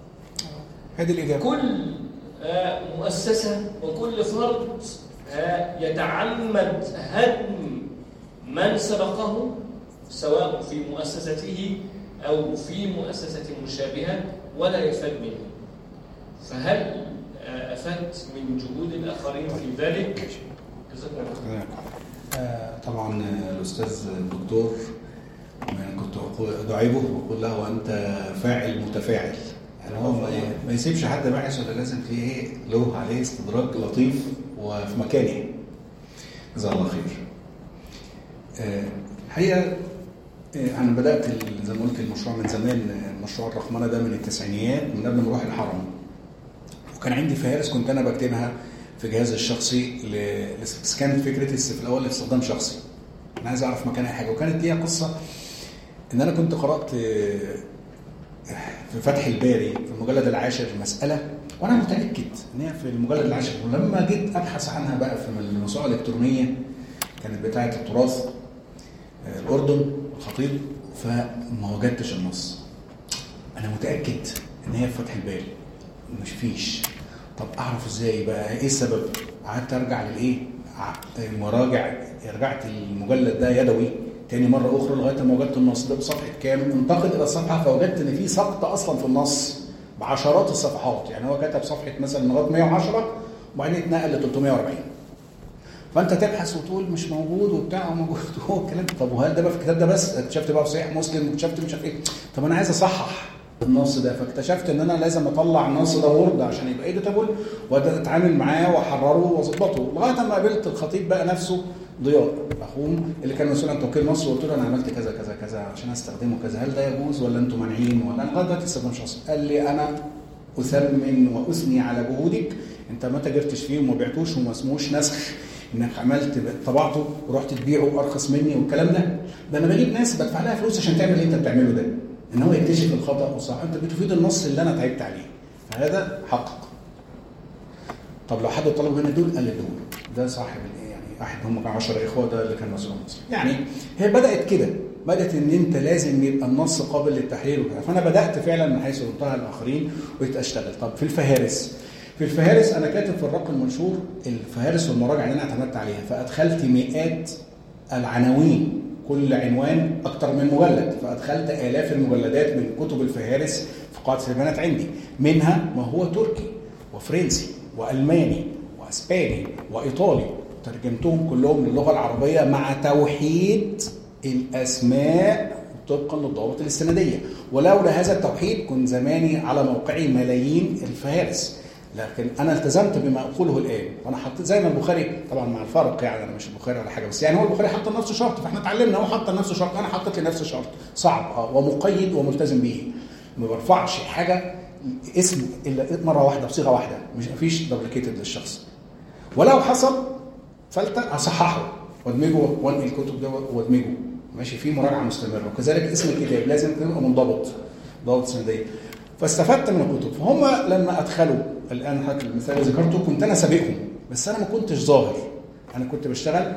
هذه الإجابة كل آه، مؤسسة وكل فرد آه، يتعمد هدم من سبقه سواء في مؤسسته أو في مؤسسة مشابهة ولا يفاد منه فهل آه، أفدت من جهود الآخرين في ذلك؟ جزاكم الله خير. آه، طبعا آه، الاستاذ الدكتور آه، كنت أقول- ادعبه واقول له انت فاعل متفاعل يعني هو ما ما يسيبش حد باحث ولا لازم في ايه له عليه استدراك لطيف وفي مكانه جزاه الله خير آه، الحقيقه آه، انا بدات ال- زي ما قلت المشروع من زمان آه، مشروع الرقمنه ده من التسعينيات من قبل ما اروح الحرم وكان عندي فهارس كنت انا بكتبها في جهازي الشخصي ل- بس كانت فكرتي في الاول لاستخدام شخصي انا عايز اعرف مكانها حاجه وكانت ليها قصه ان انا كنت قرات آه، في فتح الباري في المجلد العاشر مساله وانا متاكد ان هي في المجلد العاشر ولما جيت ابحث عنها بقى في الموسوعه الالكترونيه كانت بتاعه التراث آه، الاردن الخطيب فما وجدتش النص انا متاكد ان هي في فتح الباري مش فيش طب اعرف ازاي بقى ايه السبب قعدت ارجع للايه ع- مراجع رجعت المجلد ده يدوي تاني مرة أخرى لغاية ما وجدت النص ده بصفحة كام انتقل إلى الصفحة فوجدت إن في سقط أصلا في النص بعشرات الصفحات يعني هو كتب صفحة مثلا لغاية 110 وبعدين اتنقل ل 340 فانت تبحث وتقول مش موجود وبتاع موجود هو الكلام طب وهل ده بقى في الكتاب ده بس اكتشفت بقى في صحيح مسلم اكتشفت مش عارف ايه طب انا عايز اصحح النص ده فاكتشفت ان انا لازم اطلع النص ده وورد عشان يبقى ايديتابل واتعامل معاه واحرره واظبطه لغايه ما قابلت الخطيب بقى نفسه ضياء اخوهم اللي كان مسؤول عن توكيل مصر وقلت له انا عملت كذا كذا كذا عشان استخدمه كذا هل ده يجوز ولا انتم مانعين ولا انا لغايه دلوقتي استخدام شخصي قال لي انا اثمن واثني على جهودك انت ما تاجرتش فيه وما بعتوش وما اسموش نسخ انك عملت طبعته ورحت تبيعه ارخص مني والكلام ده ده انا بجيب ناس بدفع لها فلوس عشان تعمل اللي انت بتعمله ده ان هو يكتشف الخطا والصح انت بتفيد النص اللي انا تعبت عليه فهذا حقق طب لو حد طلب مني دول قال لي دول ده صاحب الايه يعني واحد هم كانوا 10 اخوه ده اللي كان مسؤول عن مصر يعني هي بدات كده بدات ان انت لازم يبقى النص قابل للتحرير وكده فانا بدات فعلا من حيث انتهى الاخرين وبقيت اشتغل طب في الفهارس في الفهارس انا كاتب في الرق المنشور الفهارس والمراجع اللي انا اعتمدت عليها فادخلت مئات العناوين كل عنوان اكتر من مجلد فادخلت الاف المجلدات من كتب الفهارس في قاعده البيانات عندي منها ما هو تركي وفرنسي والماني واسباني وايطالي ترجمتهم كلهم للغه العربيه مع توحيد الاسماء طبقا للضوابط الاستناديه ولولا هذا التوحيد كنت زماني على موقعي ملايين الفهارس لكن انا التزمت بما اقوله الان وانا حطيت زي ما البخاري طبعا مع الفرق يعني انا مش البخاري ولا حاجه بس يعني هو البخاري حط لنفسه شرط فاحنا اتعلمنا هو حط لنفسه شرط انا حطيت لنفسي شرط صعب اه ومقيد وملتزم به ما برفعش حاجه اسم الا مره واحده بصيغه واحده مش مفيش دوبليكيتد للشخص ولو حصل فلتة اصححه وادمجه وانقل الكتب ده وادمجه ماشي في مراجعه مستمره وكذلك اسم الكتاب لازم يبقى منضبط ضابط سنديه فاستفدت من الكتب فهم لما ادخلوا الان حضرتك المثال اللي ذكرته كنت انا سابقهم بس انا ما كنتش ظاهر انا كنت بشتغل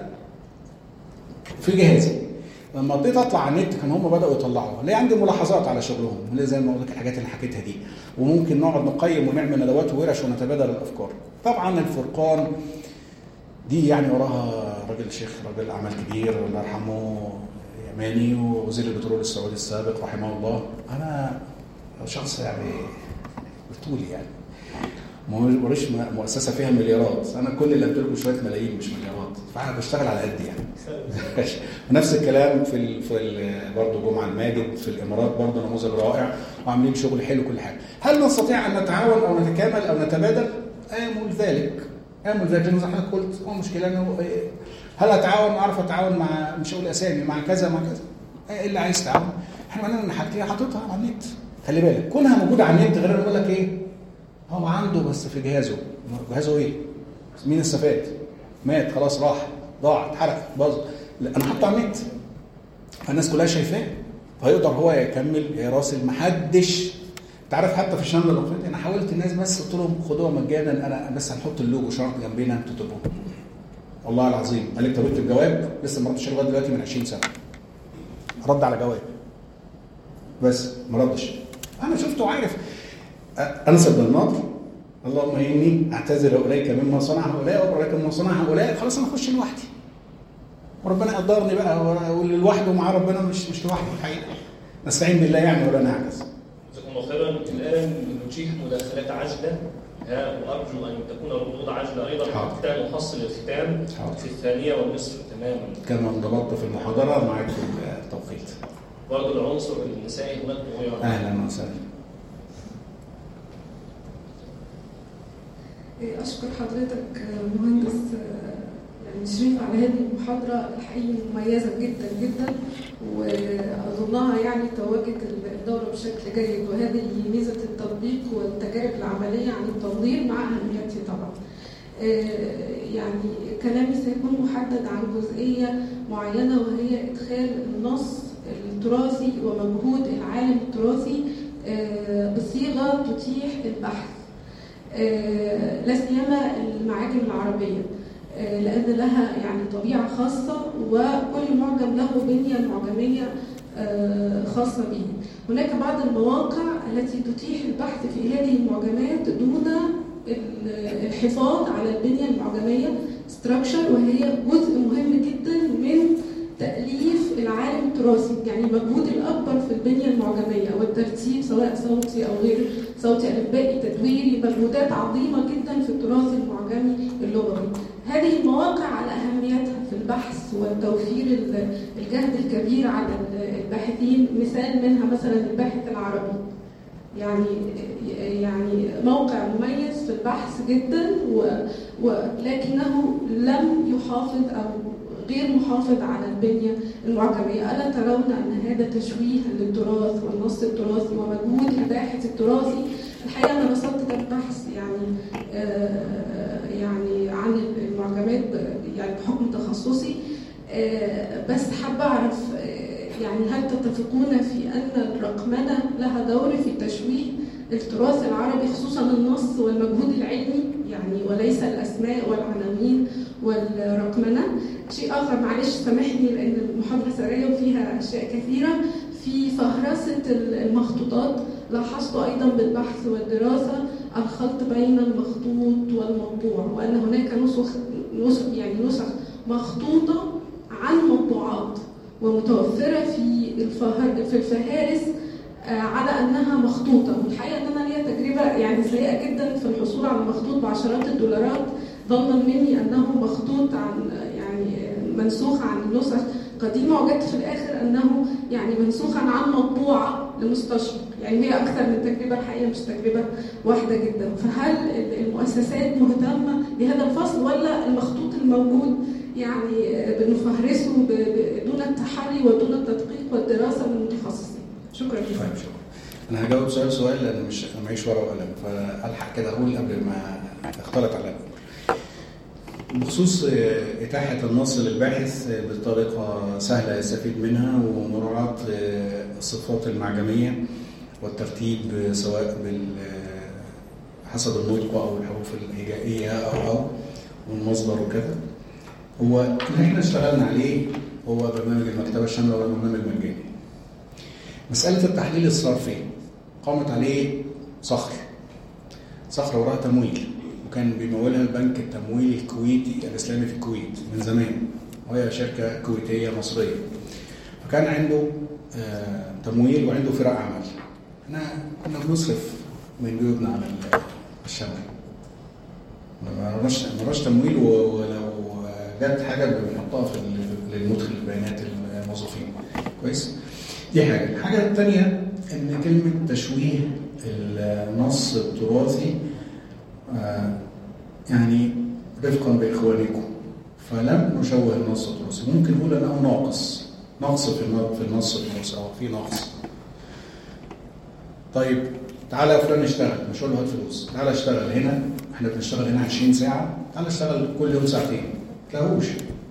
في جهازي لما ابتديت اطلع على النت كان هم بداوا يطلعوا ليه عندي ملاحظات على شغلهم اللي زي ما قلت لك الحاجات اللي حكيتها دي وممكن نقعد نقيم ونعمل ندوات وورش ونتبادل الافكار طبعا الفرقان دي يعني وراها راجل شيخ راجل اعمال كبير الله يرحمه يماني ووزير البترول السعودي السابق رحمه الله انا شخص يعني بطولي يعني ما وريش مؤسسه فيها مليارات انا كل اللي امتلكه شويه ملايين مش مليارات فانا بشتغل على قد يعني ونفس الكلام في ال في ال برضه جمعه الماجد في الامارات برضه نموذج رائع وعاملين شغل حلو كل حاجه هل نستطيع ان نتعاون او نتكامل او نتبادل امل ذلك امل ذلك زي ما حضرتك قلت هو المشكله انه هل اتعاون اعرف اتعاون مع مش هقول اسامي مع كذا مع كذا ايه اللي عايز تعاون احنا قلنا ان حاجتي حاططها على النت خلي بالك كونها موجوده على النت غير يقول لك ايه هو عنده بس في جهازه جهازه ايه مين استفاد مات خلاص راح ضاع اتحرق باظ لا انا حاطه على النت فالناس كلها شايفاه فيقدر هو يكمل يراسل محدش انت عارف حتى في الشنطه اللي انا حاولت الناس بس قلت لهم خدوها مجانا انا بس هنحط اللوجو شرط جنبنا انتوا تبقوا والله العظيم قال لي طب اكتب جواب لسه ما ردش لغايه دلوقتي من 20 سنه رد على جواب بس ما ردش انا شفته عارف انس بن النضر اللهم اني اعتذر اليك مما صنع هؤلاء وابرك مما صنع هؤلاء خلاص انا اخش لوحدي وربنا يقدرني بقى واللي لوحده مع ربنا مش مش لوحده الحقيقه نستعين بالله يعني ولا نعجز جزاكم الله خيرا الان نتيح مداخلات عاجله وارجو ان تكون الردود عاجله ايضا حتى نحصل الختام في الثانيه والنصف تماما كما انضبطت في المحاضره معك في التوقيت برضه العنصر النسائي هناك مغير اهلا وسهلا أشكر حضرتك مهندس يعني شريف على هذه المحاضرة الحقيقة مميزة جدا جدا وأظنها يعني تواجد الدورة بشكل جيد وهذه ميزة التطبيق والتجارب العملية عن التنظير مع أهميته طبعا. يعني كلامي سيكون محدد عن جزئية معينة وهي إدخال النص التراثي ومجهود العالم التراثي بصيغة تتيح البحث. لا سيما المعاجم العربية لأن لها يعني طبيعة خاصة وكل معجم له بنية معجمية خاصة به هناك بعض المواقع التي تتيح البحث في هذه المعجمات دون الحفاظ على البنية المعجمية structure وهي جزء مهم جدا من تأليف العالم التراثي يعني المجهود الأكبر في البنية المعجمية والترتيب سواء صوتي أو غير صوتي ألفبائي تدويري مجهودات عظيمة جدا في التراث المعجمي اللغوي هذه المواقع على أهميتها في البحث وتوفير الجهد الكبير على الباحثين مثال منها مثلا الباحث العربي يعني يعني موقع مميز في البحث جدا ولكنه لم يحافظ او غير محافظ على البنية المعجمية ألا ترون أن هذا تشويه للتراث والنص التراثي ومجهود الباحث التراثي الحقيقة أنا وصلت كان بحث يعني آه يعني عن المعجمات يعني بحكم تخصصي آه بس حابة أعرف آه يعني هل تتفقون في أن الرقمنة لها دور في تشويه التراث العربي خصوصا النص والمجهود العلمي يعني وليس الأسماء والعناوين والرقمنة شيء آخر معلش سامحني لأن المحاضرة سرية وفيها أشياء كثيرة في فهرسة المخطوطات لاحظت أيضا بالبحث والدراسة الخلط بين المخطوط والمطبوع وأن هناك نسخ نسخ يعني نسخ مخطوطة عن مطبوعات ومتوفرة في الفهر في الفهارس على انها مخطوطه والحقيقه ان انا ليا تجربه يعني سيئه جدا في الحصول على مخطوط بعشرات الدولارات ظنا مني انه مخطوط عن يعني منسوخ عن نسخ قديمه وجدت في الاخر انه يعني منسوخا عن مطبوعه لمستشرق يعني هي اكثر من تجربه الحقيقه مش تجربه واحده جدا فهل المؤسسات مهتمه بهذا الفصل ولا المخطوط الموجود يعني بنفهرسه دون التحري ودون التدقيق والدراسه من المتخصصين شكرا طيب شكرا انا هجاوب سؤال سؤال لان مش انا معيش ورقه وقلم فالحق كده اقول قبل ما اختلط على بخصوص آه، إتاحة النص للباحث آه، بطريقة سهلة يستفيد منها ومراعاة آه، الصفات المعجمية والترتيب آه، سواء بال آه، حسب النطق أو الحروف الهجائية أو أو والمصدر وكذا هو اللي احنا اشتغلنا عليه هو برنامج المكتبة الشاملة وهو برنامج مجاني مسألة التحليل الصرفي قامت عليه صخر صخر وراها تمويل وكان بيمولها البنك التمويلي الكويتي الاسلامي في الكويت من زمان وهي شركه كويتيه مصريه فكان عنده آه، تمويل وعنده فرق عمل احنا كنا بنصرف من جيوبنا على ال- الشمال ما رناش ما رناش تمويل و- ولو جت حاجه بنحطها في ال- للمدخل بيانات الموظفين كويس دي حاجه الحاجه الثانيه ان كلمه تشويه النص التراثي آه، يعني رفقا باخوانكم فلم نشوه النص التراثي ممكن نقول انه ناقص نقص في الن- في النص التراثي او في نقص طيب تعالى يا فلان اشتغل مش هقول له هات فلوس تعالى اشتغل هنا احنا بنشتغل هنا 20 ساعه تعالى اشتغل كل يوم ساعتين ما تلاقوش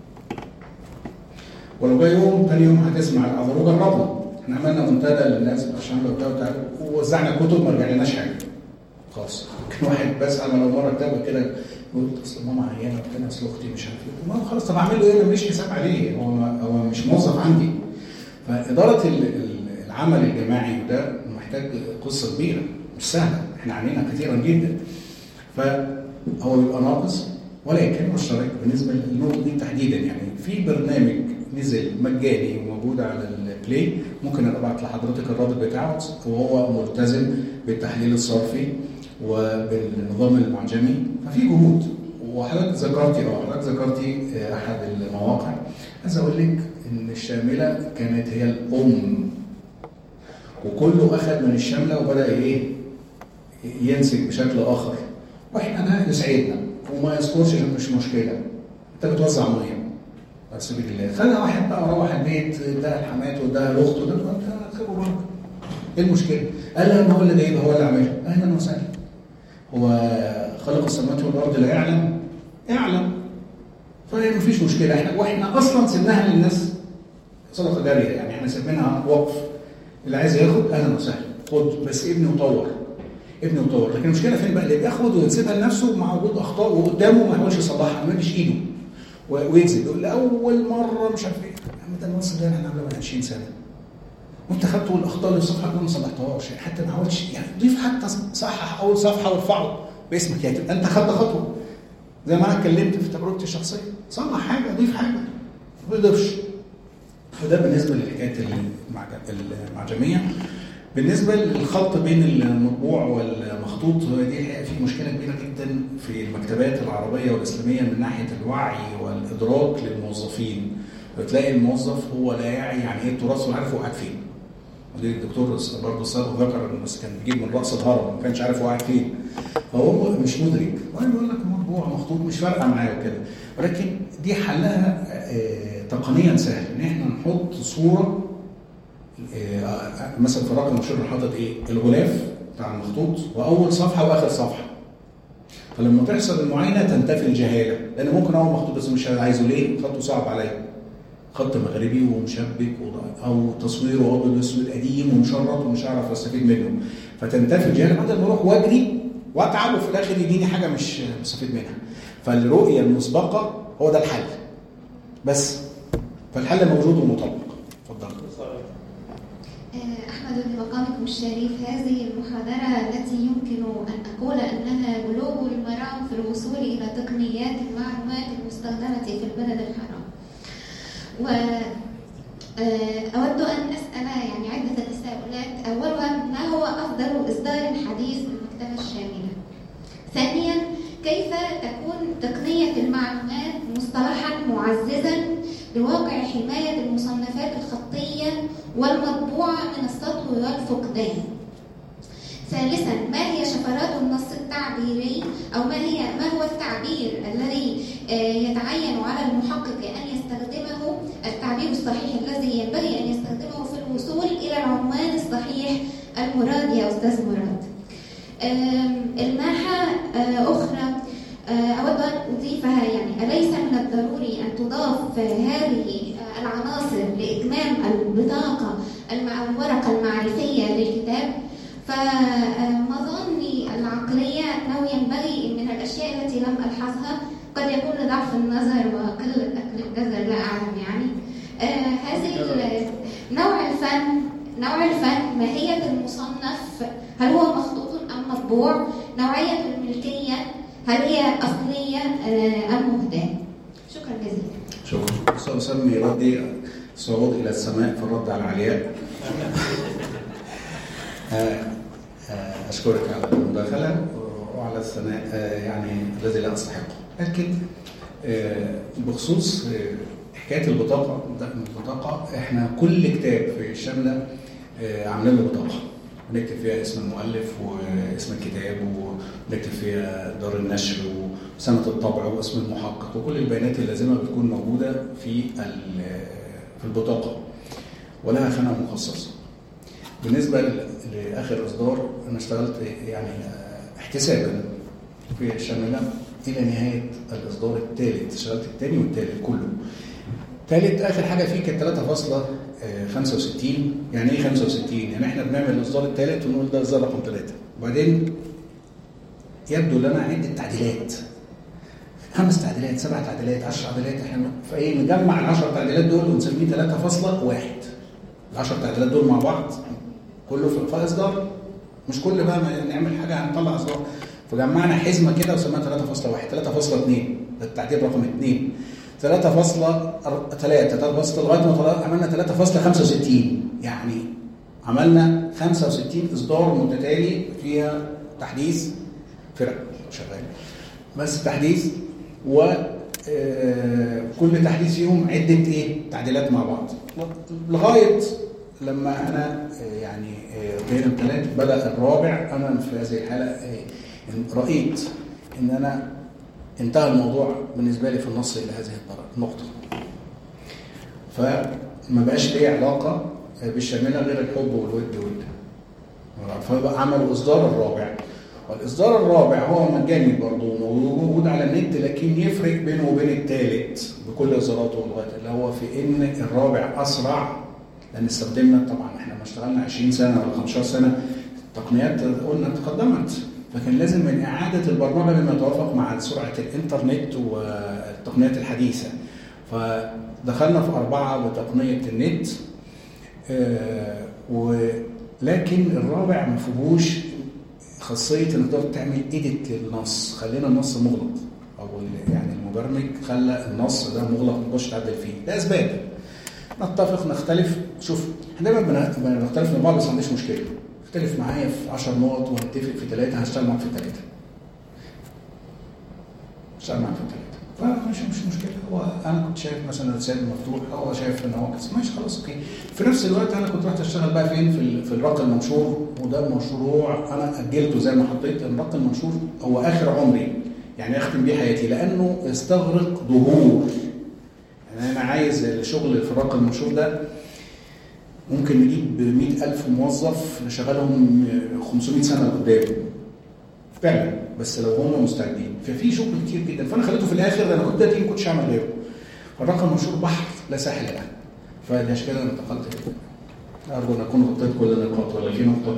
ولو جاي يوم تاني يوم هتسمع الأخبار وجربنا احنا عملنا منتدى للناس عشان لو بتاع وبتاع ووزعنا كتب ما رجعناش حاجه خالص كان واحد بس انا لو مره كتاب كده يقول اصل ماما عيانه وبتاع اصل اختي مش عارف ايه ما خلاص طب اعمل له ايه انا ماليش حساب عليه هو هو مش موظف عندي فاداره ال- ال- العمل الجماعي وده محتاج قصه كبيره مش سهله احنا عانينا كثيرا جدا فهو بيبقى ناقص ولكن مشترك بالنسبه للنقطه دي تحديدا يعني في برنامج نزل مجاني وموجود على البلاي ممكن أنا ابعت لحضرتك الرابط بتاعه وهو ملتزم بالتحليل الصرفي وبالنظام المعجمي ففي جهود وحضرتك ذكرتي اه حضرتك ذكرتي آه، احد المواقع عايز اقول لك ان الشامله كانت هي الام وكله اخذ من الشامله وبدا ايه ينسج بشكل اخر واحنا ده يسعدنا وما يذكرش إن مش مشكله انت بتوزع ميه على سبيل الله خلى واحد بقى روح البيت ده لحماته وده لاخته ده ما انت خيبه برضه ايه المشكله؟ قال لا ما هو اللي جايبها هو اللي عاملها اهلا وسهلا هو خلق السماوات والارض لا يعلم يعلم فما فيش مشكله احنا واحنا اصلا سيبناها للناس صدقه جاريه يعني احنا سيبناها وقف اللي عايز ياخد اهلا وسهلا خد بس ابني وطور ابني وطور لكن المشكله فين بقى اللي بياخد ويسيبها لنفسه مع وجود اخطاء وقدامه ما يحاولش يصلحها ما يمدش ايده و- ويكذب يقول لاول مره مش عارف ايه يا عم ده النص ده احنا عاملينه من 20 سنه وانت خدته الاخطاء اللي في الصفحه دي ما صلحتهاش يعني حتى ما حاولش يعني ضيف حتى صحح اول صفحه وارفعه باسمك يعني تبقى انت خدت خطوه زي ما انا اتكلمت في تجربتي الشخصيه صلح حاجه ضيف حاجه ما تضيفش وده بالنسبه لحكايه المعج- المعجميه بالنسبه للخلط بين المطبوع والمخطوط هو دي الحقيقه في مشكله كبيره جدا في المكتبات العربيه والاسلاميه من ناحيه الوعي والادراك للموظفين بتلاقي الموظف هو لا يعي يعني ايه التراث ولا عارف هو قاعد فين ودي الدكتور برضه السابق ذكر انه بس كان بيجيب من راس الهرم ما كانش عارف هو قاعد فين فهو مش مدرك هو يقول لك مطبوع مخطوط مش فارقه معايا وكده ولكن دي حلها آه، تقنيا سهل ان احنا نحط صوره آه، مثلا في الرقم المشهور حاطط ايه الغلاف بتاع المخطوط واول صفحه واخر صفحه فلما تحصل المعاينه تنتفي الجهاله لان ممكن اول مخطوط بس مش عايزه ليه خطه صعب عليا خط مغربي ومشبك و- او تصويره ابيض واسود قديم ومشرط ومش هعرف استفيد منه فتنتفي الجهاله بدل ما اروح واجري واتعب وفي الاخر يديني حاجه مش مستفيد منها فالرؤيه المسبقه هو ده الحل بس فالحل موجود ومطبق اتفضل أحمد بمقامكم الشريف هذه المحاضرة التي يمكن أن أقول أنها بلوغ المرام في الوصول إلى تقنيات المعلومات المستخدمة في البلد الحرام و آه، أود أن أسأل يعني عدة تساؤلات أولها ما هو أفضل إصدار حديث للمكتبة الشاملة ثانيا كيف تكون تقنية المعلومات مصطلحا معززا لواقع حماية المصنفات الخطية والمطبوعة من السطو والفقدان ثالثا ما هي شفرات النص التعبيري او ما هي ما هو التعبير الذي آه، يتعين على المحقق ان يستخدمه التعبير الصحيح الذي ينبغي ان يستخدمه في الوصول الى العنوان الصحيح المراد يا استاذ مراد آم، الماحة آه، أخرى آه، أود أن أضيفها يعني أليس إضافة هذه العناصر لإتمام البطاقة المع- الورقة المعرفية للكتاب فمظني العقلية أنه ينبغي من الأشياء التي لم ألحظها قد يكون لضعف النظر وقلة أكل الجزر لا أعلم يعني آه، هذه ال- نوع الفن نوع الفن ماهية المصنف هل هو مخطوط أم مطبوع نوعية الملكية هل هي أصلية آه، أم مهداة شكرا جزيلا شكرا سأسمي ردي صعود إلى السماء في الرد على علياء آه، آه، أشكرك على المداخلة وعلى الثناء آه، يعني الذي لا أستحقه لكن آه، بخصوص آه، حكاية البطاقة ده البطاقة احنا كل كتاب في الشاملة آه، عاملين له بطاقة بنكتب فيها اسم المؤلف واسم الكتاب ونكتب فيها دار النشر وسنة الطبع واسم المحقق وكل البيانات اللازمة بتكون موجودة في ال- في البطاقة ولها خانة مخصصة. بالنسبة ل- لآخر إصدار أنا اشتغلت يعني آه، احتسابا في الشاملة إلى نهاية الإصدار الثالث اشتغلت الثاني والثالث كله. ثالث آخر حاجة فيه كانت 3.65 يعني إيه 65؟ يعني إحنا بنعمل الإصدار الثالث ونقول ده إصدار رقم ثلاثة. وبعدين يبدو لنا عدة تعديلات خمس تعديلات سبع تعديلات 10 تعديلات احنا فايه نجمع ال 10 تعديلات دول ونسميه 3.1 ال 10 تعديلات دول مع بعض كله في في اصدار مش كل بقى ما نعمل حاجه هنطلع اصدار فجمعنا حزمه كده وسميها 3.1 3.2 ده التعديل رقم 2 3.3 3 لغايه ما طلع- عملنا 3.65 يعني عملنا 65 اصدار متتالي فيها تحديث فرق شغال بس تحديث و آه، كل تحديث فيهم عده ايه تعديلات مع بعض لغايه لما انا آه، يعني آه، غير امتلاك بدا الرابع انا في هذه الحاله آه، إن رايت ان انا انتهى الموضوع بالنسبه لي في النص الى هذه النقطه فما بقاش ليه علاقه بالشامله غير الحب والود وال فبقى عملوا اصدار الرابع والاصدار الرابع هو مجاني برضه موجود على النت لكن يفرق بينه وبين الثالث بكل اصداراته لغايه اللي هو في ان الرابع اسرع لان استخدمنا طبعا احنا ما اشتغلنا 20 سنه ولا 15 سنه التقنيات قلنا تقدمت فكان لازم من اعاده البرمجه بما يتوافق مع سرعه الانترنت والتقنيات الحديثه فدخلنا في اربعه بتقنيه النت آه، ولكن الرابع ما فيهوش خاصيه انك تقدر تعمل ايديت للنص خلينا النص مغلق او ال- يعني المبرمج خلى النص ده مغلق ما تقدرش تعدل فيه لاسباب نتفق نختلف شوف احنا دايما بن- بنختلف مع بعض بس ما عنديش مشكله اختلف معايا في 10 نقط ونتفق في ثلاثه هشتغل معاك في ثلاثه هشتغل معاك في ثلاثه فمش مش مشكله هو انا كنت شايف مثلا الرساله مفتوح هو شايف ان هو كده ماشي خلاص اوكي في نفس الوقت انا كنت رحت اشتغل بقى فين في ال- في الرق المنشور وده مشروع انا اجلته زي ما حطيت الرق المنشور هو اخر عمري يعني اختم بيه حياتي لانه يستغرق دهور يعني انا عايز الشغل في الرق المنشور ده ممكن نجيب 100000 موظف نشغلهم 500 سنه قدام فعلا بس لو هم مستعدين ففي شغل كتير جدا فانا خليته في الاخر ده انا كنت دي ما كنتش اعمل غيره فالرقم المنشور بحر لا ساحل له فعشان كده انا انتقلت كده ارجو ان اكون غطيت كل النقاط ولا في نقطه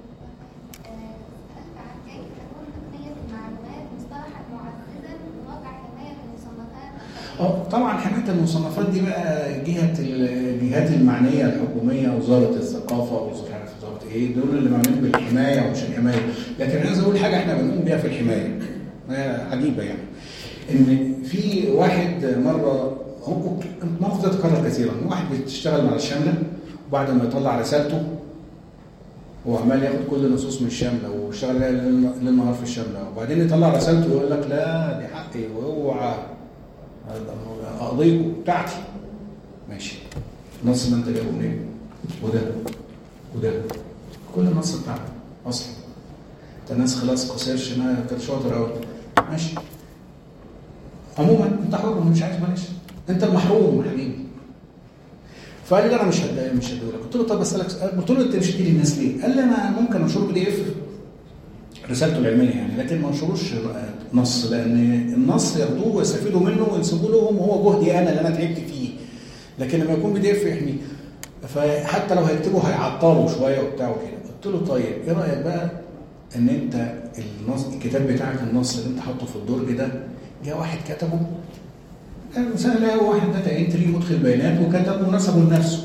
سألت عن كيف تكون تقنية المعلومات مصطلحا معززا لواقع حماية المصنفات اه طبعا حمايه المصنفات دي بقى جهه الجهات المعنيه الحكوميه وزاره الثقافه وزاره عارف وزاره ايه دول اللي معنيين بالحمايه ومش الحمايه لكن عايز اقول حاجه احنا بنقوم بيها في الحمايه هي عجيبه يعني ان في واحد مره هو الموقف ده تكرر كثيرا واحد بيشتغل مع الشامله وبعد ما يطلع رسالته هو عمال ياخد كل النصوص من الشامله واشتغل ليل ليل نهار في الشامله وبعدين يطلع رسالته ويقول لك لا دي حقي واوعى اقضيكم بتاعتي ماشي النص ده انت جايبه منين؟ وده وده كل النص بتاعنا اصلا انت الناس خلاص قصيرش انا كان شاطر قوي ماشي عموما انت حر مش عايز بلاش انت المحروم يا حبيبي فقال لي لا انا مش هد... مش هديهولك قلت له طب اسالك سؤال قلت له انت مش هتدي للناس ليه؟ قال لي انا ممكن انشره بي دي اف رسالته العلميه يعني لكن ما نشروش نص لان النص ياخدوه ويستفيدوا منه وينسبوا لهم وهو جهدي انا اللي انا تعبت فيه لكن لما يكون بي دي اف يحميه فحتى لو هيكتبوا هيعطلوا شويه وبتاع وكده قلت له طيب ايه رايك بقى ان انت النص الكتاب بتاعك النص اللي انت حاطه في الدرج ده جه واحد كتبه كان سهل قوي واحد داتا انتري مدخل بيانات وكتبه ونسبه لنفسه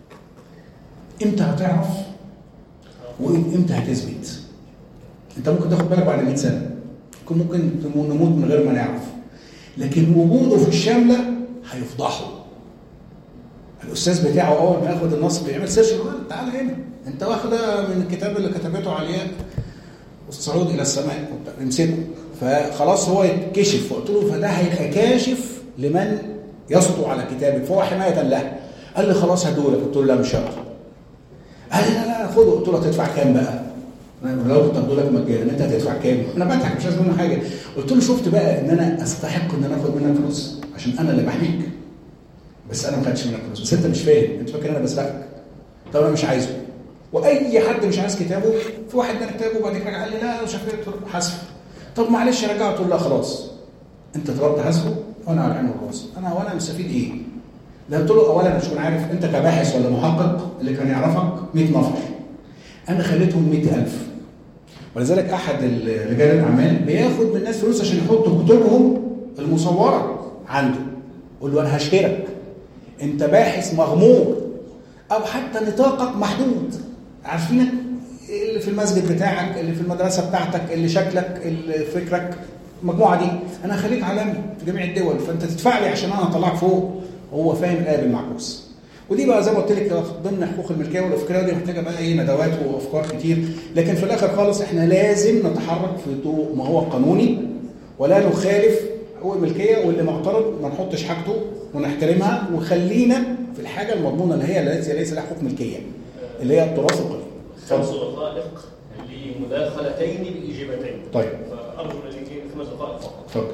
امتى هتعرف وامتى هتثبت انت ممكن تاخد بالك بعد 100 سنه ممكن ممكن نموت من غير ما نعرف لكن وجوده في الشامله هيفضحه الاستاذ بتاعه اول ما ياخد النص بيعمل سيرش يقول له تعالى هنا انت واخده من الكتاب اللي كتبته علياء والصعود الى السماء وبتاع، امسكه فخلاص هو يتكشف فقلت له فده هيبقى كاشف لمن يسطو على كتابك فهو حمايه له قال لي خلاص هدولك قلت له لا مش هقدر قال لي لا لا خده قلت له هتدفع كام بقى؟ انا لو كنت هدولك مجانا انت هتدفع كام؟ انا بضحك مش عايز منه حاجه قلت له شفت بقى ان انا استحق ان انا اخد منك فلوس عشان انا اللي بحميك بس انا ما خدتش منك فلوس بس انت مش فاهم انت فاكر انا بسرقك طب انا مش عايزه واي حد مش عايز كتابه في واحد من كتابه وبعد كده قال لي لا مش عارف ايه حاسبه طب معلش رجعه قلت له لا خلاص انت طلبت حاسبه وانا على العين والراس انا وانا مستفيد ايه؟ ده قلت له اولا مش كنت عارف انت كباحث ولا محقق اللي كان يعرفك 100 نفر انا خليتهم 100000 ولذلك احد ال- رجال الاعمال بياخد من الناس فلوس عشان يحطوا كتبهم المصوره عنده قول له انا هشهرك انت باحث مغمور او حتى نطاقك محدود عارفينك اللي في المسجد بتاعك اللي في المدرسه بتاعتك اللي شكلك اللي فكرك المجموعه دي انا هخليك عالمي في جميع الدول فانت تدفع لي عشان انا اطلعك فوق هو فاهم الايه بالمعكوس ودي بقى زي ما قلت لك ضمن حقوق الملكيه والافكاريه دي محتاجه بقى ايه ندوات وافكار كتير لكن في الاخر خالص احنا لازم نتحرك في ضوء ما هو قانوني ولا نخالف حقوق الملكيه واللي معترض ما نحطش حاجته ونحترمها وخلينا في الحاجه المضمونه اللي هي التي ليس لها حقوق ملكيه اللي هي التراث القديم خمس دقائق لمداخلتين بإجابتين طيب فأرجو لديك خمس دقائق فقط اتفضل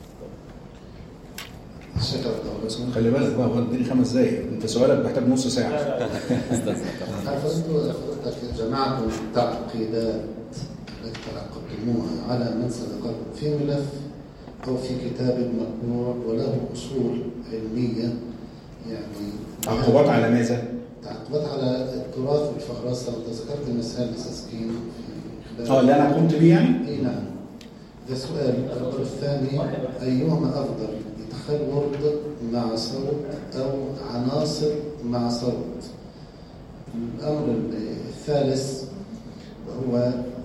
الشيخ عبد الله اسمه خلي بالك بقى هو اديني خمس دقايق انت سؤالك محتاج نص ساعه لا لا حفظت حضرتك جمعت التعقيدات التي تعقدتموها على من سبقكم في ملف او في كتاب مطبوع وله اصول علميه يعني عقوبات على ماذا؟ تعقبات على التراث والفهرسه انت ذكرت مثال مساسكين في خلال اه اللي انا قمت بيه يعني اي نعم ده سؤال الأمر الثاني أيهما أفضل إدخال ورد مع صوت أو عناصر مع صوت الأمر الثالث وهو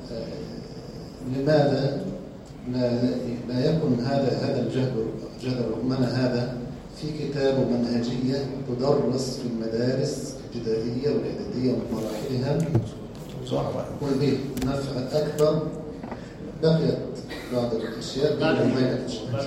آه، لماذا لا لا يكون هذا هذا الجهد جهد الرقمنة هذا في كتاب ومنهجية تدرس في المدارس الابتدائية والإعدادية ومراحلها بسرعه بقى يكون به نفع أكبر بقيت بعض الأشياء بين ما يتشابه.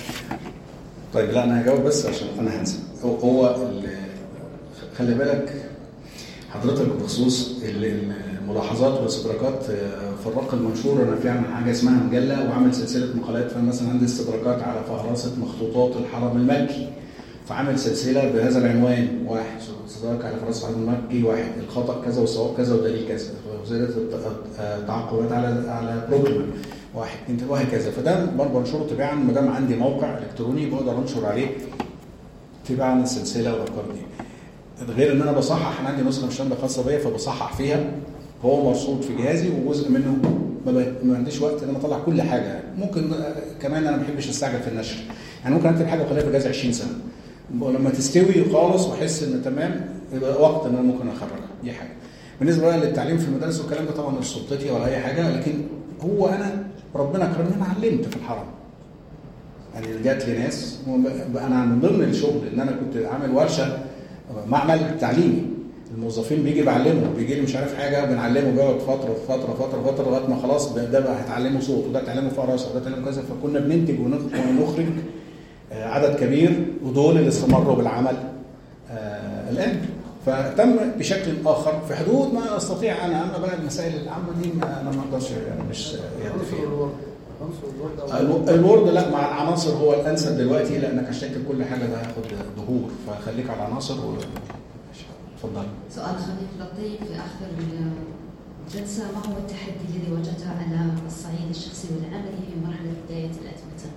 طيب لا انا هجاوب بس عشان انا هنسى هو, هو ال- خلي بالك حضرتك بخصوص ال- الملاحظات والاستدراكات آه، في الرق المنشور انا في عامل حاجه اسمها مجله وعامل سلسله مقالات فمثلا عندي استدراكات على فهرسه مخطوطات الحرم المكي فعامل سلسله بهذا العنوان واحد استدراك على فهرسه الحرم المكي واحد الخطا كذا والصواب كذا والدليل كذا وزياده الت- آه، التعقبات على على بروكلمان واحد اثنين ثلاثة، وهكذا فده برضه بنشره تباعا ما دام عندي موقع الكتروني بقدر انشر عليه تباعا السلسله والافكار دي غير ان انا بصحح انا عندي نسخه مش شامله خاصه بيا فبصحح فيها هو مرصود في جهازي وجزء منه ما, ب... ما عنديش وقت ان انا اطلع كل حاجه يعني. ممكن آه، كمان انا ما بحبش استعجل في النشر يعني ممكن اكتب حاجه واخليها في جهاز 20 سنه ولما تستوي خالص واحس ان تمام يبقى وقت ان انا ممكن اخرجها دي حاجه بالنسبه بقى للتعليم في المدارس والكلام ده طبعا مش سلطتي ولا اي حاجه لكن هو انا ربنا كرمني انا علمت في الحرم يعني جات لي ناس بقى انا من ضمن الشغل ان انا كنت عامل ورشه معمل تعليمي الموظفين بيجي بعلمه بيجي لي مش عارف حاجه بنعلمه بيقعد فتره فتره فتره فتره لغايه ما خلاص ده بقى هيتعلمه صوت وده هيتعلمه فراسه وده هيتعلمه كذا فكنا بننتج ونخ- ونخرج آه، عدد كبير ودول اللي استمروا بالعمل آه، الان فتم بشكل اخر في حدود ما استطيع انا اما بقى المسائل العامه دي ما انا ما اقدرش يعني مش يد فيها الو- الوورد لا مع العناصر هو الانسب دلوقتي لانك عشان تكتب كل حاجه ده هياخد ظهور فخليك على العناصر و اتفضل سؤال خفيف لطيف في آخر ال- جلسة ما هو التحدي الذي واجهته على الصعيد الشخصي والعملي في مرحلة بداية الأتمتة؟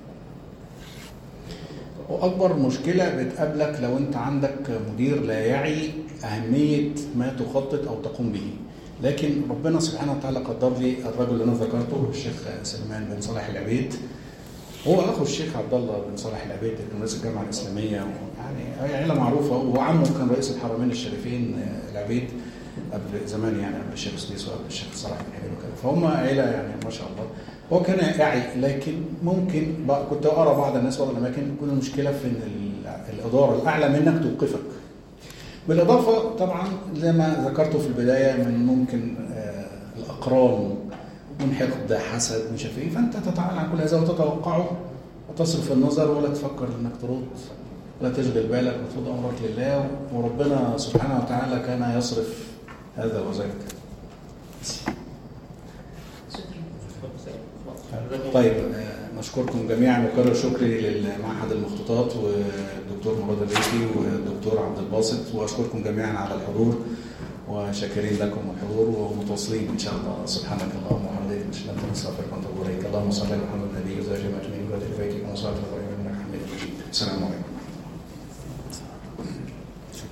واكبر مشكله بتقابلك لو انت عندك مدير لا يعي اهميه ما تخطط او تقوم به لكن ربنا سبحانه وتعالى قدر لي الرجل اللي انا ذكرته الشيخ سلمان بن صالح العبيد هو اخو الشيخ عبد الله بن صالح العبيد كان رئيس الجامعه الاسلاميه يعني هي عيله معروفه وعمه كان رئيس الحرمين الشريفين آه، العبيد قبل زمان يعني قبل الشيخ سديس وقبل الشيخ صلاح بن حبيب وكده فهم عيله يعني ما شاء الله هو كان يعي لكن ممكن بقى كنت ارى بعض الناس بعض الاماكن تكون المشكله في ان ال- الاداره الاعلى منك توقفك بالاضافه طبعا زي ما ذكرته في البدايه من ممكن آه، الاقران من حقد حسد مش عارف ايه فانت تتعامل عن كل هذا وتتوقعه وتصرف النظر ولا تفكر انك ترد ولا تشغل بالك وتفوض امرك لله وربنا سبحانه وتعالى كان يصرف هذا وذاك شكرا طيب آه، نشكركم جميعا وكرر شكري للمعهد المخطوطات والدكتور مراد الريفي والدكتور عبد الباسط واشكركم جميعا على الحضور وشاكرين لكم الحضور ومتواصلين ان شاء الله سبحانك اللهم وبحمدك نشهد ان لا اله الا انت نستغفرك ونتوب اليك اللهم صل على محمد النبي وزوجه اجمعين وعلى اله وصحبه وسلم وصلاه الله انك حميد مجيد السلام عليكم